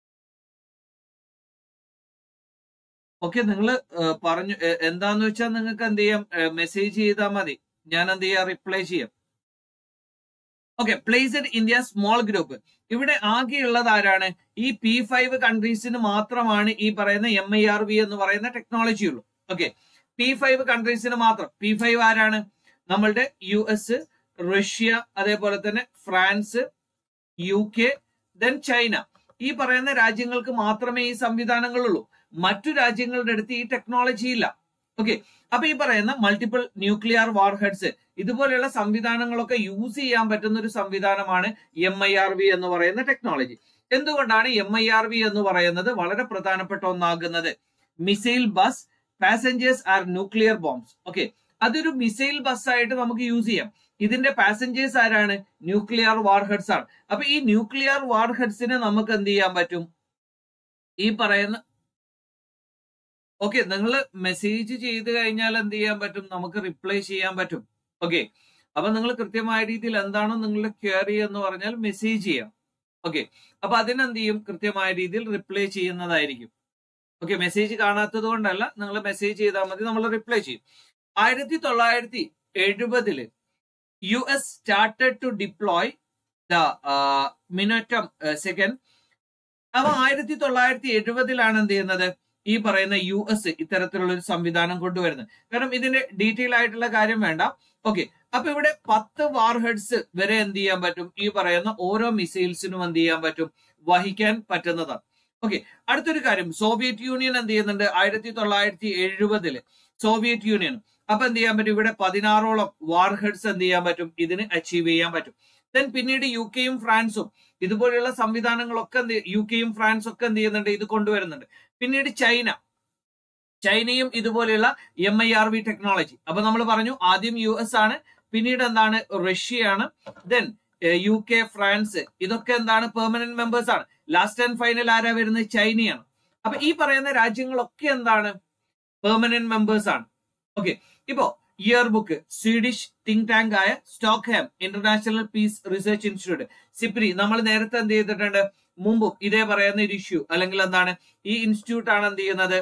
ഓക്കെ നിങ്ങൾ പറഞ്ഞു എന്താന്ന് വെച്ചാൽ നിങ്ങൾക്ക് എന്ത് ചെയ്യാം മെസ്സേജ് ചെയ്താൽ മതി ഞാൻ എന്ത് ചെയ്യാം റിപ്ലൈ ചെയ്യാം okay placed India small group ഇവിടെ ആകെയുള്ളത് ആരാണ് ഈ പി ഫൈവ് കൺട്രീസിന് മാത്രമാണ് ഈ പറയുന്ന എം ഐ ആർ വി എന്ന് പറയുന്ന ടെക്നോളജി ഉള്ളൂ ഓക്കെ പി ഫൈവ് കൺട്രീസിന് മാത്രം പി ഫൈവ് ആരാണ് നമ്മളുടെ യു എസ് റഷ്യ അതേപോലെ തന്നെ France U K then China ഈ പറയുന്ന രാജ്യങ്ങൾക്ക് മാത്രമേ ഈ സംവിധാനങ്ങളുള്ളൂ മറ്റു രാജ്യങ്ങളുടെ അടുത്ത് ഈ ടെക്നോളജി ഇല്ല ഓക്കെ അപ്പൊ ഈ പറയുന്ന മൾട്ടിപ്പിൾ ന്യൂക്ലിയർ വാർഹെഡ്സ് ഇതുപോലെയുള്ള സംവിധാനങ്ങളൊക്കെ യൂസ് ചെയ്യാൻ പറ്റുന്ന ഒരു സംവിധാനമാണ് എം ഐ ആർ വി എന്ന് പറയുന്ന ടെക്നോളജി എന്തുകൊണ്ടാണ് എം ഐ ആർ വി എന്ന് പറയുന്നത് വളരെ പ്രധാനപ്പെട്ട ഒന്നാകുന്നത് missile bus passengers are nuclear bombs okay അതൊരു മിസൈൽ ബസ് ആയിട്ട് നമുക്ക് യൂസ് ചെയ്യാം ഇതിന്റെ പാസഞ്ചേഴ്സ് ആരാണ് ന്യൂക്ലിയർ വാർഹെഡ്സ് ആണ് അപ്പൊ ഈ ന്യൂക്ലിയർ വാർഹെഡ്സിനെ നമുക്ക് എന്ത് ചെയ്യാൻ പറ്റും ഈ പറയുന്ന ഓക്കെ നിങ്ങൾ മെസ്സേജ് ചെയ്ത് കഴിഞ്ഞാൽ എന്ത് ചെയ്യാൻ പറ്റും നമുക്ക് റിപ്ലൈ ചെയ്യാൻ പറ്റും ഓക്കെ അപ്പൊ നിങ്ങൾ കൃത്യമായ രീതിയിൽ എന്താണോ നിങ്ങളുടെ ക്വയറി എന്ന് പറഞ്ഞാൽ മെസ്സേജ് ചെയ്യാം ഓക്കെ അപ്പൊ അതിനെന്ത് ചെയ്യും കൃത്യമായ രീതിയിൽ റിപ്ലൈ ചെയ്യുന്നതായിരിക്കും ഓക്കെ മെസ്സേജ് കാണാത്തത് കൊണ്ടല്ല നിങ്ങൾ മെസ്സേജ് ചെയ്താൽ മതി നമ്മൾ റിപ്ലൈ ചെയ്യും ആയിരത്തി തൊള്ളായിരത്തി എഴുപതില് U S started to deploy the Minuteman second അപ്പൊ ആയിരത്തി തൊള്ളായിരത്തി എഴുപതിലാണ് എന്ത് ചെയ്യുന്നത് ഈ പറയുന്ന യു എസ് ഇത്തരത്തിലുള്ള ഒരു സംവിധാനം കൊണ്ടുവരുന്നത് കാരണം ഇതിന്റെ ഡീറ്റെയിൽ ആയിട്ടുള്ള കാര്യം വേണ്ട ഓക്കെ അപ്പൊ ഇവിടെ പത്ത് വാർ ഹെഡ്സ് വരെ എന്ത് ചെയ്യാൻ പറ്റും ഈ പറയുന്ന ഓരോ മിസൈൽസിനും എന്ത് ചെയ്യാൻ പറ്റും വഹിക്കാൻ പറ്റുന്നതാണ് ഓക്കെ അടുത്തൊരു കാര്യം സോവിയറ്റ് യൂണിയൻ എന്ത് ചെയ്യുന്നുണ്ട് ആയിരത്തി തൊള്ളായിരത്തി എഴുപതില് സോവിയറ്റ് യൂണിയൻ അപ്പൊ എന്ത് ചെയ്യാൻ പറ്റും ഇവിടെ പതിനാറോളം വാർ ഹെഡ്സ് എന്ത് ചെയ്യാൻ പറ്റും ഇതിന് അച്ചീവ് ചെയ്യാൻ പറ്റും ദെൻ പിന്നീട് യു കെയും ഫ്രാൻസും ഇതുപോലെയുള്ള സംവിധാനങ്ങളൊക്കെ എന്ത് യു കെയും ഫ്രാൻസും ഒക്കെ എന്ത് ചെയ്യുന്നുണ്ട് ഇത് കൊണ്ടുവരുന്നുണ്ട് പിന്നീട് ചൈന ചൈനയും ഇതുപോലെയുള്ള M I R V technology അപ്പൊ നമ്മൾ പറഞ്ഞു ആദ്യം യു എസ് ആണ് പിന്നീട് എന്താണ് റഷ്യയാണ് ദെൻ യു കെ ഫ്രാൻസ് ഇതൊക്കെ എന്താണ് പെർമനന്റ് മെമ്പേഴ്സ് ആണ് ലാസ്റ്റ് ആൻഡ് ഫൈനൽ ആരാ വരുന്നത് ചൈനയാണ് അപ്പൊ ഈ പറയുന്ന രാജ്യങ്ങളൊക്കെ എന്താണ് പെർമനന്റ് മെമ്പേഴ്സ് ആണ് ഓക്കെ ഇപ്പോ year book Swedish think tank ആയ Stockholm International Peace Research Institute SIPRI നമ്മൾ നേരത്തെ എന്ത് ചെയ്തിട്ടുണ്ട് മുമ്പും ഇതേ പറയുന്ന ഒരു ഇഷ്യൂ അല്ലെങ്കിൽ എന്താണ് ഈ ഇൻസ്റ്റിറ്റ്യൂട്ട് ആണ് എന്ത് ചെയ്യുന്നത്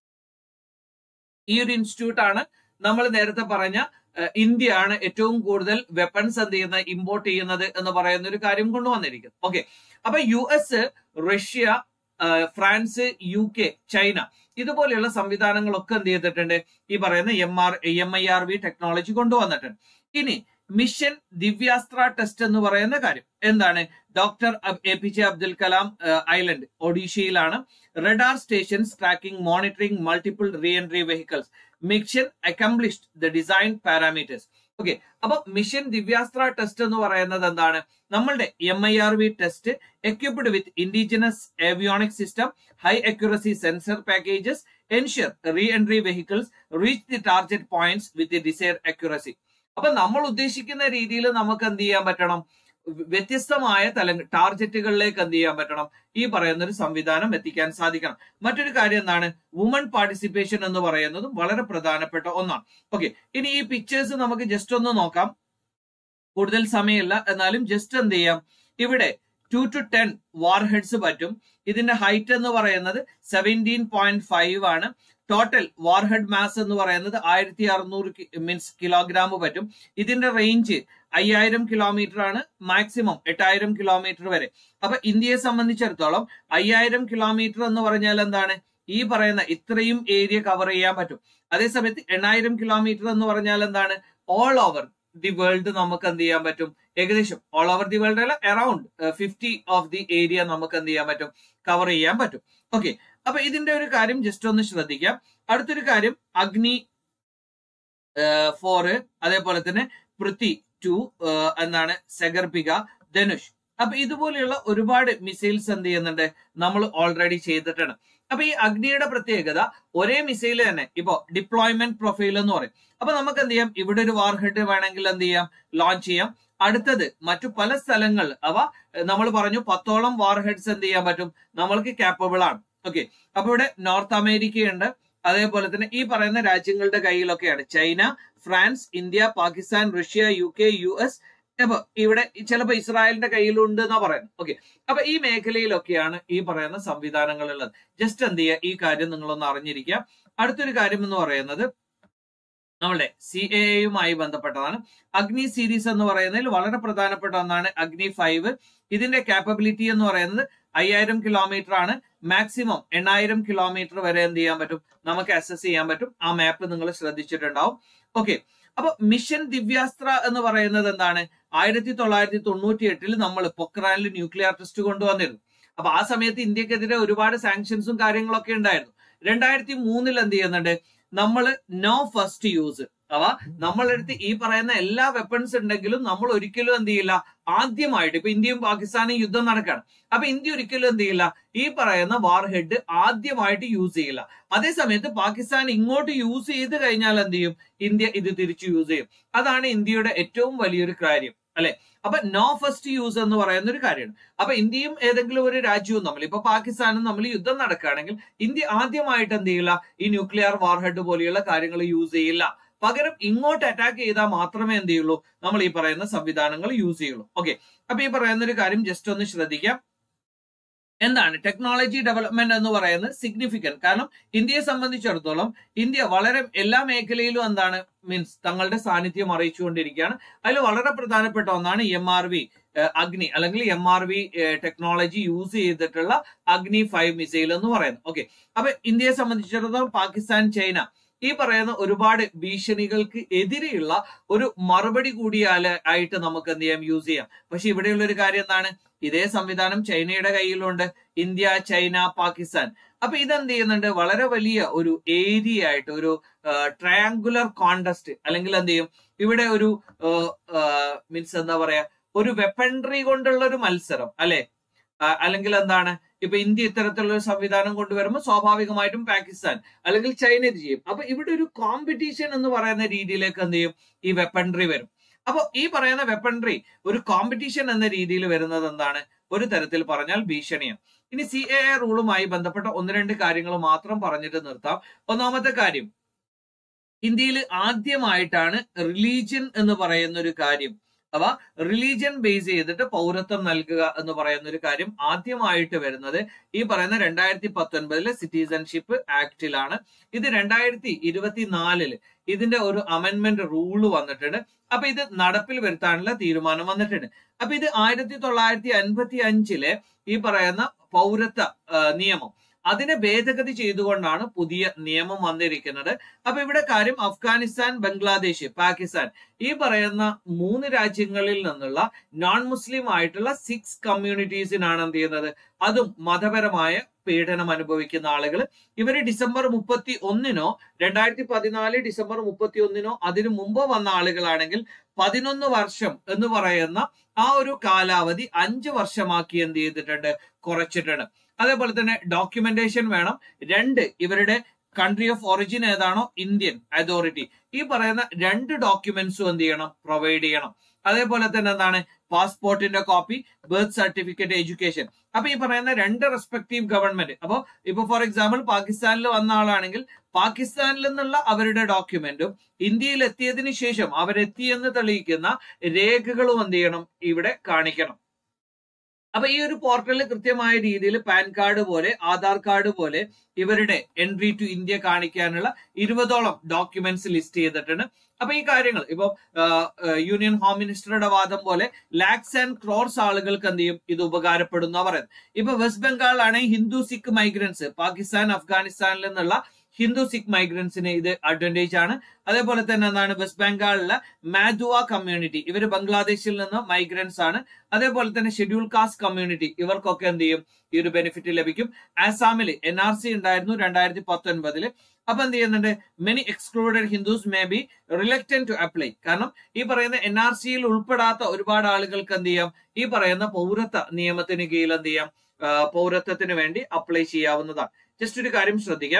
ഈ ഒരു ഇൻസ്റ്റിറ്റ്യൂട്ട് ആണ് നമ്മൾ നേരത്തെ പറഞ്ഞ ഇന്ത്യ ആണ് ഏറ്റവും കൂടുതൽ വെപ്പൺസ് എന്ത് ചെയ്യുന്നത് ഇമ്പോർട്ട് ചെയ്യുന്നത് എന്ന് പറയുന്ന ഒരു കാര്യം കൊണ്ടുവന്നിരിക്കുന്നത് ഓക്കെ അപ്പൊ U S Russia France U K China ഇതുപോലെയുള്ള സംവിധാനങ്ങളൊക്കെ എന്ത് ചെയ്തിട്ടുണ്ട് ഈ പറയുന്ന M R M I R V technology കൊണ്ടുവന്നിട്ടുണ്ട് ഇനി മിഷൻ ദിവ്യാസ്ത്ര ടെസ്റ്റ് എന്ന് പറയുന്ന കാര്യം എന്താണ് doctor A P J Abdul Kalam island ഒഡീഷയിലാണ് radar stations tracking monitoring multiple reentry vehicles mission accomplished the design parameters okay അപ്പൊ മിഷൻ ദിവ്യാസ്ത്ര ടെസ്റ്റ് എന്ന് പറയുന്നത് എന്താണ് നമ്മളുടെ M I R V test equipped with indigenous avionic system high accuracy sensor packages ensure reentry vehicles reach the target points with desired accuracy അപ്പൊ നമ്മൾ ഉദ്ദേശിക്കുന്ന രീതിയിൽ നമുക്ക് എന്ത് ചെയ്യാൻ പറ്റണം വ്യത്യസ്തമായ തല ടാർഗറ്റുകളിലേക്ക് എന്ത് ചെയ്യാൻ പറ്റണം ഈ പറയുന്ന ഒരു സംവിധാനം എത്തിക്കാൻ സാധിക്കണം മറ്റൊരു കാര്യം എന്താണ് വുമൺ പാർട്ടിസിപ്പേഷൻ എന്ന് പറയുന്നതും വളരെ പ്രധാനപ്പെട്ട ഒന്നാണ് ഓക്കെ ഇനി ഈ പിക്ചേഴ്സ് നമുക്ക് ജസ്റ്റ് ഒന്ന് നോക്കാം കൂടുതൽ സമയമില്ല എന്നാലും ജസ്റ്റ് എന്ത് ചെയ്യാം ഇവിടെ two to ten warheads പറ്റും ഇതിന്റെ ഹൈറ്റ് എന്ന് പറയുന്നത് സെവൻറ്റീൻ പോയിന്റ് ഫൈവ് ആണ് ടോട്ടൽ വാർഹെഡ് മാസ് എന്ന് പറയുന്നത് ആയിരത്തി അറുന്നൂറ് മീൻസ് കിലോഗ്രാം പറ്റും ഇതിന്റെ റേഞ്ച് അയ്യായിരം കിലോമീറ്റർ ആണ് മാക്സിമം എട്ടായിരം കിലോമീറ്റർ വരെ അപ്പൊ ഇന്ത്യയെ സംബന്ധിച്ചിടത്തോളം അയ്യായിരം കിലോമീറ്റർ എന്ന് പറഞ്ഞാൽ എന്താണ് ഈ പറയുന്ന ഇത്രയും ഏരിയ കവർ ചെയ്യാൻ പറ്റും അതേസമയത്ത് എണ്ണായിരം കിലോമീറ്റർ എന്ന് പറഞ്ഞാൽ എന്താണ് ഓൾ ഓവർ ദി വേൾഡ് നമുക്ക് എന്ത് ചെയ്യാൻ പറ്റും ഏകദേശം ഓൾ ഓവർ ദി വേൾഡ് അല്ല around fifty of the area നമുക്ക് എന്ത് ചെയ്യാൻ പറ്റും കവർ ചെയ്യാൻ പറ്റും ഓക്കെ അപ്പൊ ഇതിന്റെ ഒരു കാര്യം ജസ്റ്റ് ഒന്ന് ശ്രദ്ധിക്കാം അടുത്തൊരു കാര്യം അഗ്നി ഫോർ അതേപോലെ തന്നെ പൃഥ്വി ടു എന്നാണ് സഗർഭിക ധനുഷ് അപ്പൊ ഇതുപോലെയുള്ള ഒരുപാട് മിസൈൽസ് എന്ത് ചെയ്യുന്നുണ്ട് നമ്മൾ ഓൾറെഡി ചെയ്തിട്ടാണ് അപ്പൊ ഈ അഗ്നിയുടെ പ്രത്യേകത ഒരേ മിസൈൽ തന്നെ ഇപ്പോ ഡിപ്ലോയ്മെന്റ് പ്രൊഫൈൽ എന്ന് പറയും അപ്പൊ നമുക്ക് എന്ത് ചെയ്യാം ഇവിടെ ഒരു വാർഹെഡ് വേണമെങ്കിൽ എന്ത് ചെയ്യാം ലോഞ്ച് ചെയ്യാം അടുത്തത് മറ്റു പല സ്ഥലങ്ങൾ അവ നമ്മൾ പറഞ്ഞു പത്തോളം വാർഹെഡ്സ് എന്ത് ചെയ്യാൻ പറ്റും നമ്മൾക്ക് കാപ്പബിൾ ആണ് ഓക്കെ അപ്പൊ ഇവിടെ നോർത്ത് അമേരിക്കയുണ്ട് അതേപോലെ തന്നെ ഈ പറയുന്ന രാജ്യങ്ങളുടെ കയ്യിലൊക്കെയാണ് China France India Pakistan Russia U K U S അപ്പൊ ഇവിടെ ചിലപ്പോ ഇസ്രായേലിന്റെ കയ്യിലുണ്ട് എന്നാ പറയുന്നത് ഓക്കെ അപ്പൊ ഈ മേഖലയിലൊക്കെയാണ് ഈ പറയുന്ന സംവിധാനങ്ങൾ ഉള്ളത് ജസ്റ്റ് എന്ത് ചെയ്യുക ഈ കാര്യം നിങ്ങളൊന്ന് അറിഞ്ഞിരിക്കുക അടുത്തൊരു കാര്യം എന്ന് പറയുന്നത് നമ്മളുടെ സി എയുമായി ബന്ധപ്പെട്ടതാണ് അഗ്നി സീരീസ് എന്ന് പറയുന്നതിൽ വളരെ പ്രധാനപ്പെട്ട ഒന്നാണ് അഗ്നി ഫൈവ് ഇതിന്റെ കാപ്പബിലിറ്റി എന്ന് പറയുന്നത് അയ്യായിരം കിലോമീറ്റർ ആണ് മാക്സിമം എണ്ണായിരം കിലോമീറ്റർ വരെ എന്ത് ചെയ്യാൻ പറ്റും നമുക്ക് അസസ് ചെയ്യാൻ പറ്റും ആ മാപ്പ് നിങ്ങൾ ശ്രദ്ധിച്ചിട്ടുണ്ടാവും ഓക്കെ അപ്പൊ മിഷൻ ദിവ്യാസ്ത്ര എന്ന് പറയുന്നത് എന്താണ് ആയിരത്തി തൊള്ളായിരത്തി തൊണ്ണൂറ്റി എട്ടിൽ നമ്മൾ പൊക്രാനിൽ ന്യൂക്ലിയർ ടെസ്റ്റ് കൊണ്ടുവന്നിരുന്നു അപ്പൊ ആ സമയത്ത് ഇന്ത്യക്കെതിരെ ഒരുപാട് സാങ്ഷൻസും കാര്യങ്ങളൊക്കെ ഉണ്ടായിരുന്നു രണ്ടായിരത്തി മൂന്നിൽ എന്ത് ചെയ്യുന്നുണ്ട് നമ്മൾ നോ ഫസ്റ്റ് യൂസ് അവ നമ്മളെടുത്ത് ഈ പറയുന്ന എല്ലാ വെപ്പൺസ് ഉണ്ടെങ്കിലും നമ്മൾ ഒരിക്കലും എന്ത് ചെയ്യില്ല ആദ്യമായിട്ട് ഇപ്പൊ ഇന്ത്യയും പാകിസ്ഥാനും യുദ്ധം നടക്കുകയാണ് അപ്പൊ ഇന്ത്യ ഒരിക്കലും എന്ത് ചെയ്യില്ല ഈ പറയുന്ന വാർ ഹെഡ് ആദ്യമായിട്ട് യൂസ് ചെയ്യില്ല അതേ സമയത്ത് പാകിസ്ഥാൻ ഇങ്ങോട്ട് യൂസ് ചെയ്ത് കഴിഞ്ഞാൽ എന്ത് ചെയ്യും ഇന്ത്യ ഇത് തിരിച്ചു യൂസ് ചെയ്യും അതാണ് ഇന്ത്യയുടെ ഏറ്റവും വലിയൊരു കാര്യം അല്ലെ അപ്പൊ നോ ഫസ്റ്റ് യൂസ് എന്ന് പറയുന്ന ഒരു കാര്യമാണ് അപ്പൊ ഇന്ത്യയും ഏതെങ്കിലും ഒരു രാജ്യവും നമ്മൾ ഇപ്പൊ പാകിസ്ഥാനും നമ്മൾ യുദ്ധം നടക്കുകയാണെങ്കിൽ ഇന്ത്യ ആദ്യമായിട്ട് എന്ത് ചെയ്യില്ല ഈ ന്യൂക്ലിയർ വാർഹെഡ് പോലെയുള്ള കാര്യങ്ങൾ യൂസ് ചെയ്യില്ല പകരം ഇങ്ങോട്ട് അറ്റാക്ക് ചെയ്താൽ മാത്രമേ എന്ത് ചെയ്യുള്ളൂ നമ്മൾ ഈ പറയുന്ന സംവിധാനങ്ങൾ യൂസ് ചെയ്യുള്ളൂ ഓക്കെ അപ്പൊ ഈ പറയുന്ന ഒരു കാര്യം ജസ്റ്റ് ഒന്ന് ശ്രദ്ധിക്കാം എന്താണ് ടെക്നോളജി ഡെവലപ്മെന്റ് എന്ന് പറയുന്നത് സിഗ്നിഫിക്കന്റ് കാരണം ഇന്ത്യയെ സംബന്ധിച്ചിടത്തോളം ഇന്ത്യ വളരെ എല്ലാ മേഖലയിലും എന്താണ് മീൻസ് തങ്ങളുടെ സാന്നിധ്യം അറിയിച്ചുകൊണ്ടിരിക്കുകയാണ് അതിൽ വളരെ പ്രധാനപ്പെട്ട ഒന്നാണ് എം ആർ വി അഗ്നി അല്ലെങ്കിൽ M R V technology use ചെയ്തിട്ടുള്ള അഗ്നി ഫൈവ് മിസൈൽ എന്ന് പറയുന്നത് ഓക്കെ അപ്പൊ ഇന്ത്യയെ സംബന്ധിച്ചിടത്തോളം പാകിസ്ഥാൻ ചൈന ഈ പറയുന്ന ഒരുപാട് ഭീഷണികൾക്ക് എതിരെയുള്ള ഒരു മറുപടി കൂടിയാല് ആയിട്ട് നമുക്ക് എന്ത് ചെയ്യാം യൂസ് ചെയ്യാം പക്ഷെ ഇവിടെയുള്ള ഒരു കാര്യം എന്താണ് ഇതേ സംവിധാനം ചൈനയുടെ കയ്യിലുണ്ട് ഇന്ത്യ ചൈന പാകിസ്ഥാൻ അപ്പൊ ഇതെന്ത് ചെയ്യുന്നുണ്ട് വളരെ വലിയ ഒരു ഏരിയ ആയിട്ട് ഒരു ട്രയാങ്കുലർ കോണ്ടസ്റ്റ് അല്ലെങ്കിൽ എന്ത് ചെയ്യും ഇവിടെ ഒരു മീൻസ് എന്താ പറയാ ഒരു വെപ്പൺട്രി കൊണ്ടുള്ള ഒരു മത്സരം അല്ലെ അല്ലെങ്കിൽ എന്താണ് ഇപ്പൊ ഇന്ത്യ ഇത്തരത്തിലുള്ള ഒരു സംവിധാനം കൊണ്ടുവരുമ്പോൾ സ്വാഭാവികമായിട്ടും പാകിസ്ഥാൻ അല്ലെങ്കിൽ ചൈന ഇത് ചെയ്യും അപ്പൊ ഇവിടെ ഒരു കോമ്പറ്റീഷൻ എന്ന് പറയുന്ന രീതിയിലേക്ക് എന്ത് ചെയ്യും ഈ വെപ്പൺട്രി വരും അപ്പൊ ഈ പറയുന്ന വെപ്പൺട്രി ഒരു കോമ്പറ്റീഷൻ എന്ന രീതിയിൽ വരുന്നത് എന്താണ് ഒരു തരത്തിൽ പറഞ്ഞാൽ ഭീഷണിയാണ് ഇനി സി എ എ റൂളുമായി ബന്ധപ്പെട്ട ഒന്ന് രണ്ട് കാര്യങ്ങൾ മാത്രം പറഞ്ഞിട്ട് നിർത്താം ഒന്നാമത്തെ കാര്യം ഇന്ത്യയിൽ ആദ്യമായിട്ടാണ് റിലീജിയൻ എന്ന് പറയുന്ന ഒരു കാര്യം അവ റിലീജിയൻ ബേസ് ചെയ്തിട്ട് പൗരത്വം നൽകുക എന്ന് പറയുന്ന ഒരു കാര്യം ആദ്യമായിട്ട് വരുന്നത് ഈ പറയുന്ന രണ്ടായിരത്തി പത്തൊൻപതിലെ സിറ്റിസൺഷിപ്പ് ആക്ടിലാണ് ഇത് രണ്ടായിരത്തി ഇരുപത്തിനാലില് ഇതിന്റെ ഒരു അമെന്റ്മെന്റ് റൂള് വന്നിട്ടുണ്ട് അപ്പൊ ഇത് നടപ്പിൽ വരുത്താനുള്ള തീരുമാനം വന്നിട്ടുണ്ട് അപ്പൊ ഇത് ആയിരത്തി തൊള്ളായിരത്തി അൻപത്തി അഞ്ചിലെ ഈ പറയുന്ന പൗരത്വ നിയമം അതിനെ ഭേദഗതി ചെയ്തുകൊണ്ടാണ് പുതിയ നിയമം വന്നിരിക്കുന്നത് അപ്പൊ ഇവിടെ കാര്യം അഫ്ഗാനിസ്ഥാൻ ബംഗ്ലാദേശ് പാകിസ്ഥാൻ ഈ പറയുന്ന മൂന്ന് രാജ്യങ്ങളിൽ നിന്നുള്ള നോൺ മുസ്ലിം ആയിട്ടുള്ള സിക്സ് കമ്മ്യൂണിറ്റീസിനാണ് എന്ത് ചെയ്യുന്നത് അതും മതപരമായ പീഡനം അനുഭവിക്കുന്ന ആളുകൾ ഇവര് ഡിസംബർ മുപ്പത്തി ഒന്നിനോ രണ്ടായിരത്തി പതിനാല് ഡിസംബർ മുപ്പത്തി ഒന്നിനോ അതിനു മുമ്പ് വന്ന ആളുകളാണെങ്കിൽ പതിനൊന്ന് വർഷം എന്ന് പറയുന്ന ആ ഒരു കാലാവധി അഞ്ച് വർഷമാക്കി എന്ത് ചെയ്തിട്ടുണ്ട് കുറച്ചിട്ടുണ്ട് അതേപോലെ തന്നെ ഡോക്യുമെന്റേഷൻ വേണം രണ്ട് ഇവരുടെ കൺട്രി ഓഫ് ഒറിജിൻ ഏതാണോ ഇന്ത്യൻ അതോറിറ്റി ഈ പറയുന്ന രണ്ട് ഡോക്യുമെന്റ്സും എന്ത് ചെയ്യണം പ്രൊവൈഡ് ചെയ്യണം അതേപോലെ തന്നെ എന്താണ് പാസ്പോർട്ടിന്റെ കോപ്പി ബർത്ത് സർട്ടിഫിക്കറ്റ് എഡ്യൂക്കേഷൻ അപ്പൊ ഈ പറയുന്ന രണ്ട് റെസ്പെക്റ്റീവ് ഗവൺമെന്റ് അപ്പോ ഇപ്പൊ ഫോർ എക്സാമ്പിൾ പാകിസ്ഥാനിൽ വന്ന ആളാണെങ്കിൽ പാകിസ്ഥാനിൽ നിന്നുള്ള അവരുടെ ഡോക്യുമെന്റും ഇന്ത്യയിൽ എത്തിയതിനു ശേഷം അവരെത്തിയെന്ന് തെളിയിക്കുന്ന രേഖകളും എന്ത് ചെയ്യണം ഇവിടെ കാണിക്കണം അപ്പൊ ഈ ഒരു പോർട്ടലിൽ കൃത്യമായ രീതിയിൽ പാൻ കാർഡ് പോലെ ആധാർ കാർഡ് പോലെ ഇവരുടെ എൻട്രി ടു ഇന്ത്യ കാണിക്കാനുള്ള ഇരുപതോളം ഡോക്യുമെന്റ്സ് ലിസ്റ്റ് ചെയ്തിട്ടുണ്ട് അപ്പൊ ഈ കാര്യങ്ങൾ ഇപ്പൊ യൂണിയൻ ഹോം മിനിസ്റ്ററുടെ വാദം പോലെ ലാക്സ് ആൻഡ് ക്രോർസ് ആളുകൾക്ക് എന്ത് ചെയ്യും ഇത് ഉപകാരപ്പെടുന്ന പറയുന്നത് ഇപ്പൊ വെസ്റ്റ് ബംഗാളിലാണെങ്കിൽ ഹിന്ദു സിഖ് മൈഗ്രൻസ് പാകിസ്ഥാൻ അഫ്ഗാനിസ്ഥാനിൽ നിന്നുള്ള ഹിന്ദു സിഖ് മൈഗ്രൻസിന് ഇത് അഡ്വാൻറ്റേജ് ആണ് അതേപോലെ തന്നെ എന്താണ് വെസ്റ്റ് ബംഗാളിലെ മാധുവ കമ്മ്യൂണിറ്റി ഇവർ ബംഗ്ലാദേശിൽ നിന്ന് മൈഗ്രൻസ് ആണ് അതേപോലെ തന്നെ ഷെഡ്യൂൾ കാസ്റ്റ് കമ്മ്യൂണിറ്റി ഇവർക്കൊക്കെ എന്ത് ചെയ്യും ഈ ഒരു ബെനിഫിറ്റ് ലഭിക്കും ആസാമിൽ എൻ ആർ സി ഉണ്ടായിരുന്നു രണ്ടായിരത്തി പത്തൊൻപതില് അപ്പൊ എന്ത് ചെയ്യുന്നുണ്ട് many excluded Hindus may be reluctant to apply കാരണം ഈ പറയുന്ന എൻ ആർ സിയിൽ ഉൾപ്പെടാത്ത ഒരുപാട് ആളുകൾക്ക് എന്ത് ചെയ്യാം ഈ പറയുന്ന പൗരത്വ നിയമത്തിന് കീഴിൽ എന്ത് ചെയ്യാം പൗരത്വത്തിന് വേണ്ടി അപ്ലൈ ചെയ്യാവുന്നതാണ് ജസ്റ്റ് ഒരു കാര്യം ശ്രദ്ധിക്കാം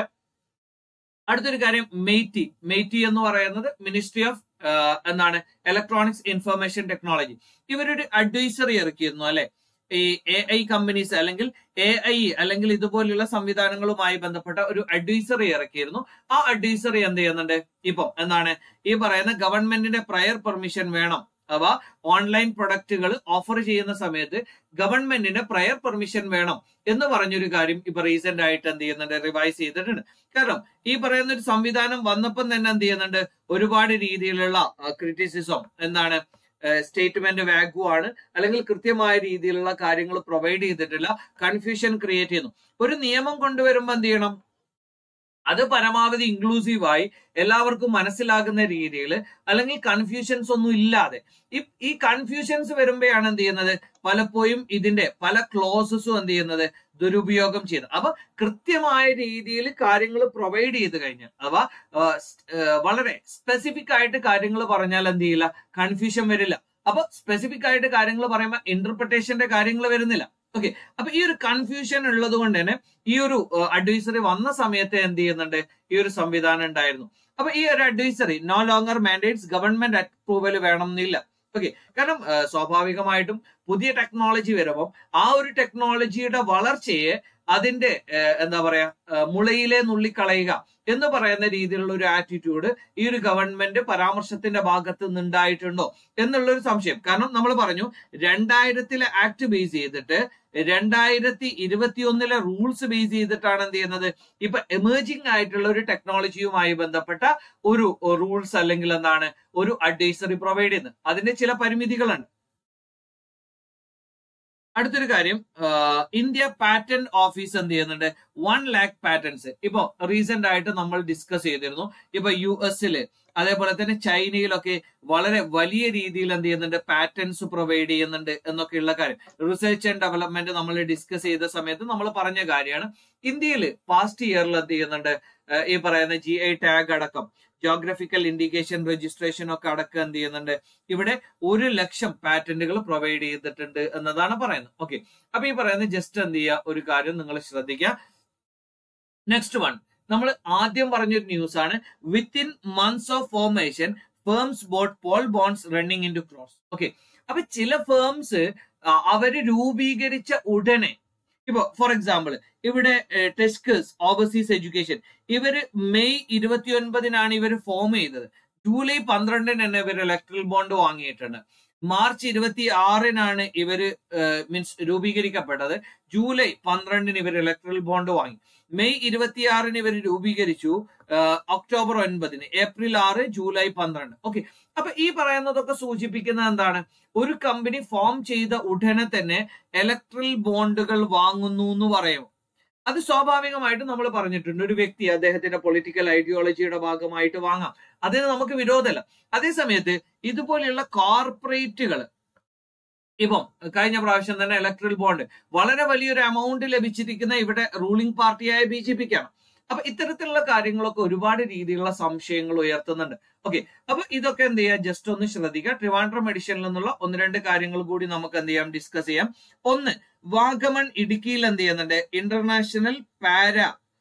അടുത്തൊരു കാര്യം മെയ്റ്റി മെയ്റ്റി എന്ന് പറയുന്നത് മിനിസ്ട്രി ഓഫ് എന്താണ് ഇലക്ട്രോണിക്സ് ഇൻഫർമേഷൻ ടെക്നോളജി ഇവരൊരു അഡ്വൈസറി ഇറക്കിയിരുന്നു അല്ലെ ഈ എ ഐ കമ്പനീസ് അല്ലെങ്കിൽ എ ഐ അല്ലെങ്കിൽ ഇതുപോലുള്ള സംവിധാനങ്ങളുമായി ബന്ധപ്പെട്ട ഒരു അഡ്വൈസറി ഇറക്കിയിരുന്നു ആ അഡ്വൈസറി എന്ത് ചെയ്യുന്നുണ്ട് ഇപ്പം എന്താണ് ഈ പറയുന്ന ഗവൺമെന്റിന്റെ പ്രയർ പെർമിഷൻ വേണം അവ ഓൺലൈൻ പ്രൊഡക്റ്റുകൾ ഓഫർ ചെയ്യുന്ന സമയത്ത് ഗവൺമെന്റിന്റെ പ്രയർ പെർമിഷൻ വേണം എന്ന് പറഞ്ഞൊരു കാര്യം ഇപ്പൊ റീസെന്റ് ആയിട്ട് എന്ത് ചെയ്യുന്നുണ്ട് റിവൈസ് ചെയ്തിട്ടുണ്ട് കാരണം ഈ പറയുന്ന ഒരു സംവിധാനം വന്നപ്പം തന്നെ എന്ത് ചെയ്യുന്നുണ്ട് ഒരുപാട് രീതിയിലുള്ള ക്രിറ്റിസിസം എന്താണ് സ്റ്റേറ്റ്മെന്റ് വാഗു ആണ് അല്ലെങ്കിൽ കൃത്യമായ രീതിയിലുള്ള കാര്യങ്ങൾ പ്രൊവൈഡ് ചെയ്തിട്ടില്ല കൺഫ്യൂഷൻ ക്രിയേറ്റ് ചെയ്യുന്നു ഒരു നിയമം കൊണ്ടുവരുമ്പോൾ എന്ത് ചെയ്യണം അത് പരമാവധി ഇൻക്ലൂസീവായി എല്ലാവർക്കും മനസ്സിലാകുന്ന രീതിയിൽ അല്ലെങ്കിൽ കൺഫ്യൂഷൻസ് ഒന്നും ഇല്ലാതെ ഈ ഈ കൺഫ്യൂഷൻസ് വരുമ്പോഴാണ് എന്ത് ചെയ്യുന്നത് പലപ്പോഴും ഇതിന്റെ പല ക്ലോസസും എന്ത് ചെയ്യുന്നത് ദുരുപയോഗം ചെയ്യുന്നത് അപ്പൊ കൃത്യമായ രീതിയിൽ കാര്യങ്ങൾ പ്രൊവൈഡ് ചെയ്ത് കഴിഞ്ഞാൽ അഥവാ വളരെ സ്പെസിഫിക് ആയിട്ട് കാര്യങ്ങൾ പറഞ്ഞാൽ എന്ത് ചെയ്യില്ല കൺഫ്യൂഷൻ വരില്ല അപ്പൊ സ്പെസിഫിക് ആയിട്ട് കാര്യങ്ങൾ പറയുമ്പോൾ ഇന്റർപ്രിട്ടേഷന്റെ കാര്യങ്ങൾ വരുന്നില്ല ഓക്കെ അപ്പൊ ഈ ഒരു കൺഫ്യൂഷൻ ഉള്ളത് കൊണ്ട് തന്നെ ഈ ഒരു അഡ്വൈസറി വന്ന സമയത്ത് എന്ത് ചെയ്യുന്നുണ്ട് ഈ ഒരു സംവിധാനം ഉണ്ടായിരുന്നു അപ്പൊ ഈ ഒരു advisory no longer mandates government approval വേണം എന്നില്ല ഓക്കെ കാരണം സ്വാഭാവികമായിട്ടും പുതിയ ടെക്നോളജി വരുമ്പോൾ ആ ഒരു ടെക്നോളജിയുടെ വളർച്ചയെ അതിന്റെ എന്താ പറയാ മുളയിലെ നുള്ളിക്കളയുക എന്ന് പറയുന്ന രീതിയിലുള്ള ഒരു ആറ്റിറ്റ്യൂഡ് ഈ ഒരു ഗവൺമെന്റ് പരാമർശത്തിന്റെ ഭാഗത്ത് നിന്നുണ്ടായിട്ടുണ്ടോ എന്നുള്ളൊരു സംശയം കാരണം നമ്മൾ പറഞ്ഞു രണ്ടായിരത്തിലെ ആക്ട് ബേസ് ചെയ്തിട്ട് രണ്ടായിരത്തി ഇരുപത്തി ഒന്നിലെ റൂൾസ് ബേസ് ചെയ്തിട്ടാണ് എന്ത് ചെയ്യുന്നത് ഇപ്പൊ എമേർജിംഗ് ആയിട്ടുള്ള ഒരു ടെക്നോളജിയുമായി ബന്ധപ്പെട്ട ഒരു റൂൾസ് അല്ലെങ്കിൽ എന്താണ് ഒരു അഡ്വൈസറി പ്രൊവൈഡ് ചെയ്യുന്നത് അതിന്റെ ചില പരിമിതികളുണ്ട് അടുത്തൊരു കാര്യം ഇന്ത്യ പാറ്റന്റ് ഓഫീസ് എന്ത് ചെയ്യുന്നുണ്ട് വൺ ലാക്ക് പാറ്റന്റ്സ് ഇപ്പൊ റീസെന്റ് ആയിട്ട് നമ്മൾ ഡിസ്കസ് ചെയ്തിരുന്നു ഇപ്പൊ യു എസില് അതേപോലെ തന്നെ ചൈനയിലൊക്കെ വളരെ വലിയ രീതിയിൽ എന്ത് ചെയ്യുന്നുണ്ട് പാറ്റന്റ്സ് പ്രൊവൈഡ് ചെയ്യുന്നുണ്ട് എന്നൊക്കെയുള്ള കാര്യം റിസർച്ച് ആൻഡ് ഡെവലപ്മെന്റ് നമ്മൾ ഡിസ്കസ് ചെയ്ത സമയത്ത് നമ്മൾ പറഞ്ഞ കാര്യമാണ് ഇന്ത്യയിൽ പാസ്റ്റ് ഇയറിൽ എന്ത് ചെയ്യുന്നുണ്ട് ഈ പറയുന്ന ജി ഐ ടാഗ് അടക്കം ജോഗ്രഫിക്കൽ ഇൻഡിക്കേഷൻ രജിസ്ട്രേഷൻ ഒക്കെ അടക്കം എന്ത് ചെയ്യുന്നുണ്ട് ഇവിടെ ഒരു ലക്ഷം പാറ്റന്റുകൾ പ്രൊവൈഡ് ചെയ്തിട്ടുണ്ട് എന്നതാണ് പറയുന്നത് ഓക്കെ അപ്പൊ ഈ പറയുന്നത് ജസ്റ്റ് എന്ത് ചെയ്യുക ഒരു കാര്യം നിങ്ങൾ ശ്രദ്ധിക്കുക നെക്സ്റ്റ് വൺ നമ്മൾ ആദ്യം പറഞ്ഞൊരു ന്യൂസ് ആണ് within months of formation firms bought poll bonds running into crores okay അപ്പൊ ചില ഫേംസ് അവര് രൂപീകരിച്ച ഉടനെ ഇപ്പൊ ഫോർ എക്സാമ്പിൾ ഇവിടെ ടെസ്കേഴ്സ് ഓവർസീസ് എഡ്യൂക്കേഷൻ ഇവര് മെയ് ഇരുപത്തി ഒൻപതിനാണ് ഇവർ ഫോം ചെയ്തത് ജൂലൈ പന്ത്രണ്ടിന് തന്നെ ഇവർ ഇലക്ട്രൽ ബോണ്ട് വാങ്ങിയിട്ടുണ്ട് മാർച്ച് ഇരുപത്തി ആറിനാണ് ഇവര് മീൻസ് രൂപീകരിക്കപ്പെട്ടത് ജൂലൈ പന്ത്രണ്ടിന് ഇവർ ഇലക്ട്രൽ ബോണ്ട് വാങ്ങി മെയ് ഇരുപത്തിയാറിന് ഇവർ രൂപീകരിച്ചു ഒക്ടോബർ ഒൻപതിന് ഏപ്രിൽ ആറ് ജൂലൈ പന്ത്രണ്ട് ഓക്കെ അപ്പൊ ഈ പറയുന്നതൊക്കെ സൂചിപ്പിക്കുന്നത് എന്താണ് ഒരു കമ്പനി ഫോം ചെയ്ത ഉടനെ തന്നെ ഇലക്ട്രൽ ബോണ്ടുകൾ വാങ്ങുന്നു എന്ന് പറയും അത് സ്വാഭാവികമായിട്ടും നമ്മൾ പറഞ്ഞിട്ടുണ്ട് ഒരു വ്യക്തി അദ്ദേഹത്തിന്റെ പൊളിറ്റിക്കൽ ഐഡിയോളജിയുടെ ഭാഗമായിട്ട് വാങ്ങാം അതിന് നമുക്ക് വിരോധമല്ല അതേസമയത്ത് ഇതുപോലെയുള്ള കോർപ്പറേറ്റുകൾ ഇപ്പം കഴിഞ്ഞ പ്രാവശ്യം തന്നെ ഇലക്ട്രൽ ബോണ്ട് വളരെ വലിയൊരു എമൗണ്ട് ലഭിച്ചിരിക്കുന്ന ഇവിടെ റൂളിംഗ് പാർട്ടിയായ ബി ജെ പിക്കാണ് അപ്പൊ ഇത്തരത്തിലുള്ള കാര്യങ്ങളൊക്കെ ഒരുപാട് രീതിയിലുള്ള സംശയങ്ങൾ ഉയർത്തുന്നുണ്ട് ഓക്കെ അപ്പൊ ഇതൊക്കെ എന്ത് ചെയ്യാം ജസ്റ്റ് ഒന്ന് ശ്രദ്ധിക്കുക ട്രിവാൻഡ്രം എഡിഷനിൽ നിന്നുള്ള ഒന്ന് രണ്ട് കാര്യങ്ങൾ കൂടി നമുക്ക് എന്ത് ചെയ്യാം ഡിസ്കസ് ചെയ്യാം ഒന്ന് വാഗമൺ ഇടുക്കിയിൽ എന്ത് ചെയ്യുന്നുണ്ട് ഇന്റർനാഷണൽ പാര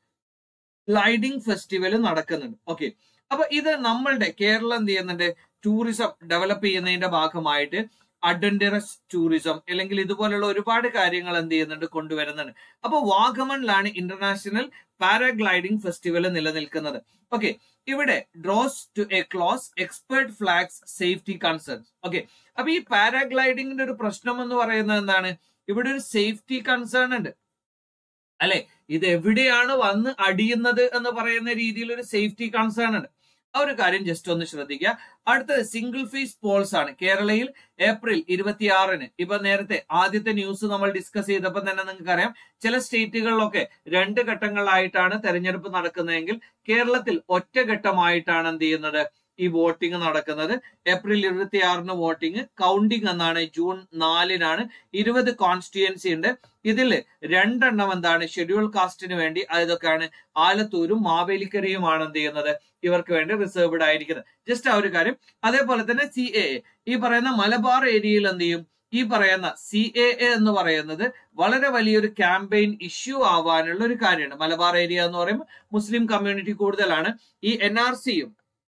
ഗ്ലൈഡിംഗ് ഫെസ്റ്റിവൽ നടക്കുന്നുണ്ട് ഓക്കെ അപ്പൊ ഇത് നമ്മളുടെ കേരളം എന്ത് ചെയ്യുന്നുണ്ട് ടൂറിസം ഡെവലപ്പ് ചെയ്യുന്നതിന്റെ ഭാഗമായിട്ട് അഡ്വഞ്ചറസ് ടൂറിസം അല്ലെങ്കിൽ ഇതുപോലുള്ള ഒരുപാട് കാര്യങ്ങൾ എന്ത് ചെയ്യുന്നുണ്ട് കൊണ്ടുവരുന്നുണ്ട് അപ്പൊ വാഗമണിലാണ് ഇന്റർനാഷണൽ പാരാഗ്ലൈഡിംഗ് ഫെസ്റ്റിവൽ നിലനിൽക്കുന്നത് ഓക്കെ ഇവിടെ draws to a close expert flags safety concerns okay അപ്പൊ ഈ പാരാഗ്ലൈഡിങ്ങിന്റെ ഒരു പ്രശ്നം എന്ന് പറയുന്നത് എന്താണ് ഇവിടെ ഒരു സേഫ്റ്റി കൺസേൺ ഉണ്ട് അല്ലെ ഇത് എവിടെയാണ് വന്ന് അടിയുന്നത് എന്ന് പറയുന്ന രീതിയിൽ ഒരു സേഫ്റ്റി കൺസേൺ ഉണ്ട് ആ ഒരു കാര്യം ജസ്റ്റ് ഒന്ന് ശ്രദ്ധിക്കുക അടുത്തത് സിംഗിൾ ഫേസ് പോൾസ് ആണ് കേരളയിൽ ഏപ്രിൽ ഇരുപത്തിയാറിന് ഇപ്പൊ നേരത്തെ ആദ്യത്തെ ന്യൂസ് നമ്മൾ ഡിസ്കസ് ചെയ്തപ്പോൾ തന്നെ നിങ്ങൾക്ക് അറിയാം ചില സ്റ്റേറ്റുകളിലൊക്കെ രണ്ട് ഘട്ടങ്ങളായിട്ടാണ് തെരഞ്ഞെടുപ്പ് നടക്കുന്നതെങ്കിൽ കേരളത്തിൽ ഒറ്റഘട്ടമായിട്ടാണ് എന്ത് ചെയ്യുന്നത് ഈ വോട്ടിംഗ് നടക്കുന്നത് ഏപ്രിൽ ഇരുപത്തിയാറിന് വോട്ടിംഗ് കൗണ്ടിംഗ് എന്നാണ് ജൂൺ നാലിനാണ് ഇരുപത് കോൺസ്റ്റിറ്റ്യുവൻസി ഉണ്ട് ഇതിൽ രണ്ടെണ്ണം എന്താണ് ഷെഡ്യൂൾ കാസ്റ്റിന് വേണ്ടി അതൊക്കെയാണ് ആലത്തൂരും മാവേലിക്കരയുമാണ് എന്ത് ചെയ്യുന്നത് ഇവർക്ക് വേണ്ടി റിസർവ്ഡ് ആയിരിക്കുന്നത് ജസ്റ്റ് ആ ഒരു കാര്യം അതേപോലെ തന്നെ സി എ ഈ പറയുന്ന മലബാർ ഏരിയയിൽ എന്ത് ചെയ്യും ഈ പറയുന്ന സി എ എന്ന് പറയുന്നത് വളരെ വലിയൊരു ക്യാമ്പയിൻ ഇഷ്യൂ ആവാനുള്ള ഒരു കാര്യമാണ് മലബാർ ഏരിയ എന്ന് പറയുമ്പോൾ മുസ്ലിം കമ്മ്യൂണിറ്റി കൂടുതലാണ് ഈ എൻ ആർ സിയും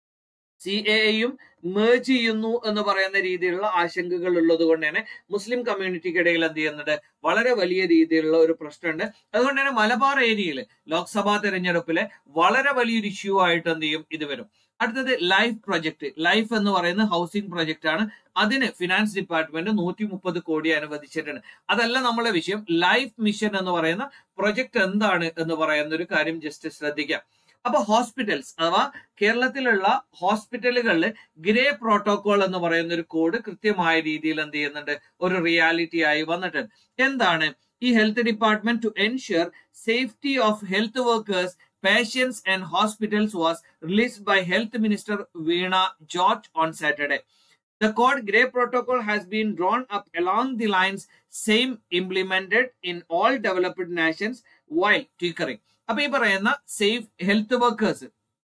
സി എയും മേജ് ചെയ്യുന്നു എന്ന് പറയുന്ന രീതിയിലുള്ള ആശങ്കകൾ ഉള്ളത് കൊണ്ട് തന്നെ മുസ്ലിം കമ്മ്യൂണിറ്റിക്കിടയിൽ എന്ത് ചെയ്യുന്നുണ്ട് വളരെ വലിയ രീതിയിലുള്ള ഒരു പ്രശ്നമുണ്ട് അതുകൊണ്ട് തന്നെ മലബാർ ഏരിയയിൽ ലോക്സഭാ തെരഞ്ഞെടുപ്പിലെ വളരെ വലിയൊരു ഇഷ്യൂ ആയിട്ട് എന്ത് ചെയ്യും ഇത് വരും അടുത്തത് ലൈഫ് പ്രൊജക്ട് ലൈഫ് എന്ന് പറയുന്ന ഹൗസിംഗ് പ്രൊജക്ട് ആണ് അതിന് ഫിനാൻസ് ഡിപ്പാർട്ട്മെന്റ് നൂറ്റി മുപ്പത് കോടി അനുവദിച്ചിട്ടുണ്ട് അതല്ല നമ്മളെ വിഷയം ലൈഫ് മിഷൻ എന്ന് പറയുന്ന പ്രൊജക്ട് എന്താണ് എന്ന് പറയുന്ന ഒരു കാര്യം ജസ്റ്റ് ശ്രദ്ധിക്കാം അപ്പൊ ഹോസ്പിറ്റൽസ് അഥവാ കേരളത്തിലുള്ള ഹോസ്പിറ്റലുകളിൽ ഗ്രേ പ്രോട്ടോകോൾ എന്ന് പറയുന്ന ഒരു കോഡ് കൃത്യമായ രീതിയിൽ എന്ത് ചെയ്യുന്നുണ്ട് ഒരു റിയാലിറ്റി ആയി വന്നിട്ടുണ്ട് എന്താണ് ഈ health department to ensure safety of health workers patients and hospitals was released by Health Minister Veena George on Saturday. The code Grey Protocol has been drawn up along the lines same implemented in all developed nations while tinkering. അപ്പൊ ഈ പറയുന്ന safe health workers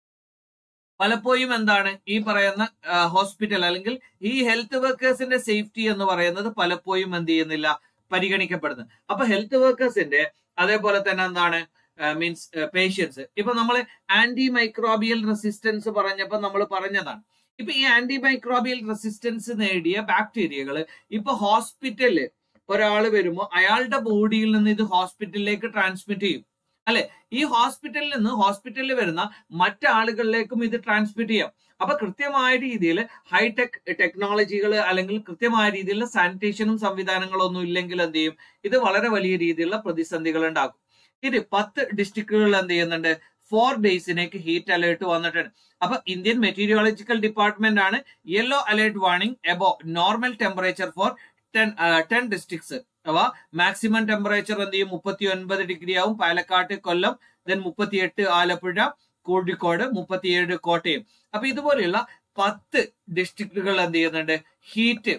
പലപ്പോഴും എന്താണ് ഈ പറയുന്ന hospital അല്ലെങ്കിൽ ഈ health വർക്കേഴ്സിന്റെ safety എന്ന് പറയുന്നത് പലപ്പോഴും എന്ത് ചെയ്യുന്നില്ല പരിഗണിക്കപ്പെടുന്നത് അപ്പൊ ഹെൽത്ത് വർക്കേഴ്സിന്റെ അതേപോലെ തന്നെ എന്താണ് മീൻസ് പേഷ്യൻസ് ഇപ്പൊ നമ്മൾ ആന്റി മൈക്രോബിയൽ റെസിസ്റ്റൻസ് പറഞ്ഞപ്പോൾ നമ്മൾ പറഞ്ഞതാണ് ഇപ്പൊ ഈ ആന്റി മൈക്രോബിയൽ റെസിസ്റ്റൻസ് നേടിയ ബാക്ടീരിയകൾ ഇപ്പൊ ഹോസ്പിറ്റലിൽ ഒരാൾ വരുമ്പോൾ അയാളുടെ ബോഡിയിൽ നിന്ന് ഇത് ഹോസ്പിറ്റലിലേക്ക് ട്രാൻസ്മിറ്റ് ചെയ്യും അല്ലെ ഈ ഹോസ്പിറ്റലിൽ നിന്ന് ഹോസ്പിറ്റലിൽ വരുന്ന മറ്റാളുകളിലേക്കും ഇത് ട്രാൻസ്മിറ്റ് ചെയ്യാം അപ്പൊ കൃത്യമായ രീതിയിൽ ഹൈടെക് ടെക്നോളജികൾ അല്ലെങ്കിൽ കൃത്യമായ രീതിയിലുള്ള സാനിറ്റേഷനും സംവിധാനങ്ങളൊന്നും ഇല്ലെങ്കിൽ എന്ത് ചെയ്യും ഇത് വളരെ വലിയ രീതിയിലുള്ള പ്രതിസന്ധികൾ ഉണ്ടാക്കും ഇത് പത്ത് ഡിസ്ട്രിക്റ്റുകളിൽ എന്ത് ചെയ്യുന്നുണ്ട് ഫോർ ഡേയ്സിനേക്ക് ഹീറ്റ് അലേർട്ട് വന്നിട്ടുണ്ട് അപ്പൊ ഇന്ത്യൻ മെറ്റീരിയോളജിക്കൽ ഡിപ്പാർട്ട്മെന്റ് ആണ് yellow alert warning above normal temperature for ten ten districts അഥവാ മാക്സിമം ടെമ്പറേച്ചർ എന്ത് ചെയ്യും മുപ്പത്തി ഒൻപത് ഡിഗ്രി ആവും പാലക്കാട് കൊല്ലം ദെൻ മുപ്പത്തിയെട്ട് ആലപ്പുഴ കോഴിക്കോട് മുപ്പത്തിയേഴ് കോട്ടയം അപ്പൊ ഇതുപോലെയുള്ള പത്ത് ഡിസ്ട്രിക്റ്റുകൾ എന്ത് ചെയ്യുന്നുണ്ട് ഹീറ്റ്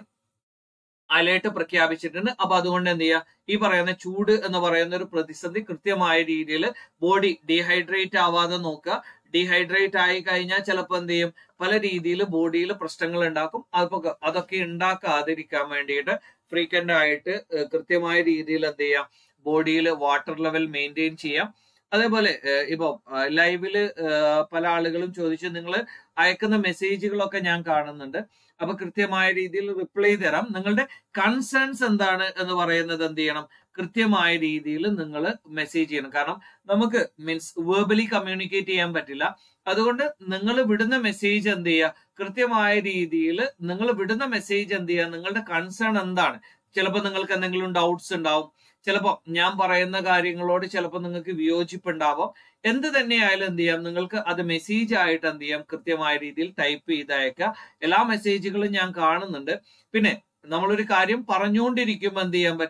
അലേർട്ട് പ്രഖ്യാപിച്ചിട്ടുണ്ട് അപ്പൊ അതുകൊണ്ട് എന്ത് ചെയ്യുക ഈ പറയുന്ന ചൂട് എന്ന് പറയുന്ന ഒരു പ്രതിസന്ധി കൃത്യമായ രീതിയിൽ ബോഡി ഡീഹൈഡ്രേറ്റ് ആവാതെ നോക്കുക ഡീഹൈഡ്രേറ്റ് ആയി കഴിഞ്ഞാൽ ചിലപ്പോൾ എന്ത് ചെയ്യും പല രീതിയിൽ ബോഡിയിൽ പ്രശ്നങ്ങൾ ഉണ്ടാക്കും അപ്പൊ അതൊക്കെ ഉണ്ടാക്കാതിരിക്കാൻ വേണ്ടിയിട്ട് ഫ്രീക്വന്റ് ആയിട്ട് കൃത്യമായ രീതിയിൽ എന്ത് ചെയ്യാം ബോഡിയിൽ വാട്ടർ ലെവൽ മെയിൻറ്റെയിൻ ചെയ്യാം അതേപോലെ ഇപ്പൊ ലൈവില് പല ആളുകളും ചോദിച്ചു നിങ്ങൾ അയക്കുന്ന മെസ്സേജുകളൊക്കെ ഞാൻ കാണുന്നുണ്ട് അപ്പൊ കൃത്യമായ രീതിയിൽ റിപ്ലൈ തരാം നിങ്ങളുടെ കൺസേൺസ് എന്താണ് എന്ന് പറയുന്നത് എന്ത് ചെയ്യണം കൃത്യമായ രീതിയിൽ നിങ്ങൾ മെസ്സേജ് ചെയ്യണം കാരണം നമുക്ക് മീൻസ് വേർബലി കമ്മ്യൂണിക്കേറ്റ് ചെയ്യാൻ പറ്റില്ല അതുകൊണ്ട് നിങ്ങൾ വിടുന്ന മെസ്സേജ് എന്ത് ചെയ്യുക കൃത്യമായ രീതിയിൽ നിങ്ങൾ വിടുന്ന മെസ്സേജ് എന്ത് ചെയ്യുക നിങ്ങളുടെ കൺസേൺ എന്താണ് ചിലപ്പോൾ നിങ്ങൾക്ക് എന്തെങ്കിലും ഡൗട്ട്സ് ഉണ്ടാവും ചിലപ്പോൾ ഞാൻ പറയുന്ന കാര്യങ്ങളോട് ചിലപ്പോൾ നിങ്ങൾക്ക് വിയോജിപ്പുണ്ടാവാം എന്ത് തന്നെയായാലും എന്ത് ചെയ്യാം നിങ്ങൾക്ക് അത് മെസ്സേജ് ആയിട്ട് എന്ത് ചെയ്യാം കൃത്യമായ രീതിയിൽ ടൈപ്പ് ചെയ്ത് അയക്കുക എല്ലാ മെസ്സേജുകളും ഞാൻ കാണുന്നുണ്ട് പിന്നെ നമ്മളൊരു കാര്യം പറഞ്ഞുകൊണ്ടിരിക്കുമ്പോൾ എന്ത് ചെയ്യാൻ പറ്റില്ല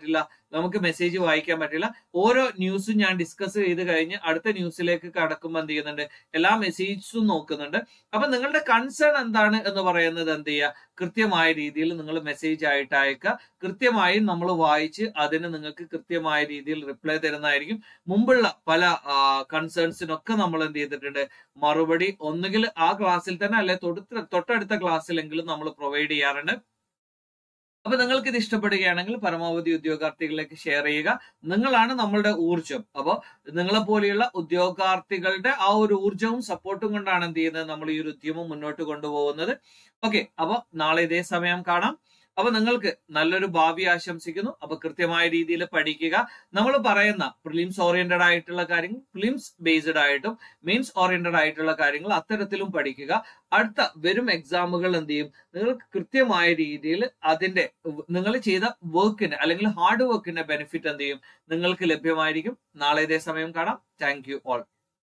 നമുക്ക് മെസ്സേജ് വായിക്കാൻ പറ്റില്ല ഓരോ ന്യൂസും ഞാൻ ഡിസ്കസ് ചെയ്ത് കഴിഞ്ഞ് അടുത്ത ന്യൂസിലേക്ക് കടക്കുമ്പോൾ എന്ത് ചെയ്യുന്നുണ്ട് എല്ലാ മെസ്സേജസും നോക്കുന്നുണ്ട് അപ്പൊ നിങ്ങളുടെ കൺസേൺ എന്താണ് എന്ന് പറയുന്നത് എന്ത് ചെയ്യുക കൃത്യമായ രീതിയിൽ നിങ്ങൾ മെസ്സേജ് ആയിട്ട് അയക്കുക കൃത്യമായും നമ്മൾ വായിച്ച് അതിന് നിങ്ങൾക്ക് കൃത്യമായ രീതിയിൽ റിപ്ലൈ തരുന്നതായിരിക്കും മുമ്പുള്ള പല കൺസേൺസിനൊക്കെ നമ്മൾ എന്ത് ചെയ്തിട്ടുണ്ട് മറുപടി ഒന്നുകിൽ ആ ക്ലാസ്സിൽ തന്നെ അല്ലെ തൊട്ട് തൊട്ടടുത്ത ക്ലാസ്സിലെങ്കിലും നമ്മൾ പ്രൊവൈഡ് ചെയ്യാറുണ്ട് അപ്പൊ നിങ്ങൾക്ക് ഇത് ഇഷ്ടപ്പെടുകയാണെങ്കിൽ പരമാവധി ഉദ്യോഗാർത്ഥികളിലേക്ക് ഷെയർ ചെയ്യുക നിങ്ങളാണ് നമ്മളുടെ ഊർജം അപ്പോൾ നിങ്ങളെ പോലെയുള്ള ഉദ്യോഗാർത്ഥികളുടെ ആ ഒരു ഊർജവും സപ്പോർട്ടും കൊണ്ടാണ് എന്ത് ചെയ്യുന്നത് നമ്മൾ ഈ ഒരു ഉദ്യമം മുന്നോട്ട് കൊണ്ടുപോകുന്നത് ഓക്കെ അപ്പൊ നാളെ ഇതേ സമയം കാണാം അപ്പൊ നിങ്ങൾക്ക് നല്ലൊരു ഭാവി ആശംസിക്കുന്നു അപ്പൊ കൃത്യമായ രീതിയിൽ പഠിക്കുക നമ്മൾ പറയുന്ന പ്രിലിംസ് ഓറിയന്റഡ് ആയിട്ടുള്ള കാര്യങ്ങൾ പ്രിലിംസ് ബേസ്ഡ് ആയിട്ടും മെയിൻസ് ഓറിയന്റഡ് ആയിട്ടുള്ള കാര്യങ്ങൾ അത്തരത്തിലും പഠിക്കുക അടുത്ത വരും എക്സാമുകൾ എന്ത് ചെയ്യും നിങ്ങൾക്ക് കൃത്യമായ രീതിയിൽ അതിന്റെ നിങ്ങൾ ചെയ്ത വർക്കിന് അല്ലെങ്കിൽ ഹാർഡ് വർക്കിന്റെ ബെനിഫിറ്റ് എന്ത് ചെയ്യും നിങ്ങൾക്ക് ലഭ്യമായിരിക്കും നാളെ ഇതേ സമയം കാണാം താങ്ക് യു ഓൾ